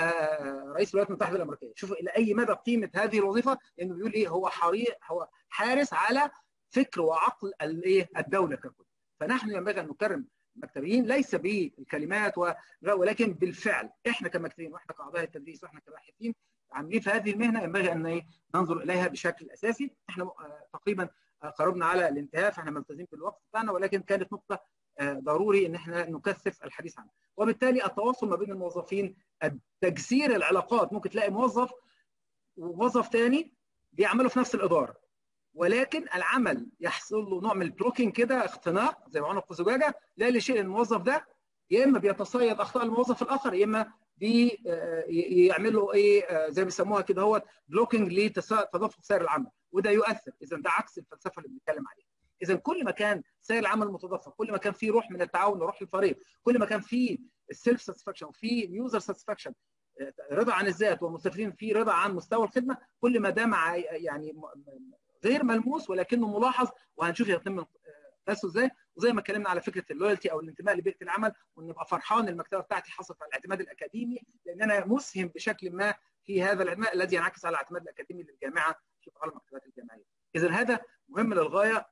رئيس الولايات المتحده الامريكيه شوفوا الى اي مدى قيمه هذه الوظيفه لانه بيقول ايه هو حريق هو حارس على فكر وعقل الايه الدوله ككل فنحن ينبغي ان نكرم المكتبيين ليس بالكلمات ولكن بالفعل احنا كمكتبيين واحنا كاعضاء التدريس واحنا كباحثين عاملين في هذه المهنه ينبغي ان ننظر اليها بشكل اساسي احنا تقريبا قربنا على الانتهاء فاحنا ملتزمين بالوقت بتاعنا ولكن كانت نقطه ضروري ان احنا نكثف الحديث عنها وبالتالي التواصل ما بين الموظفين تجسير العلاقات ممكن تلاقي موظف وموظف ثاني بيعملوا في نفس الاداره ولكن العمل يحصل له نوع من البلوكينج كده اختناق زي ما عنق زجاجه لا لشيء الموظف ده يا اما بيتصيد اخطاء الموظف الاخر يا اما بي يعملوا ايه زي ما بيسموها كده هو بلوكينج لتدفق سعر العمل وده يؤثر اذا ده عكس الفلسفه اللي بنتكلم عليها اذا كل ما كان سعر العمل متدفق كل ما كان في روح من التعاون وروح الفريق كل ما كان في السيلف ساتسفاكشن وفي يوزر ساتسفاكشن رضا عن الذات والمستفيدين في رضا عن مستوى الخدمه كل ما ده مع يعني غير ملموس ولكنه ملاحظ وهنشوف يتم قياسه ازاي وزي ما اتكلمنا على فكره اللويالتي او الانتماء لبيئه العمل وان ابقى فرحان المكتبه بتاعتي حصلت على الاعتماد الاكاديمي لان انا مسهم بشكل ما في هذا الاعتماد الذي ينعكس على الاعتماد الاكاديمي للجامعه في قطاع المكتبات الجامعيه. اذا هذا مهم للغايه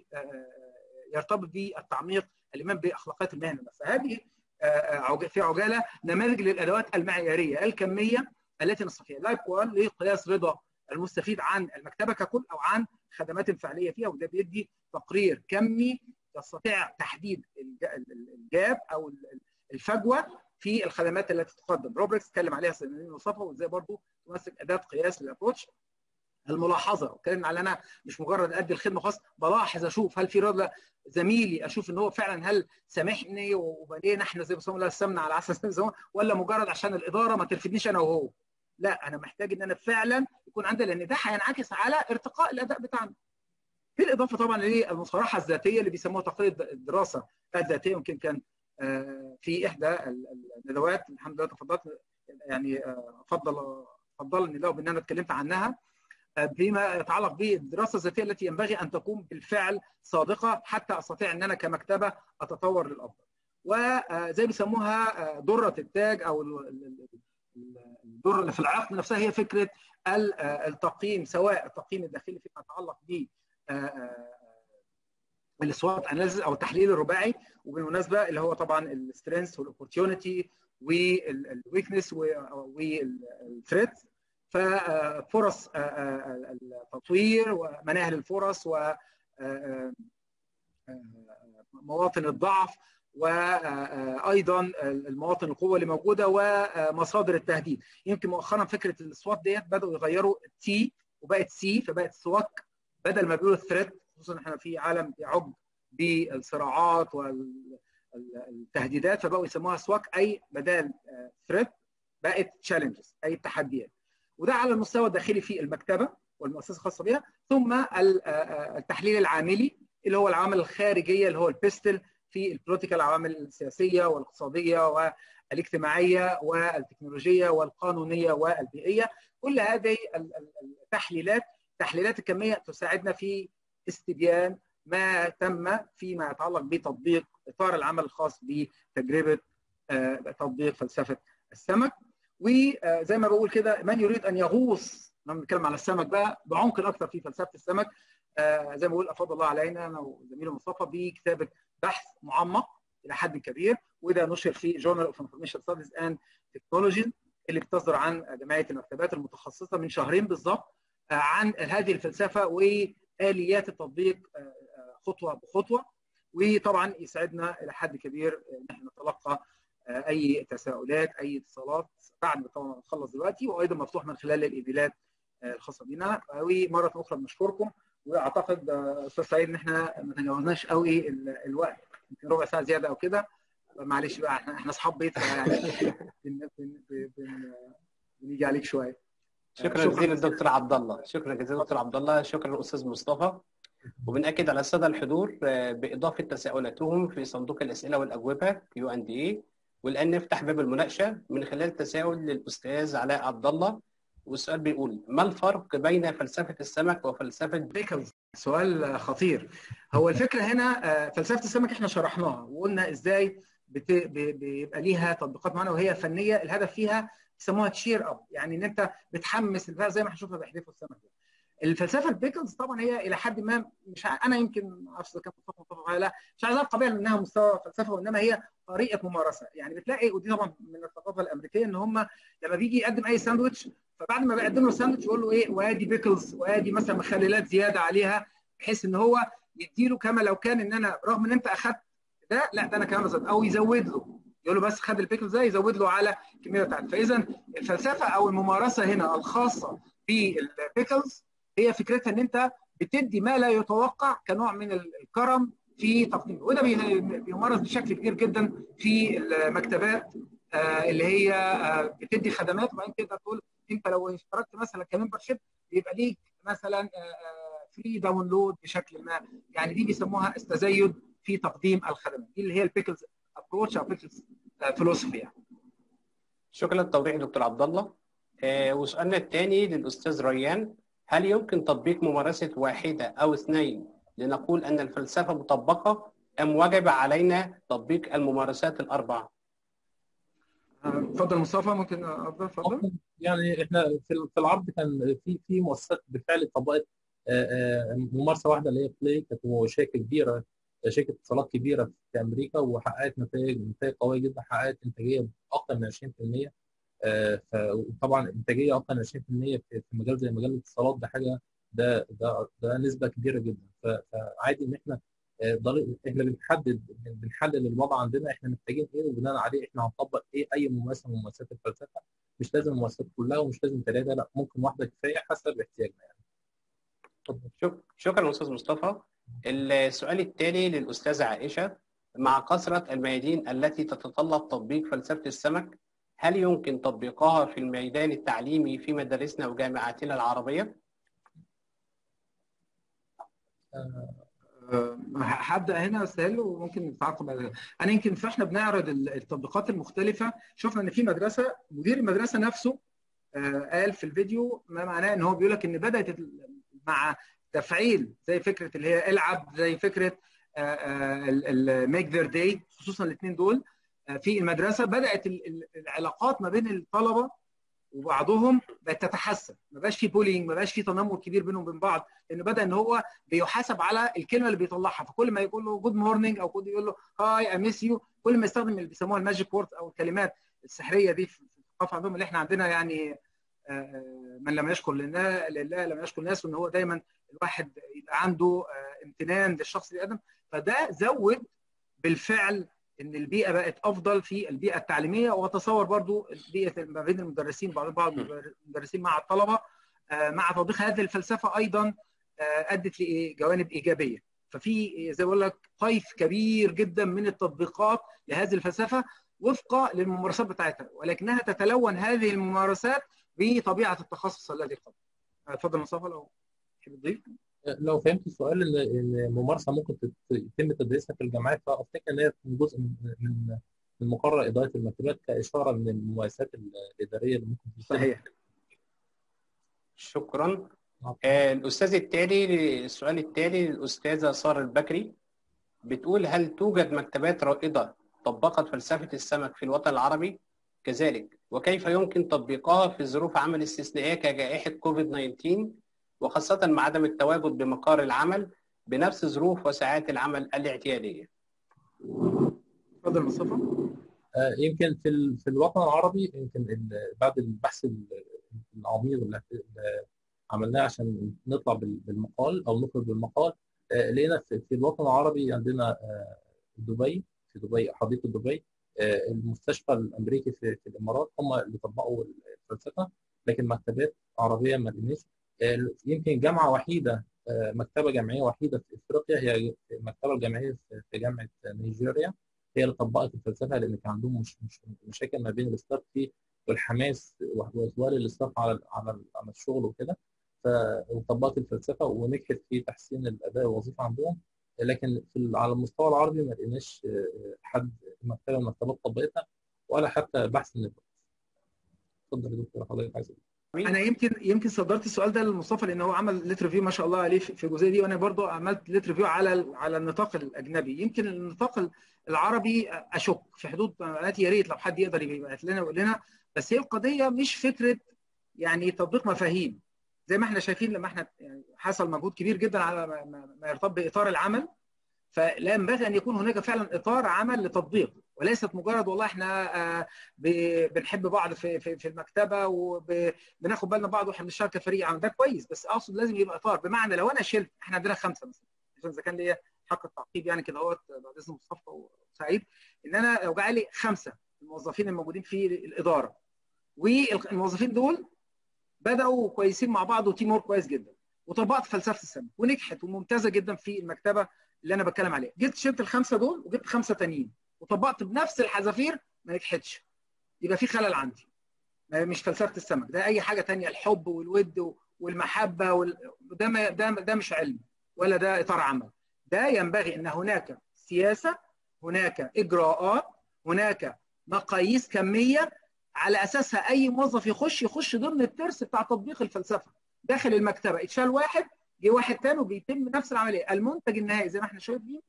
ويرتبط بالتعميق الايمان باخلاقيات المهنه نفسها. هذه في عجاله نماذج للادوات المعياريه الكميه التي نستطيع لا يقال لقياس رضا المستفيد عن المكتبه ككل او عن خدمات فعليه فيها وده بيدي تقرير كمي يستطيع تحديد الجاب او الفجوه في الخدمات التي تقدم روبريكس اتكلم عليها سنين مصطفى وازاي برضه تمثل اداه قياس للابروتش الملاحظه اتكلم على انا مش مجرد ادي الخدمه خاص بلاحظ اشوف هل في رضا زميلي اشوف ان هو فعلا هل سامحني وبنينا احنا زي ما السمنه على عسل ولا مجرد عشان الاداره ما ترفدنيش انا وهو لا انا محتاج ان انا فعلا يكون عندي لان ده هينعكس على ارتقاء الاداء بتاعنا بالاضافه طبعا للمصارحه الذاتيه اللي بيسموها تقرير الدراسه الذاتيه يمكن كان في احدى الندوات الحمد لله تفضلت يعني افضل فضل النداء بان انا اتكلمت عنها بما يتعلق بالدراسه الذاتيه التي ينبغي ان تكون بالفعل صادقه حتى استطيع ان انا كمكتبه اتطور للافضل. وزي بيسموها دره التاج او الدره اللي في العقد نفسها هي فكره التقييم سواء التقييم الداخلي فيما يتعلق ب السوات اناليسيس او التحليل الرباعي وبالمناسبه اللي هو طبعا السترينث والاوبورتيونيتي والويكنس والثريت ففرص التطوير ومناهل الفرص و مواطن الضعف وايضا المواطن القوه اللي موجوده ومصادر التهديد يمكن مؤخرا فكره السوات ديت بداوا يغيروا تي وبقت سي فبقت سواك بدل ما بيقولوا ثريت خصوصا احنا في عالم بيعج بالصراعات والتهديدات فبقوا يسموها سواك اي بدل ثريت بقت تشالنجز اي التحديات وده على المستوى الداخلي في المكتبه والمؤسسه الخاصه بها ثم التحليل العاملي اللي هو العوامل الخارجيه اللي هو البيستل في البوليتيكال العوامل السياسيه والاقتصاديه والاجتماعيه والتكنولوجيه والقانونيه والبيئيه كل هذه التحليلات تحليلات الكميه تساعدنا في استبيان ما تم فيما يتعلق بتطبيق اطار العمل الخاص بتجربه تطبيق فلسفه السمك وزي ما بقول كده من يريد ان يغوص لما بنتكلم على السمك بقى بعمق اكثر في فلسفه السمك زي ما بقول افضل الله علينا انا وزميلي مصطفى بكتابه بحث معمق الى حد كبير وده نشر في جورنال اوف انفورميشن ستاديز اند تكنولوجي اللي بتصدر عن جمعيه المكتبات المتخصصه من شهرين بالظبط عن هذه الفلسفه واليات التطبيق خطوه بخطوه وطبعا يسعدنا الى حد كبير ان احنا نتلقى اي تساؤلات اي اتصالات بعد طبعا نخلص دلوقتي وايضا مفتوح من خلال الايميلات الخاصه بنا ومره اخرى بنشكركم واعتقد استاذ سعيد ان احنا ما تجاوزناش قوي الوقت يمكن ربع ساعه زياده او كده معلش بقى احنا احنا اصحاب بيت يعني بنيجي عليك شويه شكرا جزيلا دكتور عبد الله شكرا جزيلا دكتور عبد الله شكرا الاستاذ مصطفى وبنأكد على الساده الحضور باضافه تساؤلاتهم في صندوق الاسئله والاجوبه كيو ان دي اي والان نفتح باب المناقشه من خلال تساؤل للاستاذ علاء عبد الله والسؤال بيقول ما الفرق بين فلسفه السمك وفلسفه بيكلز سؤال خطير هو الفكره هنا فلسفه السمك احنا شرحناها وقلنا ازاي بت... بيبقى ليها تطبيقات معينه وهي فنيه الهدف فيها بيسموها تشير اب يعني ان انت بتحمس البقى زي ما هنشوفها بيحدفوا السمك الفلسفه البيكلز طبعا هي الى حد ما مش ع... انا يمكن ما اعرفش اذا كان متفق متفق لا مش عايز ابقى بيها انها مستوى فلسفه وانما هي طريقه ممارسه يعني بتلاقي ودي طبعا من الثقافه الامريكيه ان هم لما بيجي يقدم اي ساندوتش فبعد ما بيقدم له ساندوتش يقول له ايه وادي بيكلز وادي مثلا مخللات زياده عليها بحيث ان هو يديله كما لو كان ان انا رغم ان انت اخذت ده لا ده انا كمان زاد او يزود له يقول له بس خد البيكلز ده يزود له على الكميه بتاعته فاذا الفلسفه او الممارسه هنا الخاصه بالبيكلز هي فكرتها ان انت بتدي ما لا يتوقع كنوع من الكرم في تقديمه وده بيمارس بشكل كبير جدا في المكتبات اللي هي بتدي خدمات وبعدين تقدر تقول انت لو اشتركت مثلا كممبر شيب يبقى ليك مثلا فري داونلود بشكل ما يعني دي بيسموها التزايد في تقديم الخدمات دي اللي هي البيكلز ابروتش او بيكلز فيلوسفي يعني شكرا للتوضيح دكتور عبد الله آه وسؤالنا الثاني للاستاذ ريان هل يمكن تطبيق ممارسه واحده او اثنين لنقول ان الفلسفه مطبقه ام وجب علينا تطبيق الممارسات الاربع؟ اتفضل مصطفى ممكن افضل اتفضل يعني احنا في العرض كان في في مؤسسات بالفعل طبقت ممارسه واحده اللي هي بلاي كانت شركه كبيره شركه اتصالات كبيره في امريكا وحققت نتائج نتائج قويه جدا حققت انتاجيه اكثر من 20% وطبعا انتاجيه اكثر من 20% في مجال زي مجال الاتصالات ده حاجه ده ده ده نسبه كبيره جدا فعادي ان احنا احنا بنحدد بنحلل الوضع عندنا احنا محتاجين ايه وبناء عليه احنا هنطبق ايه اي ممارسه من ممارسات الفلسفه مش لازم الممارسات كلها ومش لازم ثلاثه لا ممكن واحده كفايه حسب احتياجنا يعني. شكرا استاذ مصطفى السؤال التالي للاستاذه عائشه مع كثره الميادين التي تتطلب تطبيق فلسفه السمك هل يمكن تطبيقها في الميدان التعليمي في مدارسنا وجامعاتنا العربيه؟ هبدا هنا استهل وممكن نتعاقب انا يمكن فاحنا بنعرض التطبيقات المختلفه شفنا ان في مدرسه مدير المدرسه نفسه قال في الفيديو ما معناه ان هو بيقول لك ان بدات مع تفعيل زي فكره اللي هي العب زي فكره الميك ذير داي خصوصا الاثنين دول في المدرسه بدات العلاقات ما بين الطلبه وبعضهم بقت تتحسن ما بقاش في بولينج ما بقاش في تنمر كبير بينهم وبين بعض لانه بدا ان هو بيحاسب على الكلمه اللي بيطلعها فكل ما يقول له جود مورنينج او كل يقول له هاي اميس يو كل ما يستخدم اللي بيسموها الماجيك وورد او الكلمات السحريه دي في الثقافه عندهم اللي احنا عندنا يعني من لم يشكر لله لله لم يشكر الناس وان هو دايما الواحد يبقى عنده امتنان للشخص اللي قدم فده زود بالفعل ان البيئه بقت افضل في البيئه التعليميه وتصور برضو بيئه ما بين المدرسين بعض بعض المدرسين مع الطلبه مع توضيح هذه الفلسفه ايضا ادت لجوانب ايجابيه ففي زي ما بقول لك طيف كبير جدا من التطبيقات لهذه الفلسفه وفقا للممارسات بتاعتها ولكنها تتلون هذه الممارسات بطبيعه التخصص الذي قبل اتفضل مصطفى لو تحب تضيف لو فهمت السؤال ان ان الممارسه ممكن يتم تدريسها في الجامعات فافتكر ان هي جزء من من من مقرر اداره المكتبات كاشاره من الممارسات الاداريه اللي ممكن صحيح شكرا آه الاستاذ التالي السؤال التالي الاستاذه ساره البكري بتقول هل توجد مكتبات رائده طبقت فلسفه السمك في الوطن العربي كذلك وكيف يمكن تطبيقها في ظروف عمل استثنائيه كجائحه كوفيد 19 وخاصه مع عدم التواجد بمقار العمل بنفس ظروف وساعات العمل الاعتياديه. اتفضل مصطفى. آه يمكن في في الوطن العربي يمكن بعد البحث العميق اللي عملناه عشان نطلع بالمقال او نخرج بالمقال آه لقينا في الوطن العربي عندنا آه دبي في دبي حديقه دبي المستشفى الامريكي في, في الامارات هم اللي طبقوا الفلسفه لكن مكتبات عربيه ما لقيناش يمكن جامعه وحيده مكتبه جامعيه وحيده في افريقيا هي المكتبه الجامعيه في جامعه نيجيريا هي اللي طبقت الفلسفه لان كان عندهم مش مش مشاكل ما بين الاستاف في والحماس واقبال الاستاف على على على الشغل وكده فطبقت الفلسفه ونجحت في تحسين الاداء الوظيفي عندهم لكن في على المستوى العربي ما لقيناش حد مكتبه من المكتبات طبقتها ولا حتى بحث من البحث. اتفضل يا دكتور حضرتك عايز انا يمكن يمكن صدرت السؤال ده لمصطفى لان هو عمل ليت ريفيو ما شاء الله عليه في الجزئيه دي وانا برضو عملت ليت ريفيو على على النطاق الاجنبي يمكن النطاق العربي اشك في حدود يا ريت لو حد يقدر يبعت لنا ويقول لنا بس هي القضيه مش فكره يعني تطبيق مفاهيم زي ما احنا شايفين لما احنا يعني حصل مجهود كبير جدا على ما يرتبط باطار العمل فلا ينبغي ان يكون هناك فعلا اطار عمل لتطبيق وليست مجرد والله احنا بنحب بعض في في, في المكتبه وبناخد بالنا بعض واحنا بنشتغل كفريق عمل ده كويس بس اقصد لازم يبقى اطار بمعنى لو انا شلت احنا عندنا خمسه مثلا عشان اذا كان ليا حق التعقيب يعني كده اهوت بعد اذن مصطفى وسعيد ان انا لو جعلي خمسه الموظفين الموجودين في الاداره والموظفين دول بداوا كويسين مع بعض وتيم ورك كويس جدا وطبقت فلسفه السمك ونجحت وممتازه جدا في المكتبه اللي انا بتكلم عليها جبت شلت الخمسه دول وجبت خمسه تانيين وطبقت بنفس الحذافير ما نجحتش يبقى في خلل عندي مش فلسفه السمك ده اي حاجه تانية الحب والود والمحبه وال... ده ما ده ده مش علم ولا ده اطار عمل ده ينبغي ان هناك سياسه هناك اجراءات هناك مقاييس كميه على اساسها اي موظف يخش يخش ضمن الترس بتاع تطبيق الفلسفه داخل المكتبه اتشال واحد جه واحد تاني وبيتم نفس العمليه المنتج النهائي زي ما احنا شايفين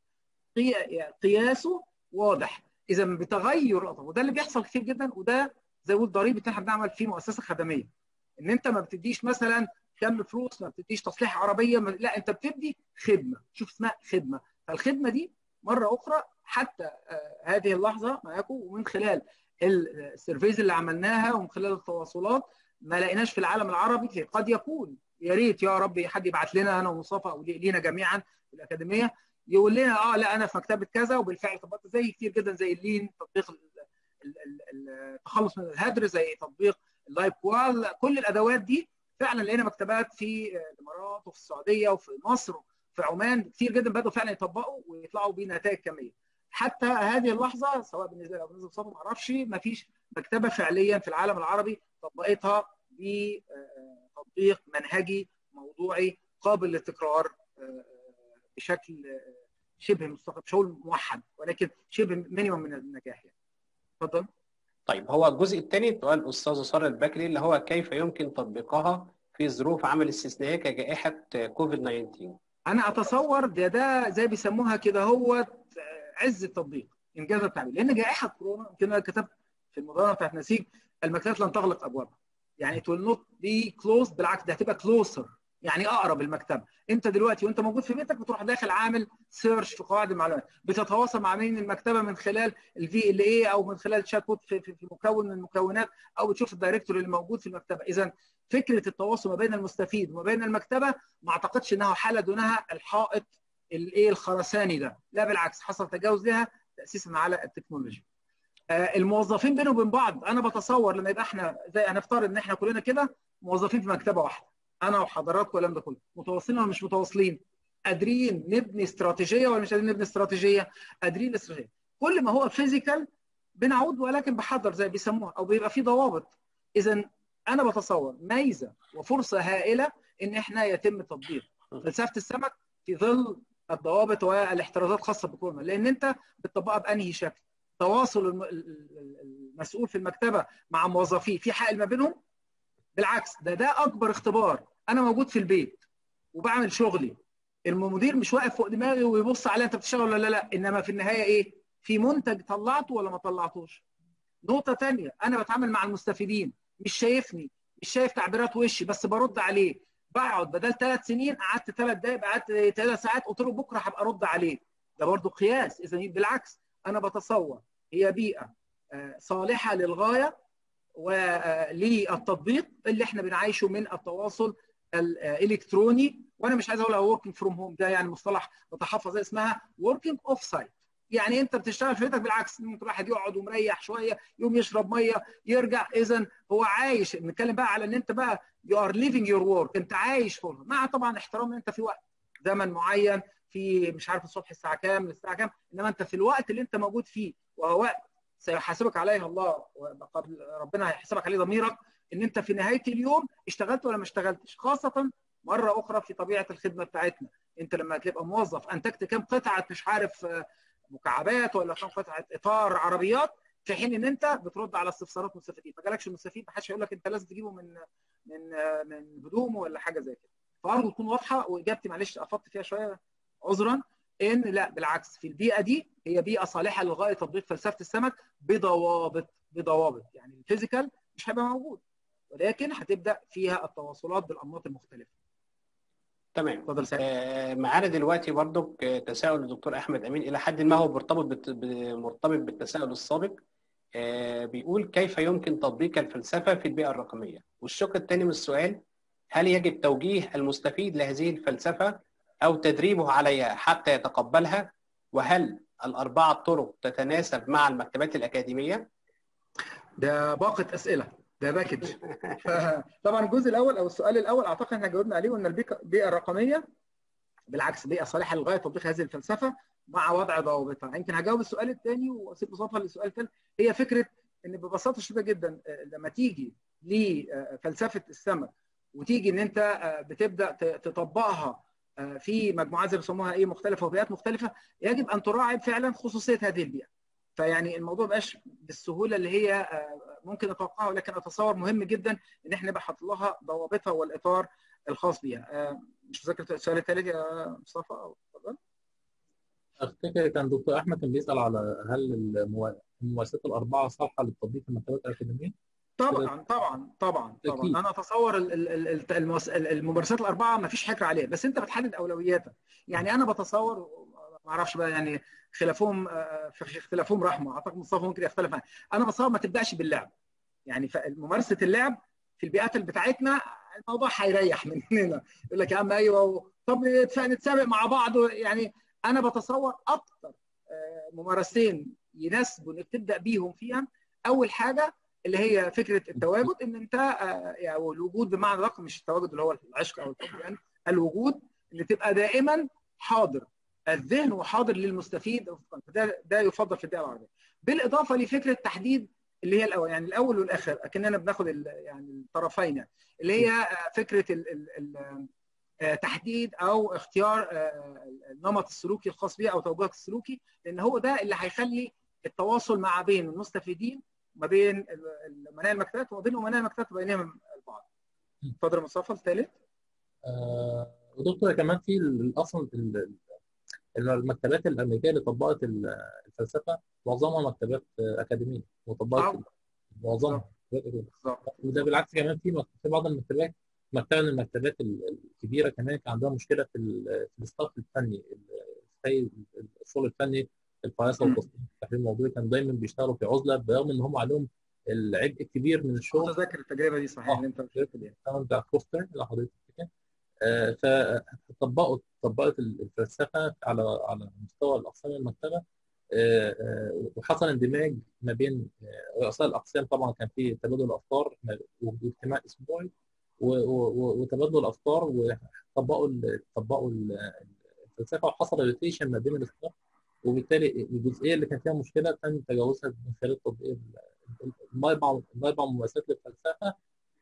قياسه واضح اذا بتغير وده اللي بيحصل كتير جدا وده زي ما ضريبه احنا بنعمل في مؤسسه خدميه ان انت ما بتديش مثلا كم فلوس ما بتديش تصليح عربيه ما... لا انت بتدي خدمه شوف اسمها خدمه فالخدمه دي مره اخرى حتى آه هذه اللحظه معاكم ومن خلال السيرفيز اللي عملناها ومن خلال التواصلات ما لقيناش في العالم العربي قد يكون يا ريت يا رب حد يبعت لنا انا ومصطفى او لينا جميعا في الاكاديميه يقول لنا اه لا انا في مكتبه كذا وبالفعل طبقت زي كتير جدا زي اللين تطبيق التخلص من الهدر زي تطبيق اللايف كوال كل الادوات دي فعلا لقينا مكتبات في الامارات وفي السعوديه وفي مصر وفي عمان كتير جدا بدأوا فعلا يطبقوا ويطلعوا بنتائج كميه حتى هذه اللحظه سواء بالنسبه لي او بالنسبه لصفا ما اعرفش ما فيش مكتبه فعليا في العالم العربي طبقتها بتطبيق منهجي موضوعي قابل للتكرار بشكل شبه مستقر مش هقول موحد ولكن شبه مينيمم من النجاح يعني. اتفضل. طيب هو الجزء الثاني سؤال الاستاذ ساره البكري اللي هو كيف يمكن تطبيقها في ظروف عمل استثنائيه كجائحه كوفيد 19 انا اتصور ده ده زي بيسموها كده هو عز التطبيق انجاز التعبير لان جائحه كورونا يمكن انا كتبت في المدونه بتاعت نسيج المكتبات لن تغلق ابوابها يعني it will not be closed بالعكس ده هتبقى closer يعني اقرب المكتبه انت دلوقتي وانت موجود في بيتك بتروح داخل عامل سيرش في قواعد المعلومات بتتواصل مع مين المكتبه من خلال الفي ال اي او من خلال شات بوت في, في, في مكون من المكونات او بتشوف الدايركتور اللي موجود في المكتبه اذا فكره التواصل ما بين المستفيد وما بين المكتبه ما اعتقدش انها حاله دونها الحائط الايه الخرساني ده لا بالعكس حصل تجاوز لها تاسيسا على التكنولوجيا الموظفين بينهم وبين بعض انا بتصور لما يبقى احنا زي هنفترض ان احنا كلنا كده موظفين في مكتبه واحده انا وحضراتكم والكلام ده كله متواصلين ولا مش متواصلين قادرين نبني استراتيجيه ولا مش قادرين نبني استراتيجيه قادرين استراتيجيه كل ما هو فيزيكال بنعود ولكن بحذر زي بيسموها او بيبقى في ضوابط اذا انا بتصور ميزه وفرصه هائله ان احنا يتم تطبيق فلسفه السمك في ظل الضوابط والاحترازات الخاصه بكورونا لان انت بتطبقها بانهي شكل تواصل الم- ال- ال- المسؤول في المكتبه مع موظفيه في حائل ما بينهم بالعكس ده ده اكبر اختبار انا موجود في البيت وبعمل شغلي المدير مش واقف فوق دماغي ويبص عليا انت بتشتغل ولا لا انما في النهايه ايه في منتج طلعته ولا ما طلعتوش نقطه تانية انا بتعامل مع المستفيدين مش شايفني مش شايف تعبيرات وشي بس برد عليه بقعد بدل ثلاث سنين قعدت ثلاث دقائق قعدت ثلاث ساعات قلت له بكره هبقى ارد عليه ده برضه قياس اذا بالعكس انا بتصور هي بيئه آه، صالحه للغايه وللتطبيق اللي احنا بنعيشه من التواصل الالكتروني وانا مش عايز اقول وركينج فروم هوم ده يعني مصطلح بتحفظ اسمها وركينج اوف سايت يعني انت بتشتغل في بيتك بالعكس ممكن واحد يقعد ومريح شويه يقوم يشرب ميه يرجع اذا هو عايش نتكلم بقى على ان انت بقى يو ار ليفنج يور ورك انت عايش فورها مع طبعا احترام ان انت في وقت زمن معين في مش عارف الصبح الساعه كام الساعه كام انما انت في الوقت اللي انت موجود فيه وهو وقت سيحاسبك عليه الله وقبل ربنا هيحاسبك عليه ضميرك ان انت في نهايه اليوم اشتغلت ولا ما اشتغلتش خاصه مره اخرى في طبيعه الخدمه بتاعتنا انت لما تبقى موظف انتجت كام قطعه مش عارف آه، مكعبات ولا كام قطعه اطار عربيات في حين ان انت بترد على استفسارات مستفيدين ما جالكش المستفيد ما حدش هيقول لك انت لازم تجيبه من من آه، من هدومه ولا حاجه زي كده فارجو تكون واضحه واجابتي معلش افضت فيها شويه عذرا ان لا بالعكس في البيئه دي هي بيئه صالحه للغايه تطبيق فلسفه السمك بضوابط بضوابط يعني الفيزيكال مش هيبقى موجود ولكن هتبدا فيها التواصلات بالانماط المختلفه تمام اتفضل سعيد آه، معانا دلوقتي برضو تساؤل الدكتور احمد امين الى حد ما هو مرتبط بالت- ب- مرتبط بالتساؤل السابق آه، بيقول كيف يمكن تطبيق الفلسفه في البيئه الرقميه والشق الثاني من السؤال هل يجب توجيه المستفيد لهذه الفلسفه او تدريبه عليها حتى يتقبلها وهل الاربعه طرق تتناسب مع المكتبات الاكاديميه ده باقه اسئله ده باكج طبعا الجزء الاول او السؤال الاول اعتقد احنا جاوبنا عليه وان البيئه البيئة الرقميه بالعكس بيئه صالحه للغايه تطبيق هذه الفلسفه مع وضع ضوابطها يمكن هجاوب السؤال الثاني واسيب بساطه للسؤال الثالث هي فكره ان ببساطه شديده جدا آه، لما تيجي لفلسفه السمك وتيجي ان انت آه، بتبدا ت- تطبقها آه، في مجموعات زي ما بيسموها ايه مختلفه وبيئات مختلفه يجب ان تراعي فعلا خصوصيه هذه البيئه فيعني الموضوع بقاش بالسهوله اللي هي آه، ممكن اتوقعها ولكن اتصور مهم جدا ان احنا نبقى حاطط لها ضوابطها والاطار الخاص بيها آه، مش متذكر السؤال الثالث يا مصطفى أو- اتفضل افتكر كان دكتور احمد كان بيسال على هل المو- الممارسات الاربعه صالحه للتطبيق في المكتبات الاكاديميه؟ طبعا طبعا طبعا طبعا أكيد. انا اتصور ال- ال- ال- المس- الممارسات الاربعه ما فيش حكر عليها بس انت بتحدد اولوياتك يعني انا بتصور ما اعرفش بقى يعني خلافهم آه، في اختلافهم رحمه اعتقد مصطفى ممكن يختلف معايا انا بتصور ما تبداش باللعب يعني ف- ممارسه اللعب في البيئات اللي بتاعتنا الموضوع هيريح مننا يقول لك يا عم ايوه طب نتف- نتسابق مع بعض يعني انا بتصور اكتر آه، ممارستين يناسبوا انك تبدا بيهم فيها اول حاجه اللي هي فكره التواجد ان انت آه، يعني الوجود بمعنى رقم مش التواجد اللي هو العشق او الحب يعني الوجود ان تبقى دائما حاضر الذهن وحاضر للمستفيد ده ده يفضل في البيئه العربيه بالاضافه لفكره تحديد اللي هي الاول يعني الاول والاخر اكننا بناخد ال- يعني الطرفين يعني اللي هي آه، فكره ال ال ال آه، تحديد او اختيار آه، النمط السلوكي الخاص بيه او توجهك السلوكي لان هو ده اللي هيخلي التواصل مع بين المستفيدين ما بين ال- امناء المكتبات وما بين امناء المكتبات وبينهم البعض. اتفضل يا مصطفى الثالث. آه، ودكتور كمان في ال- اصلا ال- ال- المكتبات الامريكيه اللي طبقت ال- الفلسفه معظمها مكتبات آه، اكاديميه وطبقت طبعا. معظمها مكتبات أكاديمية. بالظبط. وده بالعكس كمان في مك- في بعض المكتبات مكتبه من المكتبات ال- الكبيره كمان كان عندها مشكله في ال- في الاستاف الفني ال- زي الشغل الفني الفيصل مم. والتصميم التحليل الموضوعي كانوا دايما بيشتغلوا في عزله برغم ان هم عليهم العبء الكبير من الشغل متذكر التجربه دي صحيح آه. اللي انت قلت لي. الكلام بتاع كوستر اللي حضرتك فاكر آه، فطبقوا طبقت الفلسفه على على مستوى الاقسام المكتبه آه، آه، وحصل اندماج ما بين آه، رؤساء الاقسام طبعا كان في تبادل افكار واجتماع اسبوعي و- و- و- وتبادل افكار وطبقوا ال- طبقوا ال- الفلسفه وحصل ريتيشن ما بين الاختلاف وبالتالي الجزئيه اللي كان فيها مشكله تم تجاوزها من خلال تطبيق ال- الاربع الاربع ممارسات للفلسفه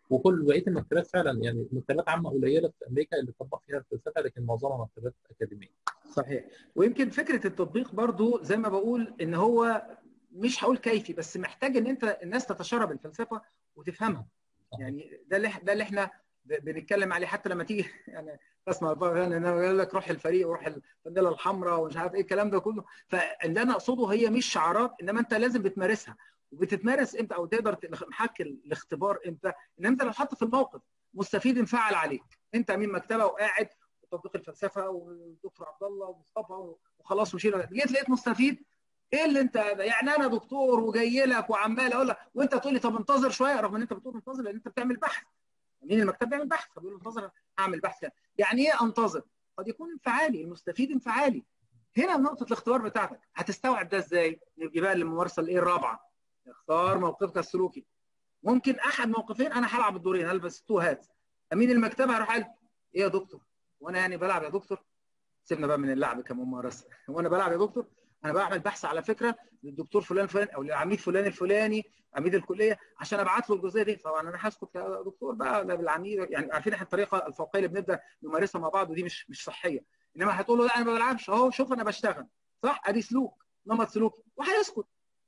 وكل بقيه المكتبات فعلا يعني مكتبات عامه قليله في امريكا اللي طبق فيها الفلسفه لكن معظمها مكتبات اكاديميه. صحيح ويمكن فكره التطبيق برضو زي ما بقول ان هو مش هقول كيفي بس محتاج ان انت الناس تتشرب الفلسفه وتفهمها يعني ده اللي ده اللي احنا بنتكلم عليه حتى لما تيجي يعني تسمع ان انا يقول لك روح الفريق وروح الفانيلا الحمراء ومش عارف ايه الكلام ده كله فاللي انا اقصده هي مش شعارات انما انت لازم بتمارسها وبتتمارس امتى او تقدر محك الاختبار امتى ان انت لو حط في الموقف مستفيد انفعل عليك انت امين مكتبه وقاعد تطبيق الفلسفه والدكتور عبد الله ومصطفى وخلاص وشيل جيت لقيت مستفيد ايه اللي انت يعني انا دكتور وجاي لك وعمال اقول لك وانت تقول لي طب انتظر شويه رغم ان انت بتقول انتظر لان انت بتعمل بحث مين المكتب بيعمل بحث فبيقول انتظر اعمل بحث كده يعني ايه انتظر قد يكون انفعالي المستفيد انفعالي هنا نقطه الاختبار بتاعتك هتستوعب ده ازاي نيجي بقى للممارسه الايه الرابعه اختار موقفك السلوكي ممكن احد موقفين انا هلعب الدورين هلبس تو هات امين المكتبه هروح قال ايه يا دكتور وانا يعني بلعب يا دكتور سيبنا بقى من اللعب كممارسه وانا بلعب يا دكتور انا بعمل بحث على فكره للدكتور فلان فلان او للعميد فلان الفلاني عميد الكليه عشان ابعت له الجزئيه دي طبعا انا هسكت يا دكتور بقى لا بالعميد يعني عارفين احنا الطريقه الفوقيه اللي بنبدا نمارسها مع بعض ودي مش مش صحيه انما هتقول له لا انا ما بلعبش اهو شوف انا بشتغل صح ادي سلوك نمط سلوكي وهيسكت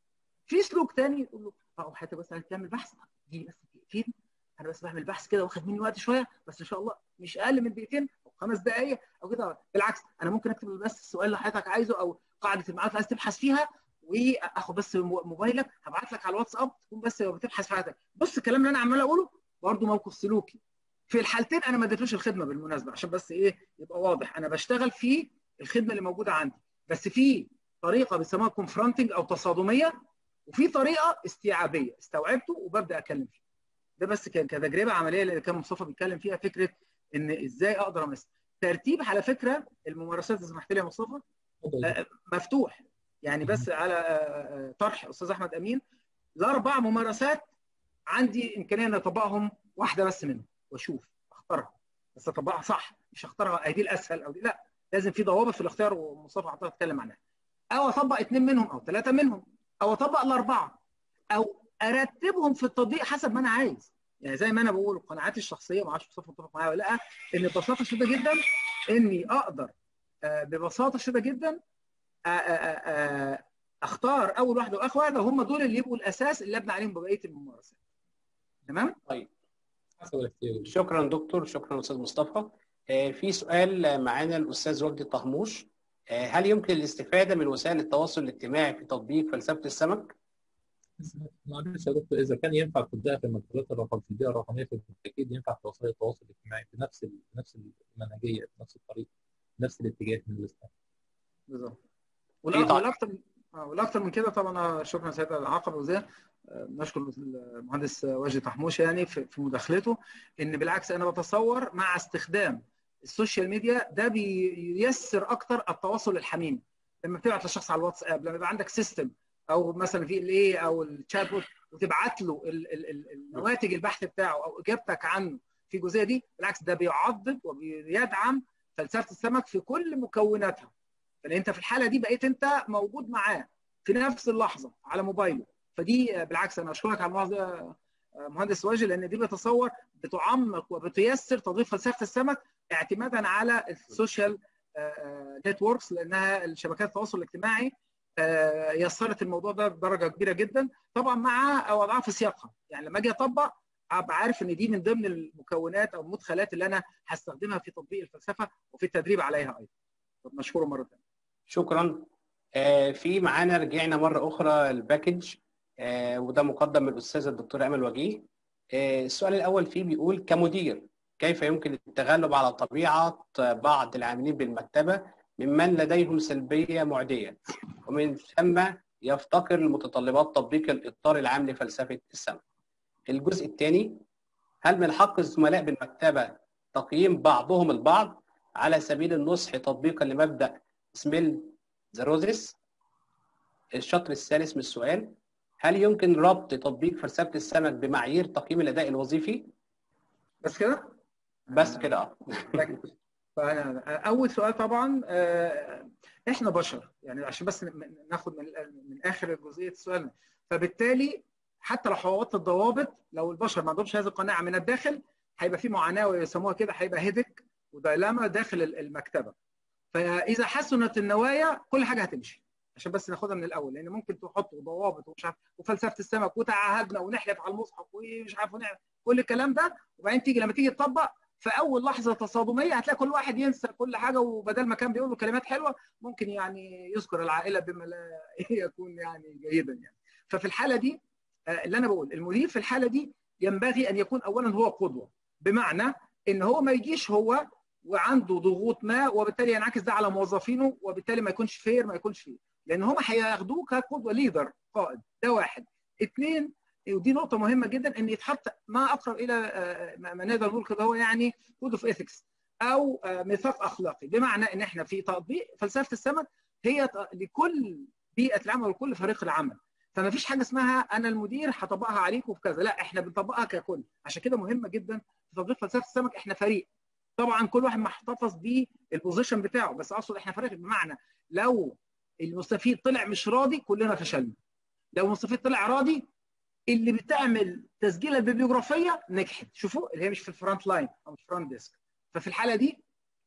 في سلوك تاني يقول له اه حتى بس هتعمل بحث دي بس دقيقتين انا بس بعمل بحث كده واخد مني وقت شويه بس ان شاء الله مش اقل من دقيقتين او خمس دقائق او كده بالعكس انا ممكن اكتب بس السؤال اللي حضرتك عايزه او قاعده المعلومات عايز تبحث فيها واخد بس موبايلك هبعت لك على الواتساب تكون بس بتبحث في حياتك بص الكلام اللي انا عمال اقوله برضه موقف سلوكي في الحالتين انا ما اديتلوش الخدمه بالمناسبه عشان بس ايه يبقى واضح انا بشتغل في الخدمه اللي موجوده عندي بس في طريقه بيسموها كونفرونتنج او تصادميه وفي طريقه استيعابيه استوعبته وببدا اتكلم فيه ده بس كان كتجربه عمليه اللي كان مصطفى بيتكلم فيها فكره ان ازاي اقدر امثل ترتيب على فكره الممارسات اذا سمحت لي يا مصطفى مفتوح يعني بس على طرح استاذ احمد امين الاربع ممارسات عندي امكانيه ان اطبقهم واحده بس منهم واشوف اختارها بس اطبقها صح مش اختارها دي الاسهل او دي لا لازم في ضوابط في الاختيار ومصطفى عطيه اتكلم عنها او اطبق اثنين منهم او ثلاثه منهم او اطبق الاربعه او ارتبهم في التطبيق حسب ما انا عايز يعني زي ما انا بقول قناعاتي الشخصيه ما اعرفش مصطفى متفق معايا ولا لا ان ببساطه شديده جدا اني اقدر ببساطه شديده جدا اختار اول واحده واخر واحده هم دول اللي يبقوا الاساس اللي ابني عليهم بقيه الممارسات تمام طيب شكرا دكتور شكرا استاذ مصطفى في سؤال معانا الاستاذ وجدي طهموش هل يمكن الاستفاده من وسائل التواصل الاجتماعي في تطبيق فلسفه السمك؟ معلش يا دكتور اذا كان ينفع تبدا في المكتبات الرقم في البيئه الرقميه فبالتاكيد ينفع في وسائل التواصل الاجتماعي بنفس بنفس المنهجيه بنفس الطريقه نفس الاتجاه من الاستاذ بالظبط والاكثر والاكثر من كده طبعا شكرا سيد العقبه وزي نشكر المهندس واجد طحموش يعني في مداخلته ان بالعكس انا بتصور مع استخدام السوشيال ميديا ده بييسر اكتر التواصل الحميمي لما بتبعت للشخص على الواتساب لما يبقى عندك سيستم او مثلا في الايه او الشات بوت وتبعت له النواتج البحث بتاعه او اجابتك عنه في الجزئيه دي بالعكس ده بيعضد وبيدعم فلسفه السمك في كل مكوناتها فان انت في الحاله دي بقيت انت موجود معاه في نفس اللحظه على موبايله فدي بالعكس انا اشكرك على الموضوع مهندس واجد لان دي بتصور بتعمق وبتيسر تضيف فلسفه السمك اعتمادا على السوشيال نتوركس لانها الشبكات التواصل الاجتماعي يسرت الموضوع ده بدرجه كبيره جدا طبعا مع وضعها في سياقها يعني لما اجي اطبق ابقى عارف ان دي من ضمن المكونات او المدخلات اللي انا هستخدمها في تطبيق الفلسفه وفي التدريب عليها ايضا طب مشكور مره ثانيه شكرا آه في معانا رجعنا مره اخرى الباكج آه وده مقدم من الاستاذ الدكتور امل وجيه آه السؤال الاول فيه بيقول كمدير كيف يمكن التغلب على طبيعه بعض العاملين بالمكتبه ممن لديهم سلبيه معديه ومن ثم يفتقر لمتطلبات تطبيق الاطار العام لفلسفه السمك. الجزء الثاني هل من حق الزملاء بالمكتبه تقييم بعضهم البعض على سبيل النصح تطبيقا لمبدا سميل ذا روزيس الشطر الثالث من السؤال هل يمكن ربط تطبيق فلسفه السمك بمعايير تقييم الاداء الوظيفي؟ بس كده؟ بس كده اه فانا اول سؤال طبعا احنا بشر يعني عشان بس ناخد من من اخر جزئيه السؤال فبالتالي حتى لو حوطت الضوابط لو البشر ما عندهمش هذه القناعه من الداخل هيبقى في معاناه ويسموها كده هيبقى هيدك ودايلاما داخل المكتبه فاذا حسنت النوايا كل حاجه هتمشي عشان بس ناخدها من الاول لان ممكن تحطوا ضوابط ومش عارف وفلسفه السمك وتعهدنا ونحلف على المصحف ومش عارف ونعمل كل الكلام ده وبعدين تيجي لما تيجي تطبق في اول لحظه تصادميه هتلاقي كل واحد ينسى كل حاجه وبدل ما كان بيقول له كلمات حلوه ممكن يعني يذكر العائله بما لا يكون يعني جيدا يعني ففي الحاله دي اللي انا بقول المدير في الحاله دي ينبغي ان يكون اولا هو قدوه بمعنى ان هو ما يجيش هو وعنده ضغوط ما وبالتالي ينعكس ده على موظفينه وبالتالي ما يكونش فير ما يكونش فيه لان هم هياخدوه كقدوه ليدر قائد ده واحد اثنين ودي نقطه مهمه جدا ان يتحط ما اقرب الى ما نقدر نقول كده هو يعني كود اوف ايثكس او ميثاق اخلاقي بمعنى ان احنا في تطبيق فلسفه السمك هي لكل بيئه العمل ولكل فريق العمل فما فيش حاجه اسمها انا المدير هطبقها عليكم في كذا لا احنا بنطبقها ككل عشان كده مهمه جدا في تطبيق فلسفه السمك احنا فريق طبعا كل واحد محتفظ بالبوزيشن بتاعه بس اقصد احنا فريق بمعنى لو المستفيد طلع مش راضي كلنا فشلنا لو المستفيد طلع راضي اللي بتعمل تسجيل البيبليوغرافيه نجحت شوفوا اللي هي مش في الفرونت لاين او مش فرونت ديسك ففي الحاله دي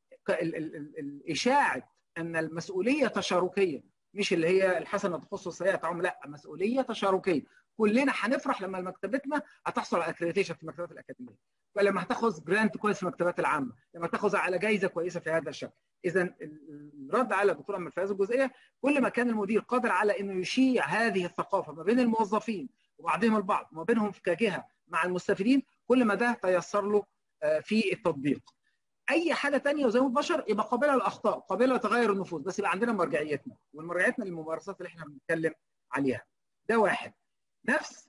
اشاعه ان المسؤوليه تشاركيه مش اللي هي الحسنه تخص السيئه تعم لا مسؤوليه تشاركيه كلنا هنفرح لما مكتبتنا هتحصل على اكريديشن في المكتبات الاكاديميه ولما هتاخذ جرانت كويس في المكتبات العامه لما تاخذ على جائزه كويسه في هذا الشكل اذا الرد على الدكتور امل في هذه الجزئيه كل ما كان المدير قادر على انه يشيع هذه الثقافه ما بين الموظفين وبعضهم البعض وما بينهم كجهه مع المستفيدين كل ما ده تيسر له في التطبيق اي حاجه ثانيه وزي ما البشر يبقى قابله للاخطاء قابله لتغير النفوذ بس يبقى عندنا مرجعيتنا والمرجعيتنا للممارسات اللي احنا بنتكلم عليها ده واحد نفس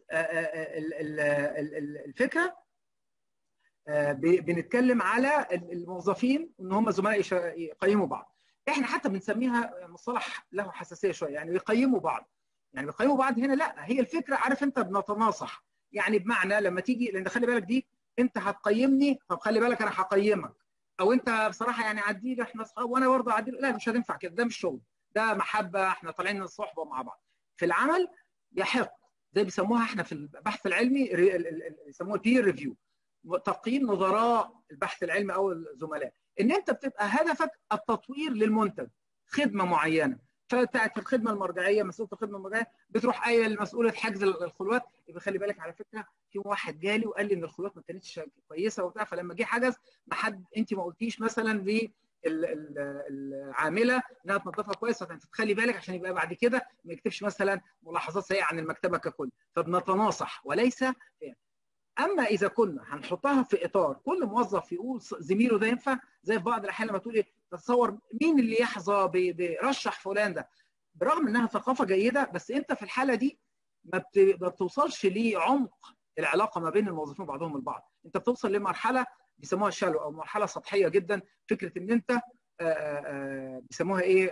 الفكره بنتكلم على الموظفين ان هم زملاء يقيموا بعض احنا حتى بنسميها مصطلح له حساسيه شويه يعني بيقيموا بعض يعني بيقيموا بعض هنا لا هي الفكره عارف انت بنتناصح يعني بمعنى لما تيجي لان خلي بالك دي انت هتقيمني طب خلي بالك انا هقيمك او انت بصراحه يعني عدي احنا اصحاب وانا برضه اعدي لا مش هتنفع كده ده مش شغل ده محبه احنا طالعين من الصحبه مع بعض في العمل يحق زي بيسموها احنا في البحث العلمي يسموها بير ريفيو تقييم نظراء البحث العلمي او الزملاء ان انت بتبقى هدفك التطوير للمنتج خدمه معينه فبتاعت الخدمه المرجعيه مسؤوله الخدمه المرجعيه بتروح قايله لمسؤوله حجز الخلوات يبقى خلي بالك على فكره في واحد جالي وقال لي ان الخلوات ما كانتش كويسه وبتاع فلما جه حجز ما حد انت ما قلتيش مثلا للعامله انها تنظفها كويس فتخلي بالك عشان يبقى بعد كده ما يكتبش مثلا ملاحظات سيئه عن المكتبه ككل فبنتناصح وليس يعني. اما اذا كنا هنحطها في اطار كل موظف يقول زميله ده ينفع زي في بعض الاحيان لما تقول تتصور مين اللي يحظى برشح فلان ده برغم انها ثقافه جيده بس انت في الحاله دي ما بتوصلش لعمق العلاقه ما بين الموظفين وبعضهم البعض انت بتوصل لمرحله بيسموها شالو او مرحله سطحيه جدا فكره ان انت بيسموها ايه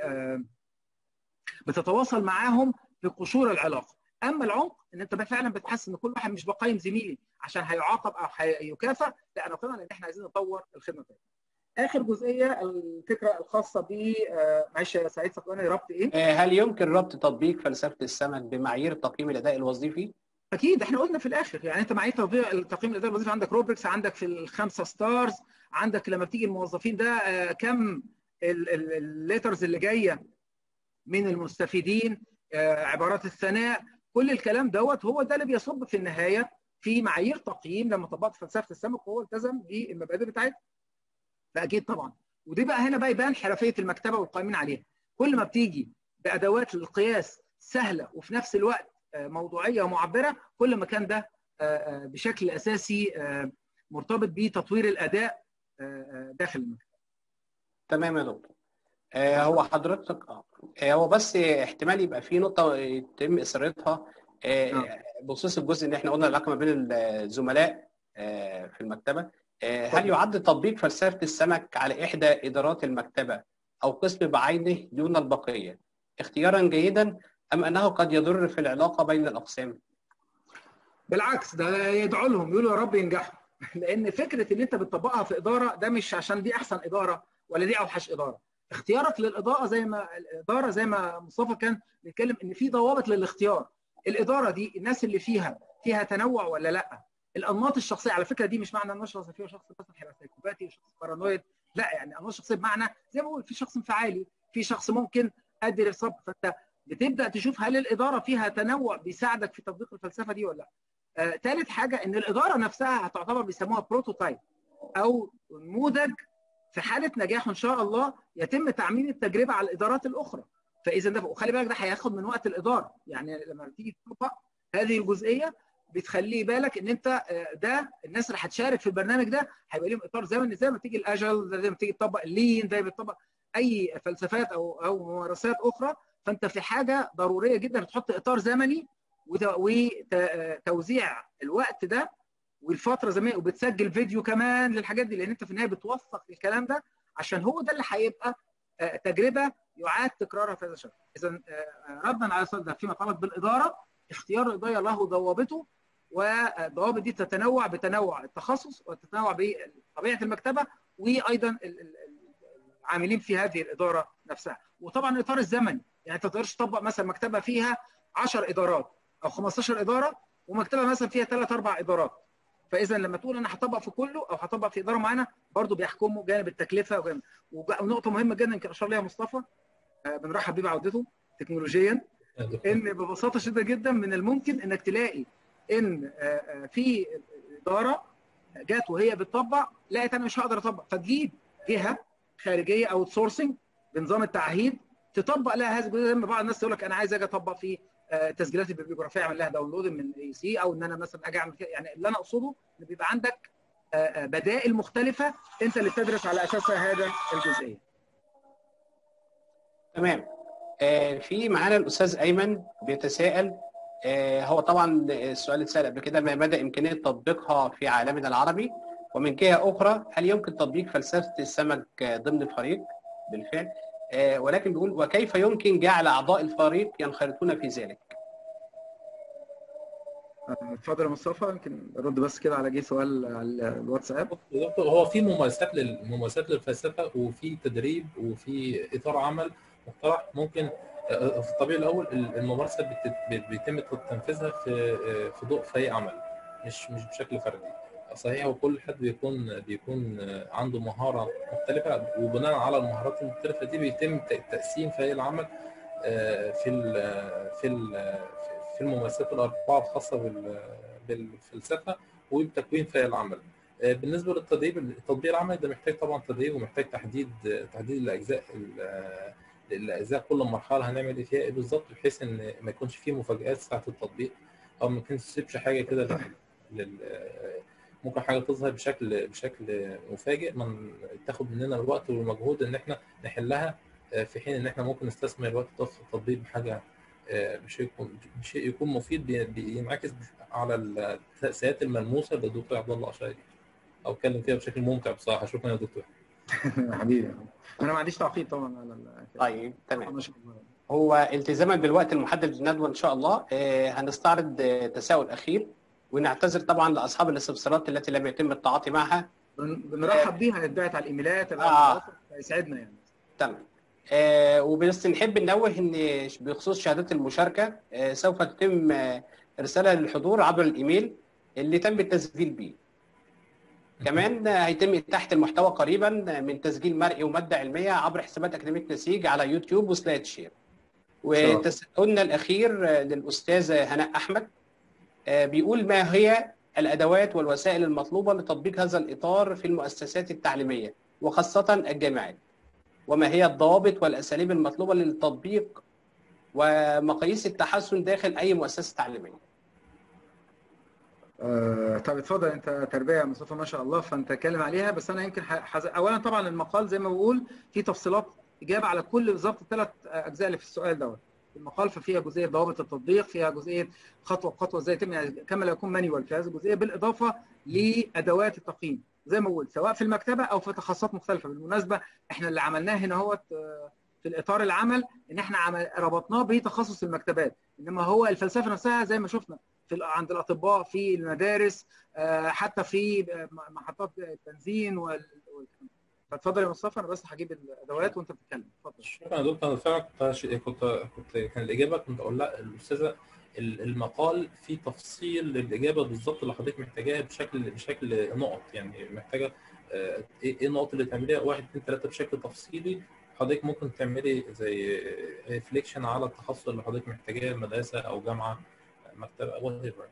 بتتواصل معاهم في قشور العلاقه اما العمق ان انت فعلا بتحس ان كل واحد مش بقيم زميلي عشان هيعاقب او هيكافئ لا انا قيمه لان احنا عايزين نطور الخدمه بتاعتنا اخر جزئيه الفكره الخاصه ب معلش يا سعيد فكرني ربط ايه هل يمكن ربط تطبيق فلسفه السمك بمعايير تقييم الاداء الوظيفي اكيد احنا قلنا في الاخر يعني انت معايير تقييم الاداء الوظيفي عندك روبريكس عندك في الخمسه ستارز عندك لما بتيجي الموظفين ده كم الليترز اللي جايه من المستفيدين عبارات الثناء كل الكلام دوت هو ده اللي بيصب في النهايه في معايير تقييم لما طبقت فلسفه السمك وهو التزم بالمبادئ بتاعتها فاكيد طبعا ودي بقى هنا بقى يبان حرفيه المكتبه والقائمين عليها كل ما بتيجي بادوات للقياس سهله وفي نفس الوقت موضوعيه ومعبره كل ما كان ده بشكل اساسي مرتبط بتطوير الاداء داخل المكتبه تمام يا دكتور آه هو حضرتك اه هو بس احتمال يبقى في نقطه يتم اثارتها آه بخصوص الجزء ان احنا قلنا العلاقه ما بين الزملاء آه في المكتبه آه هل يعد تطبيق فلسفه السمك على احدى ادارات المكتبه او قسم بعينه دون البقيه اختيارا جيدا ام انه قد يضر في العلاقه بين الاقسام؟ بالعكس ده يدعو لهم يقولوا يا رب ينجحوا لان فكره ان انت بتطبقها في اداره ده مش عشان دي احسن اداره ولا دي اوحش اداره اختيارك للاضاءه زي ما الاداره زي ما مصطفى كان بيتكلم ان في ضوابط للاختيار الاداره دي الناس اللي فيها فيها تنوع ولا لا الانماط الشخصيه على فكره دي مش معنى ان الشخص فيه شخص مثلا هيبقى سايكوباتي وشخص بارانويد لا يعني انماط الشخصيه بمعنى زي ما بقول في شخص انفعالي في شخص ممكن قادر يصب فانت بتبدا تشوف هل الاداره فيها تنوع بيساعدك في تطبيق الفلسفه دي ولا لا آه، ثالث حاجه ان الاداره نفسها هتعتبر بيسموها بروتوتايب او نموذج في حاله نجاح ان شاء الله يتم تعميم التجربه على الادارات الاخرى فاذا ده وخلي بالك ده هياخد من وقت الاداره يعني لما تيجي تطبق هذه الجزئيه بتخلي بالك ان انت آه، ده الناس اللي هتشارك في البرنامج ده هيبقى لهم اطار زمني زي ما تيجي الاجل زي ما تيجي تطبق اللين زي ما تطبق اي فلسفات او او ممارسات اخرى فانت في حاجه ضروريه جدا تحط اطار زمني وتوزيع الوقت ده والفتره زمان وبتسجل فيديو كمان للحاجات دي لان انت في النهايه بتوثق الكلام ده عشان هو ده اللي هيبقى آه، تجربه يعاد تكرارها في هذا الشكل. اذا آه، ردا على السؤال ده فيما يتعلق بالاداره اختيار الاداره له ضوابطه والضوابط دي تتنوع بتنوع التخصص وتتنوع بطبيعه المكتبه وايضا ال- ال- العاملين في هذه الاداره نفسها وطبعا الاطار الزمني يعني انت ما تقدرش تطبق مثلا مكتبه فيها 10 ادارات او 15 اداره ومكتبه مثلا فيها ثلاث اربع ادارات فاذا لما تقول انا هطبق في كله او هطبق في اداره معينه برضه بيحكموا جانب التكلفه وجانب وج- ونقطه مهمه جدا يمكن اشار ليها مصطفى آه، بنرحب بيه بعودته تكنولوجيا ان ببساطه شديده جدا من الممكن انك تلاقي ان آه، آه، في اداره جت وهي بتطبق لقيت انا مش هقدر اطبق فتجيب جهه خارجيه او سورسنج بنظام التعهيد تطبق لها هذا الجزء زي ما بعض الناس تقول لك انا عايز اجي اطبق في آه، تسجيلات البيبليوغرافيه اعمل لها داونلود من اي سي او ان انا مثلا اجي اعمل كده يعني اللي انا اقصده ان بيبقى عندك آه، آه، بدائل مختلفه انت اللي بتدرس على اساسها هذا الجزئيه. تمام آه، في معانا الاستاذ ايمن بيتساءل آه، هو طبعا السؤال اللي اتسال قبل كده ما مدى امكانيه تطبيقها في عالمنا العربي ومن جهه اخرى هل يمكن تطبيق فلسفه السمك آه، ضمن فريق بالفعل آه، ولكن بيقول وكيف يمكن جعل اعضاء الفريق ينخرطون في ذلك آه، اتفضل يا مصطفى يمكن رد بس كده على جه سؤال على الواتساب دكتور هو في ممارسات لل- ممارسات للفلسفه وفي تدريب وفي اطار عمل مقترح ممكن آه، في الطبيعي الاول الممارسه بت- بيتم تنفيذها في آه، في ضوء فريق عمل مش مش بشكل فردي صحيح وكل حد بيكون بيكون آه، عنده مهاره مختلفه وبناء على المهارات المختلفه دي بيتم ت- تقسيم فريق العمل آه، في ال- في ال- في الممارسات الاربعه الخاصه بال- بالفلسفه وبتكوين فريق العمل آه، بالنسبه للتدريب التطبيق العملي ده محتاج طبعا تدريب ومحتاج تحديد تحديد الاجزاء ال- الاجزاء كل مرحله هنعمل ايه فيها ايه بالظبط بحيث ان ما يكونش فيه مفاجآت ساعه التطبيق او ما تسيبش حاجه كده لل... لل... ممكن حاجه تظهر بشكل بشكل مفاجئ من تاخد مننا الوقت والمجهود ان احنا نحلها آه، في حين ان احنا ممكن نستثمر الوقت ده في التطبيق بحاجه آه، بشيء يكون بشيء يكون مفيد بي- بينعكس على التأثيرات الملموسه اللي الدكتور عبد الله اشار او اتكلم فيها بشكل ممتع بصراحه شكرا يا دكتور حبيبي انا ما عنديش تعقيب طبعا على ال- طيب تمام ما شاء الله هو التزاما بالوقت المحدد للندوه ان شاء الله آه، هنستعرض آه، تساؤل اخير ونعتذر طبعا لاصحاب الاستفسارات التي لم يتم التعاطي معها بن- بنرحب بيها اتبعت على الايميلات آه. يسعدنا يعني تمام آه وبس نحب ننوه ان بخصوص شهادات المشاركه آه سوف تتم آه ارسالها للحضور عبر الايميل اللي تم التسجيل به كمان آه، هيتم تحت المحتوى قريبا من تسجيل مرئي وماده علميه عبر حسابات اكاديميه نسيج على يوتيوب وسلايد شير الله. وتساؤلنا الاخير آه، للاستاذه هناء احمد آه، بيقول ما هي الادوات والوسائل المطلوبه لتطبيق هذا الاطار في المؤسسات التعليميه وخاصه الجامعات وما هي الضوابط والاساليب المطلوبه للتطبيق ومقاييس التحسن داخل اي مؤسسه تعليميه آه، طب اتفضل انت تربيه يا مصطفى ما شاء الله فانت اتكلم عليها بس انا يمكن ح- حز... اولا طبعا المقال زي ما بقول فيه تفصيلات اجابه على كل بالظبط الثلاث اجزاء اللي في السؤال دوت المقال ففيها جزئيه ضوابط التطبيق فيها جزئيه خطوه بخطوه ازاي يتم يعني كما لو يكون مانيوال في هذه الجزئيه بالاضافه لادوات التقييم زي ما قلت سواء في المكتبه او في تخصصات مختلفه بالمناسبه احنا اللي عملناه هنا هو في الاطار العمل ان احنا عمل ربطناه بتخصص المكتبات انما هو الفلسفه نفسها زي ما شفنا في ال- عند الاطباء في المدارس آه، حتى في آه، محطات البنزين وال... وال- فاتفضل يا مصطفى انا بس هجيب الادوات وانت بتتكلم اتفضل شكرا يا دكتور انا فعلا كنت كنت كنت كان الاجابه كنت اقول لا الاستاذه ال- المقال فيه تفصيل للاجابه بالظبط اللي حضرتك محتاجاها بشكل بشكل نقط يعني محتاجه آه، ايه إيه النقط اللي تعمليها واحد اثنين ثلاثه بشكل تفصيلي حضرتك ممكن تعملي زي ريفليكشن على التخصص اللي حضرتك محتاجاه مدرسه او جامعه مكتبه او whatever.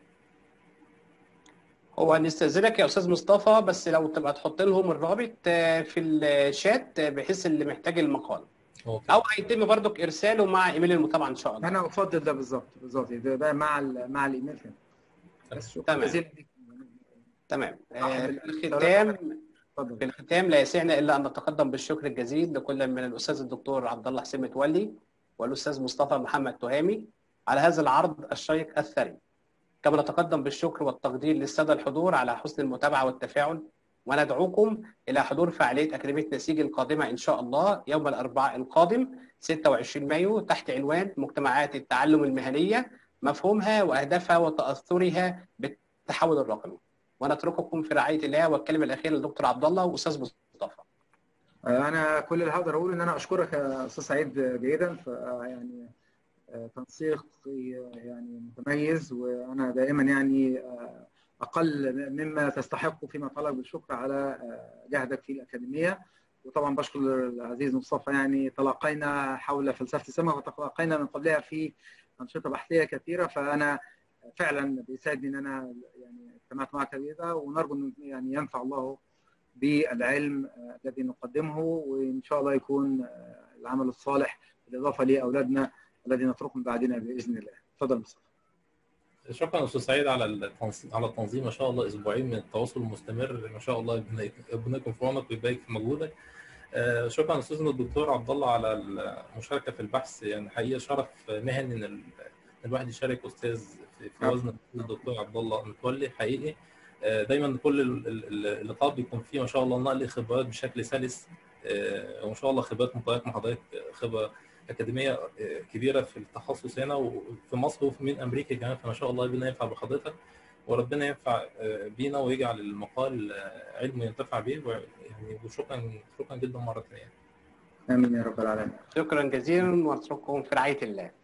هو هنستأذنك يا أستاذ مصطفى بس لو تبقى تحط لهم الرابط آه، في الشات آه، بحيث اللي محتاج المقال أوكي. أو هيتم برضك إرساله مع إيميل المتابعة إن شاء الله انا افضل ده بالظبط بالظبط ده, ده مع ال- مع الايميل هنا بس شكرا تمام. جزيلا ليك. تمام صاحب آه، ال- في الختام اتفضل في الختام لا يسعنا الا ان نتقدم بالشكر الجزيل لكل من الاستاذ الدكتور عبد الله حسين متولي والاستاذ مصطفى محمد تهامي على هذا العرض الشيق الثري كما نتقدم بالشكر والتقدير للساده الحضور على حسن المتابعه والتفاعل وندعوكم الى حضور فعاليه اكاديميه نسيج القادمه ان شاء الله يوم الاربعاء القادم 26 مايو تحت عنوان مجتمعات التعلم المهنيه مفهومها واهدافها وتاثرها بالتحول الرقمي ونترككم في رعايه الله والكلمه الاخيره للدكتور عبد الله واستاذ مصطفى انا كل اللي هقدر اقوله ان انا اشكرك يا استاذ سعيد جيدا ف يعني تنسيق يعني متميز وانا دائما يعني اقل مما تستحق فيما يتعلق بالشكر على جهدك في الاكاديميه وطبعا بشكر العزيز مصطفى يعني تلاقينا حول فلسفه السمك وتلاقينا من قبلها في انشطه بحثيه كثيره فانا فعلا بيسعدني ان انا يعني اجتمعت معك بهذا ونرجو ان يعني ينفع الله بالعلم الذي نقدمه وان شاء الله يكون العمل الصالح بالاضافه لاولادنا الذي نتركهم بعدنا باذن الله. تفضل مصطفى. شكرا استاذ سعيد على التنظيم على التنظيم ما شاء الله اسبوعين من التواصل المستمر ما شاء الله ربنا يكون في عونك ويبارك في مجهودك. شكرا استاذنا الدكتور عبد الله على المشاركه في البحث يعني حقيقه شرف مهني ان الواحد يشارك استاذ في وزن الدكتور عبد الله متولي حقيقي دايما كل اللقاء بيكون فيه ما شاء الله نقل خبرات بشكل سلس وما شاء الله خبرات متراكمه مع حضرتك خبره اكاديميه كبيره في التخصص هنا وفي مصر وفي من امريكا كمان فما شاء الله ربنا ينفع بحضرتك وربنا ينفع بينا ويجعل المقال علم ينتفع به يعني وشكرا شكرا جدا مره ثانيه. امين يا رب العالمين. شكرا جزيلا واترككم في رعايه الله.